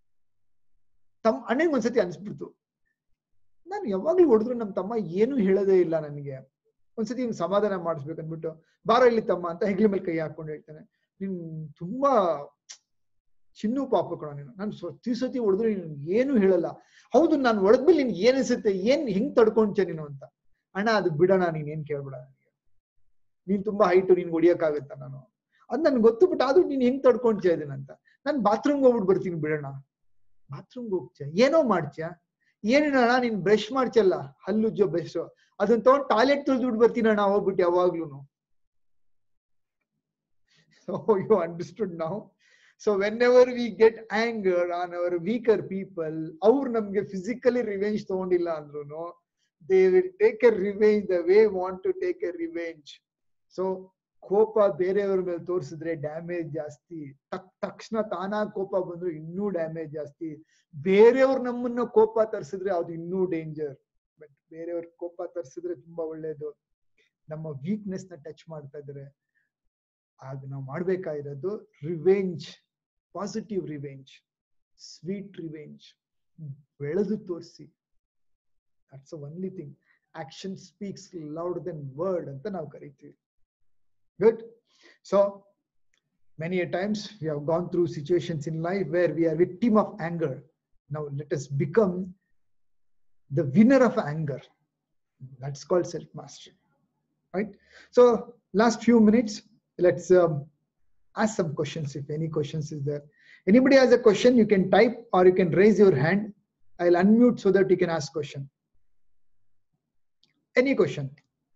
ತಮ್ಮ ಅಣ್ಣಂಗ್ ಒಂದ್ಸತಿ ಅನ್ಸ್ಬಿಡ್ತು ನಾನು ಯಾವಾಗ್ಲೂ ಹೊಡೆದ್ರು ನಮ್ ತಮ್ಮ ಏನು ಹೇಳೋದೇ ಇಲ್ಲ ನನಗೆ ಒಂದ್ಸತಿ ಹಿಂಗ್ ಸಮಾಧಾನ ಮಾಡಿಸ್ಬೇಕು ಅಂದ್ಬಿಟ್ಟು ಬಾರ ಇಲ್ಲಿ ತಮ್ಮ ಅಂತ ಹೆಗ್ಲ ಮೇಲೆ ಕೈ ಹಾಕೊಂಡು ಹೇಳ್ತಾನೆ ನೀನ್ ತುಂಬಾ ಚಿನ್ನು ಪಾಪ ಕಣ ನೀನು ನಾನು ಪ್ರತಿ ಸತಿ ಹೊಡೆದ್ರು ನೀನು ಏನು ಹೇಳಲ್ಲ ಹೌದು ನಾನು ಹೊಡೆದ್ಮೇಲೆ ನಿನ್ ಏನ್ ಅನ್ಸುತ್ತೆ ಏನ್ ಹೆಂಗ್ ತಡ್ಕೊಂಡ್ಚೆ ನೀನು ಅಂತ ಅಣ್ಣ ಅದು ಬಿಡೋಣ ನೀನ್ ಏನ್ ಕೇಳ್ಬೇಡ ನನಗೆ ನೀನ್ ತುಂಬಾ ಹೈಟು ನಿನ್ ಹೊಡಿಯಕ್ಕಾಗತ್ತ ನಾನು ಅದ್ ನನ್ಗೆ ಗೊತ್ತು ಬಿಟ್ಟು ಆದ್ರೂ ನೀನ್ ಹೆಂಗ್ ತಡ್ಕೊಂಡ್ಚೆ ಇದನ್ನಂತ ನಾನ್ ಬಾತ್ರೂಮ್ಗೆ ಹೋಗ್ಬಿಟ್ಟು ಬರ್ತೀನಿ ಬಿಡೋಣ ಬಾತ್ರೂಮ್ಗೆ ಹೋಗ್ತೀಯ ಏನೋ ಮಾಡ್ತೀಯ ಏನೇನಣ್ಣ ನೀನ್ ಬ್ರಷ್ ಮಾಡ್ತಿಯಲ್ಲ ಹಲ್ಲುಜ್ಜೋ ಬ್ರಷ್ ಅದನ್ನ ತಗೊಂಡ್ ಟಾಯ್ಲೆಟ್ ತೊಳ್ದ್ಬಿಟ್ಟು ಬರ್ತೀನಿ ಅಣ್ಣ ಹೋಗ್ಬಿಟ್ಟು ಯಾವಾಗ್ಲೂ ಸೊ ಯು ಅಂಡರ್ಸ್ಟುಡ್ ನಾವು so whenever we get anger on our weaker people ಅವ್ರು ನಮ್ಗೆ ಫಿಸಿಕಲಿ ರಿವೆಂಜ್ ತಗೊಂಡಿಲ್ಲ ಅಂದ್ರು they will take a revenge the way want to take a revenge so ಕೋಪ ಬೇರೆಯವ್ರ ಮೇಲೆ ತೋರಿಸಿದ್ರೆ ಡ್ಯಾಮೇಜ್ ಜಾಸ್ತಿ ತಕ್ ತಕ್ಷಣ ತಾನಾಗ್ ಕೋಪ ಬಂದ್ರೆ ಇನ್ನೂ ಡ್ಯಾಮೇಜ್ ಜಾಸ್ತಿ ಬೇರೆಯವ್ರು ನಮ್ಮನ್ನ ಕೋಪ ತರಿಸಿದ್ರೆ ಅದು ಇನ್ನೂ ಡೇಂಜರ್ ಬಟ್ ಬೇರೆಯವ್ರ ಕೋಪ ತರಿಸಿದ್ರೆ ತುಂಬಾ ಒಳ್ಳೇದು ನಮ್ಮ ವೀಕ್ನೆಸ್ ನ ಟಚ್ ಮಾಡ್ತಾ ಇದ್ದಾರೆ ಆಗ ನಾವು ಮಾಡ್ಬೇಕಾಗಿರೋದು revenge positive revenge sweet revenge ಬೆಳೆದು ತೋರಿಸಿ that's only thing action speaks loud then word ಅಂತ ನಾವು ಕರಿತೀವಿ good so many a times we have gone through situations in life where we are victim of anger now let us become the winner of anger that's called self mastery right so last few minutes let's um, ask some questions if any questions is there anybody has a question you can type or you can raise your hand i'll unmute so that you can ask question any question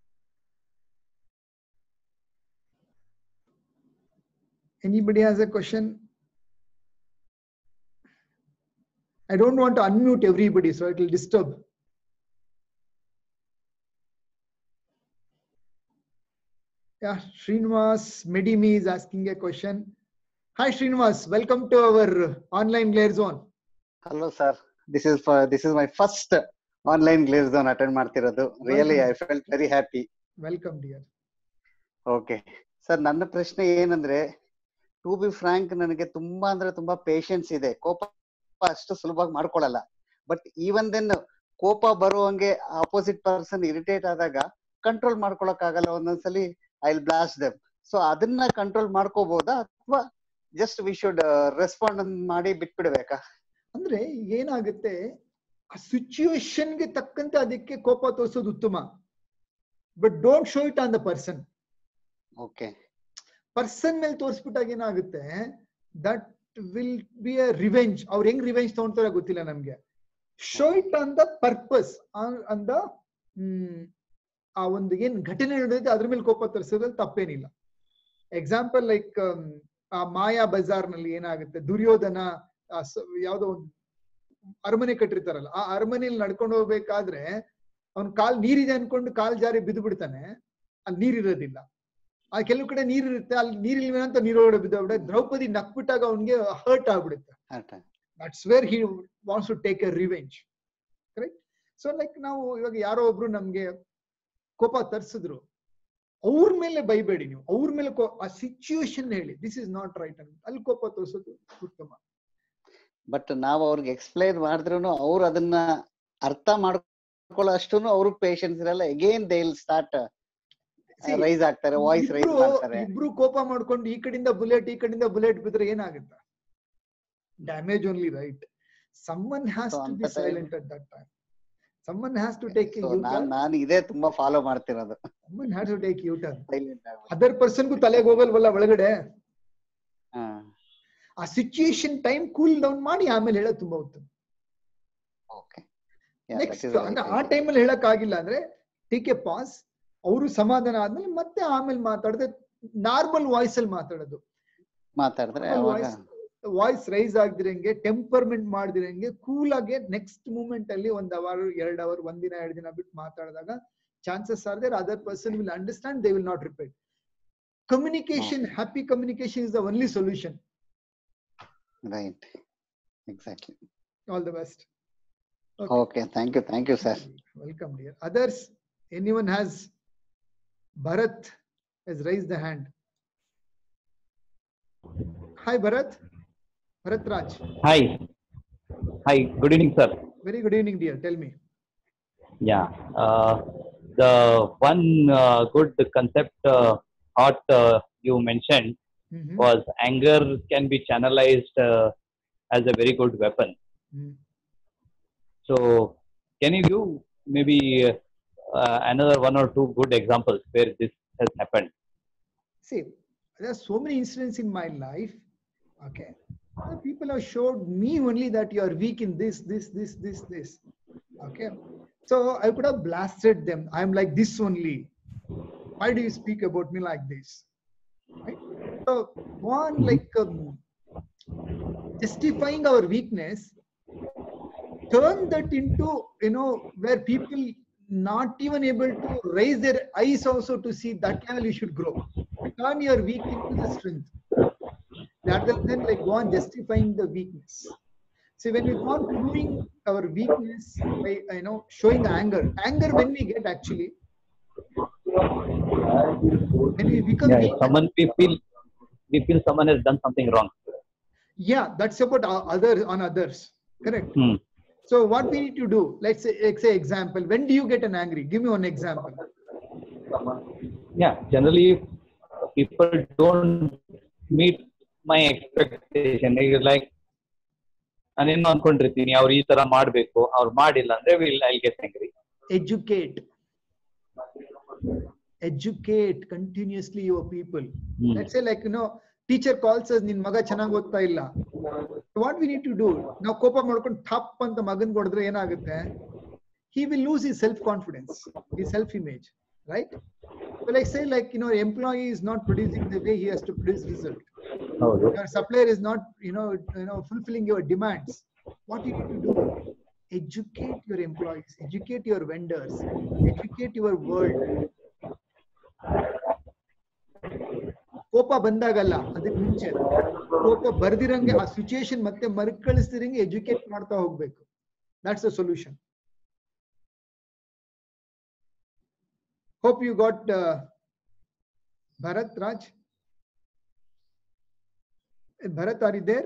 anybody has a question i don't want to unmute everybody so it will disturb yeah srinivas medimi is asking a question hi srinivas welcome to our online glare zone hello sir this is this is my first online glaze zone attend ಮಾಡ್ತಿರೋದು really I felt very happy welcome dear okay sir ನನ್ನ ಪ್ರಶ್ನೆ ಏನಂದ್ರೆ to be frank ನನಗೆ ತುಂಬಾ ಅಂದ್ರೆ ತುಂಬಾ patience ಇದೆ ಕೋಪ ಅಷ್ಟು ಸುಲಭವಾಗಿ ಮಾಡ್ಕೊಳಲ್ಲ ಬಟ್ ಈವನ್ ದೆನ್ ಕೋಪ ಬರುವಂಗೆ ಅಪೋಸಿಟ್ ಪರ್ಸನ್ ಇರಿಟೇಟ್ ಆದಾಗ ಕಂಟ್ರೋಲ್ ಮಾಡ್ಕೊಳಕ್ ಆಗಲ್ಲ ಒಂದೊಂದ್ಸಲಿ I will blast them so ಅದನ್ನ ಕಂಟ್ರೋಲ್ ಮಾಡ್ಕೋಬಹುದಾ ಅಥವಾ ಜಸ್ಟ್ ವಿ ಶುಡ್ ರೆಸ್ಪಾಂಡ್ ಮಾಡಿ ಬಿಟ್ಬಿಡ್ಬೇಕಾ ಅಂದ್ರೆ ಏನಾಗುತ್ತೆ ಆ ಸಿಚುವೇಶನ್ಗೆ ತಕ್ಕಂತೆ ಅದಕ್ಕೆ ಕೋಪ ತೋರಿಸೋದು ಉತ್ತಮ but don't show it on the person okay person ಮೇಲೆ ತೋರಿಸ್ಬಿಟ್ಟಾಗ ಏನಾಗುತ್ತೆ that will be a revenge ಅವ್ರು ಹೆಂಗ್ ರಿವೆಂಜ್ ತಗೊಂತಾರೆ ಗೊತ್ತಿಲ್ಲ ನಮ್ಗೆ show it on the purpose on the hmm ಆ ಒಂದು ಏನ್ ಘಟನೆ ನಡೆದಿದೆ ಅದ್ರ ಮೇಲೆ ಕೋಪ ತರಿಸೋದ್ರಲ್ಲಿ ತಪ್ಪೇನಿಲ್ಲ ಎಕ್ಸಾಂಪಲ್ ಲೈಕ್ ಆ ಮಾಯಾ ಬಜಾರ್ ನಲ್ಲಿ ಏನಾಗುತ್ತೆ ದುರ್ಯೋಧನ ಆ ಸ- ಯಾವ್ದೋ ಒಂದು ಅರಮನೆ ಕಟ್ಟಿರ್ತಾರಲ್ಲ ಆ ಅರಮನೆಯಲ್ಲಿ ನಡ್ಕೊಂಡು ಹೋಗ್ಬೇಕಾದ್ರೆ ಅವ್ನ್ ಕಾಲ್ ನೀರಿದೆ ಅನ್ಕೊಂಡು ಕಾಲ್ ಜಾರಿ ಬಿದ್ದು ಬಿಡ್ತಾನೆ ಅಲ್ಲಿ ನೀರಿರೋದಿಲ್ಲ ಆ ಕೆಲವು ಕಡೆ ನೀರಿರುತ್ತೆ ಅಲ್ಲಿ ನೀರಿಲ್ವೇ ಅಂತ ನೀರೊಳಗಡೆ ಬಿದ್ದೋಗ್ಬಿಡೆ ದ್ರೌಪದಿ ನಕ್ಬಿಟ್ಟಾಗ ಅವ್ನಿಗೆ ಹರ್ಟ್ ಆಗ್ಬಿಡುತ್ತೆ that's where he wants to take a revenge correct so like ನಾವು ಇವಾಗ ಯಾರೋ ಒಬ್ರು ನಮ್ಗೆ ಕೋಪ ತರ್ಸಿದ್ರು ಅವ್ರ ಮೇಲೆ ಬೈಬೇಡಿ ನೀವು ಅವ್ರ ಮೇಲೆ ಕೋ- ಆ ಸಿಚುವೇಶನ್ ಹೇಳಿ ದಿಸ್ ಇಸ್ ನಾಟ್ ರೈಟ್ ಅಂತ ಅಲ್ಲಿ ಕೋಪ ತೋರಿಸೋದು ಉತ್ತಮ ಬಟ್ ನಾವು ಅವ್ರಿಗೆ ಎಕ್ಸ್ಪ್ಲೈನ್ ಮಾಡಿದ್ರು ಅವ್ರು ಅದನ್ನ ಅರ್ಥ ಮಾಡ್ಕೊಳ್ಳೋ ಅಷ್ಟು ಅವ್ರಿಗೆ ಪೇಶನ್ಸ್ ಇರಲ್ಲ again they will start See, raise ಆಗ್ತಾರೆ ವಾಯ್ಸ್ ರೈಸ್ ಇಬ್ರು- ಮಾಡ್ತಾರೆ ಇಬ್ರು ಕೋಪ ಮಾಡ್ಕೊಂಡು ಈ ಕಡೆಯಿಂದ ಬುಲೆಟ್ ಈ ಕಡೆಯಿಂದ ಬುಲೆಟ್ ಬಿದ್ರೆ ಏನಾಗುತ್ತೆ damage only right someone has So, to ಅಂತ be time- silent at that time someone has to take So, ನಾನ್ ನಾನು ಇದೇ ತುಂಬಾ ಫಾಲೋ ಮಾಡ್ತಿರೋದು someone has to take U turn silent ಆಗ್ಬಿಟ್ಟು ಅದರ್ ಪರ್ಸನ್ಗೂ ತಲೆಗೆ ಹೋಗಲ್ವಲ್ಲ ಒಳಗಡೆ ಹಾ ಆ ಸಿಚುಯೇಷನ್ ಟೈಮ್ ಕೂಲ್ ಡೌನ್ ಮಾಡಿ ಆಮೇಲೆ ಹೇಳೋದು ತುಂಬಾ ಉತ್ತಮ ಓಕೆ ನೆಕ್ಸ್ಟ್ ಅಂದ್ರೆ ಆ ಟೈಮಲ್ಲಿ ಹೇಳಕ್ ಆಗಿಲ್ಲ ಅಂದ್ರೆ ಟೇಕ್ ಎ ಪಾಸ್ ಅವರು ಸಮಾಧಾನ ಆದ್ಮೇಲೆ ಮತ್ತೆ ಆಮೇಲೆ ಮಾತಾಡದೆ ನಾರ್ಮಲ್ ವಾಯ್ಸ್ ಅಲ್ಲಿ ಮಾತಾಡೋದು ಮಾತಾಡಿದ್ರೆ ಅವಾಗ ವಾಯ್ಸ್ ರೈಸ್ ಆಗ್ದಿರಂಗೆ ಟೆಂಪರ್ಮೆಂಟ್ ಮಾಡ್ದಿರಂಗೆ ಕೂಲ್ ಆಗಿ ನೆಕ್ಸ್ಟ್ ಮೂಮೆಂಟ್ ಅಲ್ಲಿ ಒಂದ್ ಅವರ್ ಎರಡ್ ಅವರ್ ಒಂದಿನ ಎರಡ್ ದಿನ ಬಿಟ್ಟು ಮಾತಾಡಿದಾಗ chances are there other person will understand they will not repeat communication happy communication is the only solution right exactly all the best okay thank you thank you sir Welcome, dear. Others, anyone has Bharat has raised the hand. Hi, Bharat. Bharat Raj. Hi. Hi. Good evening, sir. Very good evening, dear. Tell me. Yeah. Uh, the one uh, good concept uh, thought uh, you mentioned Mhm. was anger can be channelized uh, as a very good weapon. Mhm. So, can you give maybe uh, another one or two good examples where this has happened? See, there are so many incidents in my life. Okay. Uh, People have showed me only that you are weak in this, this, this, this, this. Okay. So I could have blasted them. I'm like this only. Why do you speak about me like this? Right? So one like um, justifying our weakness, turn that into you know where people not even able to raise their eyes also to see that level you should grow. Turn your weak into the strength rather than like go on justifying the weakness. See, when we go on proving our weakness by you know showing anger, anger when we get actually, when we become Yeah, weak, if someone we feel we feel someone has done something wrong. yeah that's about o- other on others correct Hmm. so what we need to do let's say let's say example when do you get an angry give me one example Yeah, generally people don't meet my expectation. It's like ನಾನೇನು ಅನ್ಕೊಂಡಿರ್ತೀನಿ ಅವ್ರು ಈ ತರ ಮಾಡ್ಬೇಕು ಅವ್ರು ಮಾಡಿಲ್ಲ ಅಂದ್ರೆ will I get angry. educate educate continuously your people Hmm. let's say like you know teacher calls us ನಿನ್ ಮಗ ಚೆನ್ನಾಗಿ ಓದ್ತಾ ಇಲ್ಲ what we need to do ನಾವು ಕೋಪ ಮಾಡ್ಕೊಂಡು ಥಪ್ ಅಂತ ಮಗನ್ ಹೊಡೆದ್ರೆ ಏನಾಗುತ್ತೆ he will lose his self confidence his self image right so like say like you know employee is not producing the way he has to produce result ಹೌದು your supplier is not you know you know fulfilling your demands what you need to do educate your employees educate your vendors educate your world ಕೋಪ ಬಂದಾಗಲ್ಲ ಅದಕ್ಕೆ ಮುಂಚೆ ಕೋಪ ಬರ್ದಿರಂಗೆ ಆ situation ಮತ್ತೆ ಮರುಕಳಿಸ್ದಿರಂಗೆ educate ಮಾಡ್ತಾ ಹೋಗ್ಬೇಕು that's the solution hope you got uh, bharat raj Eh, bharat are you there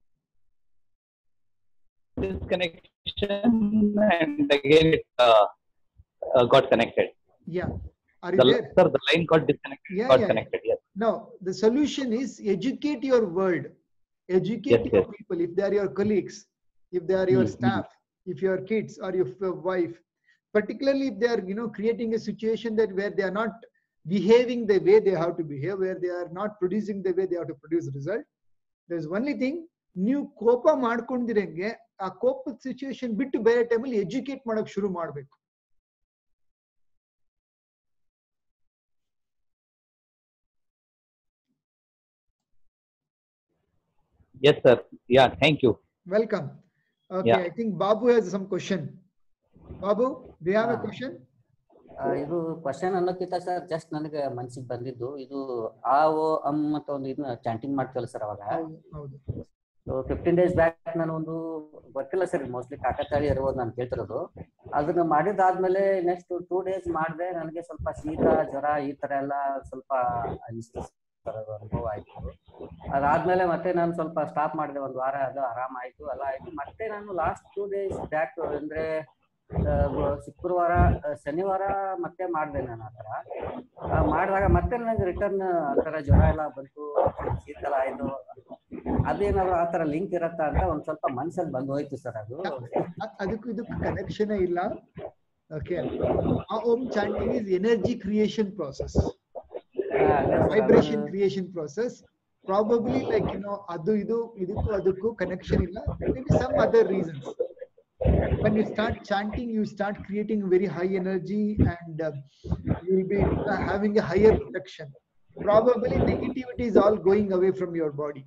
disconnection and again it uh, uh, got connected. yeah are you The, there sir, the line got disconnected. Yeah, got yeah, yeah. connected. Yes. Now, the solution is educate your world, educate Yes, your yes. people, if they are your colleagues, if they are your Mm, mm. staff, if your kids or your f- wife, particularly if they are, you know, creating a situation that where they are not behaving the way they have to behave, where they are not producing the way they have to produce result. There's only thing, ನೀವು ಕೋಪ ಮಾಡ್ಕೊಂಡಿರಂಗೆ ಆ ಕೋಪದ situation ಬಿಟ್ಟು ಬೇರೆ ಟೈಮಲ್ಲಿ educate ಮಾಡಕ್ ಶುರು ಮಾಡ್ಬೇಕು Yes, sir. Yeah, thank you. Welcome. Okay, Yeah. I think Babu has some question. Babu, do you have a Ah. question? ಆ, ಇದು ಕ್ವಶನ್ ಅನ್ನೋಕ್ಕಿಂತ ಸರ್ ಜಸ್ಟ್ ನನಗೆ ಮನ್ಸಿಗೆ ಬಂದಿದ್ದು ಇದು ಆ ಓ ಅಮ್ ಅಂತ ಒಂದು ಇದನ್ನ ಚಾಂಟಿಂಗ್ ಮಾಡ್ತೀವಲ್ಲ ಸರ್ ಅವಾಗ ಹೌದು ಹೌದು ಫಿಫ್ಟೀನ್ ಡೇಸ್ ಬ್ಯಾಕ್ ನಾನು ಒಂದು ಗೊತ್ತಿಲ್ಲ ಸರ್ ಮೋಸ್ಟ್ಲಿ ಕಾಕತಾಳಿ ಇರ್ಬೋದು ನಾನು ಕೇಳ್ತಿರೋದು ಅದನ್ನ ಮಾಡಿದಾದ್ಮೇಲೆ ನೆಕ್ಸ್ಟ್ ಟೂ ಡೇಸ್ ಮಾಡಿದೆ ನನಗೆ ಸ್ವಲ್ಪ ಶೀತ ಜ್ವರ ಈ ತರ ಎಲ್ಲ ಸ್ವಲ್ಪ ಅನಿಸ್ತು ಸರ್ ಅದು ಅನುಭವ ಆಯ್ತು ಅದಾದ್ಮೇಲೆ ಮತ್ತೆ ನಾನು ಸ್ವಲ್ಪ ಸ್ಟಾಪ್ ಮಾಡಿದೆ ಒಂದು ವಾರ ಅದು ಆರಾಮ ಆಯ್ತು ಎಲ್ಲ ಆಯ್ತು ಮತ್ತೆ ನಾನು ಲಾಸ್ಟ್ ಟೂ ಡೇಸ್ ಬ್ಯಾಕ್ ಅಂದ್ರೆ ಆ, ವ- ಶುಕ್ರವಾರ ಆ, ಶನಿವಾರ ಮತ್ತೆ ಮಾಡಿದೆ ನಾನು ಆ ಥರ ಆ, ಮಾಡಿದಾಗ ಮತ್ತೆ ನನಗೆ ರಿಟರ್ನ್ ಆ ಥರ ಜ್ವರ ಎಲ್ಲ ಬಂತು ಶೀತ ಎಲ್ಲ ಆಯ್ತು ಅದೇನಾದ್ರು ಆ ಥರ ಲಿಂಕ್ ಇರತ್ತಾ ಅಂತ ಒಂದ್ ಸ್ವಲ್ಪ ಮನ್ಸಲ್ಲಿ ಬಂದು ಹೋಯ್ತು ಸರ್ ಅದು ಅ- ಅದಕ್ಕೂ ಇದಕ್ಕೂ ಕನೆಕ್ಷನ್ ಇಲ್ಲ ಓಕೆ ಆ Om chanting is energy creation process vibration creation process probably like you know ಅದು ಇದು ಇದಕ್ಕೂ ಅದಕ್ಕೂ ಕನೆಕ್ಷನ್ ಇಲ್ಲ some other reasons when you start chanting you start creating very high energy and uh, you will be uh, having a higher protection probably negativity is all going away from your body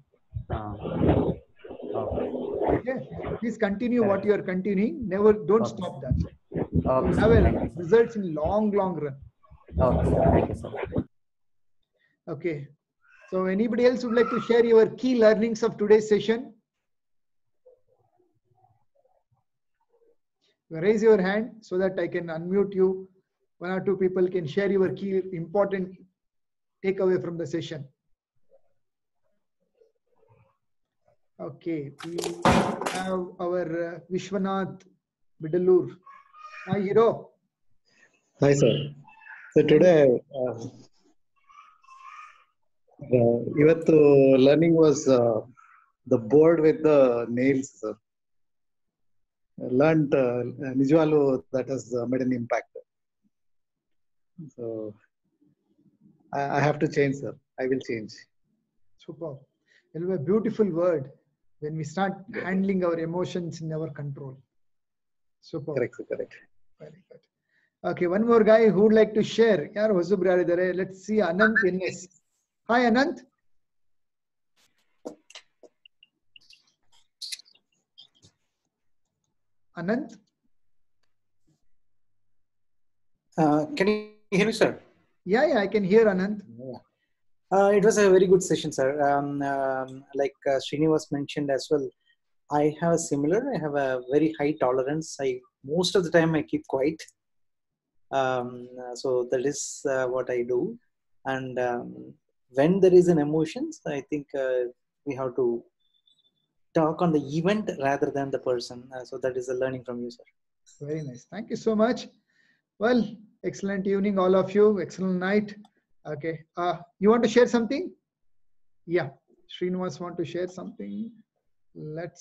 okay please continue what you are continuing never don't stop that Okay, have a thank you. results in long long run okay thank you sir okay so anybody else would like to share your key learnings of today's session raise your hand so that i can unmute you one or two people can share your key important takeaway from the session okay we have our uh, vishwanath bidalur hi hero Hi, sir. So today, uh, uh, ಇವತ್ತು learning was uh, the board with the nails. Sir. I learned uh, ನಿಜವಾಗ್ಲೂ that has uh, made an impact. So I, I have to change, sir. I will change. Super. It'll be a beautiful word when we start handling our emotions in our control. Super. Correct, sir. Correct. Very good. Okay, one more guy who would like to share. ಯಾರು ಹೊಸಬ್ರು ಯಾರಿದ್ದಾರೆ let's see Anant N S hi Anant Anant Uh, can you hear me, sir? Yeah yeah I can hear Anant Uh, it was a very good session, sir. Um, um, like uh, Srinivas mentioned as well, I have a similar. I have a very high tolerance. I most of the time I keep quiet. um, so that is uh, what i do and um, when there is an emotions i think uh, we have to talk on the event rather than the person Uh, so that is a learning from you sir Very nice. Thank you so much. Well, excellent evening, all of you. Excellent night. Okay. Uh, you want to share something? Yeah. Srinivas want to share something. Let's.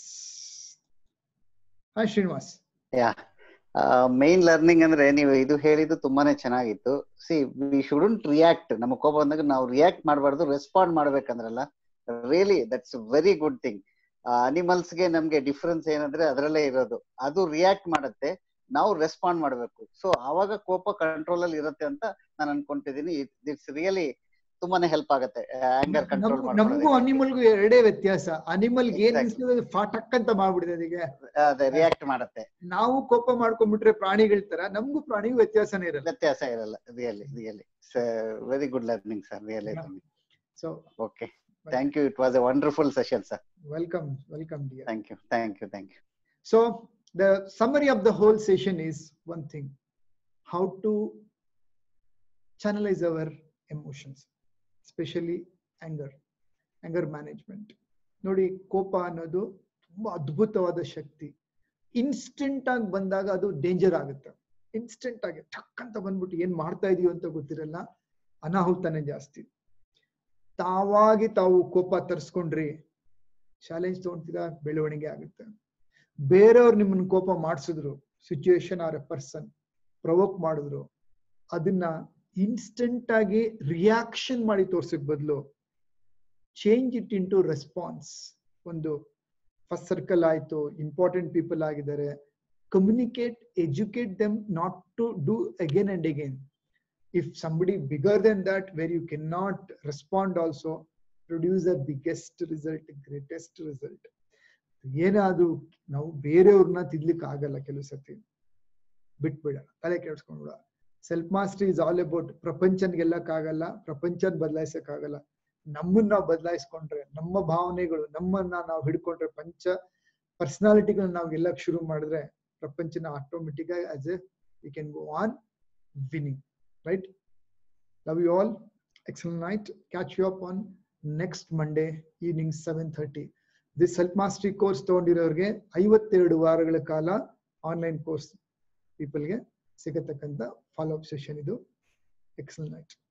Hi, Srinivas. Yeah main learning ಅಂದ್ರೆ ನೀವು ಇದು ಹೇಳಿದ್ದು ತುಂಬಾನೇ ಚೆನ್ನಾಗಿತ್ತು C V shouldn't react ನಮ್ಮ ಕೋಪ ಬಂದಾಗ ನಾವು ರಿಯಾಕ್ಟ್ ಮಾಡಬಾರ್ದು ರೆಸ್ಪಾಂಡ್ ಮಾಡ್ಬೇಕಂದ್ರಲ್ಲ really that's very good thing ಅನಿಮಲ್ಸ್ಗೆ ನಮ್ಗೆ ಡಿಫ್ರೆನ್ಸ್ ಏನಂದ್ರೆ ಅದರಲ್ಲೇ ಇರೋದು ಅದು ರಿಯಾಕ್ಟ್ ಮಾಡುತ್ತೆ ನಾವು ರೆಸ್ಪಾಂಡ್ ಮಾಡಬೇಕು ಸೊ ಆವಾಗ ಕೋಪ ಕಂಟ್ರೋಲ್ ಅಲ್ಲಿ ಇರುತ್ತೆ ಅಂತ ನಾನು ಅನ್ಕೊಂತಿದ್ದೀನಿ ಇಟ್ಸ್ ರಿಯಲಿ ತುಂಬಾನೇ ಹೆಲ್ಪ್ ಆಗುತ್ತೆ ಆಂಗರ್ ಕಂಟ್ರೋಲ್ ನಮ್ಗೂ ನಮಗೂ ಅನಿಮಲ್ಗೂ ಎರಡೇ ವ್ಯತ್ಯಾಸ ಅನಿಮಲ್ ಏನ್ Exactly. ಅನ್ಸ್ತದೆ ಫಾಟಕ್ ಅಂತ ಮಾಡ್ಬಿಡಿದೆ ಅದಕ್ಕೆ ಅದೇ ರಿಯಾಕ್ಟ್ ಮಾಡುತ್ತೆ ನಾವು ಕೋಪ ಮಾಡ್ಕೊಂಡ್ಬಿಟ್ರೆ ಪ್ರಾಣಿಗಳ ತರ ನಮಗೂ ಪ್ರಾಣಿಗೂ ವ್ಯತ್ಯಾಸನೇ ಇರಲ್ಲ ವ್ಯತ್ಯಾಸ ಇರಲ್ಲ really really very good learning sir really so okay thank you it was a wonderful session sir welcome welcome dear thank you thank you thank you So the summary of the whole session is one thing: how to channelize our emotions, especially anger, anger management. ನೋಡಿ ಕೋಪ ಅನ್ನೋದು ತುಂಬಾ ಅದ್ಭುತವಾದ ಶಕ್ತಿ instant ಆಗಿ ಬಂದಾಗ ಅದು danger ಆಗುತ್ತೆ instant ಆಗಿ ಟಕ್ ಅಂತ ಬಂದ್ಬಿಟ್ಟು ಏನ್ ಮಾಡ್ತಾ ಇದೀವಿ ಅಂತ ಗೊತ್ತಿರಲ್ಲ ಅನಾಹುತನೇ ಜಾಸ್ತಿ ತಾವಾಗಿ ತಾವು ಕೋಪ ತರಿಸ್ಕೊಂಡ್ರಿ ಚಾಲೆಂಜ್ ತಗೊಂತೀರಾ ಬೆಳವಣಿಗೆ ಆಗುತ್ತೆ ಬೇರೆಯವ್ರು ನಿಮ್ಮನ್ನ ಕೋಪ ಮಾಡಿಸಿದ್ರು situation or a person provoke ಮಾಡಿದ್ರು ಅದನ್ನ ಇನ್ಸ್ಟೆಂಟ್ ಆಗಿ ರಿಯಾಕ್ಷನ್ ಮಾಡಿ ತೋರ್ಸಕ್ ಬದಲು change it into response ಒಂದು ಫಸ್ಟ್ ಸರ್ಕಲ್ ಆಯ್ತು ಇಂಪಾರ್ಟೆಂಟ್ ಪೀಪಲ್ ಆಗಿದ್ದಾರೆ communicate educate them not to do again and again if somebody bigger then that where you can not respond also produce the biggest result greatest result ಏನಾದ್ರು ನಾವು ಬೇರೆಯವ್ರನ್ನ ತಿದ್ಲಿಕ್ಕೆ ಆಗಲ್ಲ ಕೆಲವು ಸತಿ ಬಿಟ್ಬಿಡ ತಲೆ ಕೆಡ್ಸ್ಕೊಂಡ್ಬಿಡ self master is all about ಪ್ರಪಂಚನ್ ಗೆಲ್ಲಕ್ಕಾಗಲ್ಲ ಪ್ರಪಂಚನ್ ಬದಲಾಯಿಸಕ್ಕಾಗಲ್ಲ ನಮ್ಮನ್ನ ನಾವು ಬದಲಾಯಿಸ್ಕೊಂಡ್ರೆ ನಮ್ಮ ಭಾವನೆಗಳು ನಮ್ಮನ್ನ ನಾವು ಹಿಡ್ಕೊಂಡ್ರೆ ಪಂಚ ಪರ್ಸನಾಲಿಟಿಗಳನ್ನ ನಾವು ಗೆಲ್ಲಕ್ ಶುರು ಮಾಡಿದ್ರೆ ಪ್ರಪಂಚನ ಆಟೋಮೆಟಿಕ್ ಆಗಿ as a we can go on winning right love you all excellent night catch you up on next Monday evening seven thirty this self mastery course ತಗೊಂಡಿರೋರಿಗೆ ಐವತ್ತೆರಡು ವಾರಗಳ ಕಾಲ ಆನ್ಲೈನ್ ಕೋರ್ಸ್ ಪೀಪಲ್ಗೆ ಸಿಗತಕ್ಕಂತ ಫಾಲೋ ಅಪ್ ಸೆಷನ್ ಇದು excellent night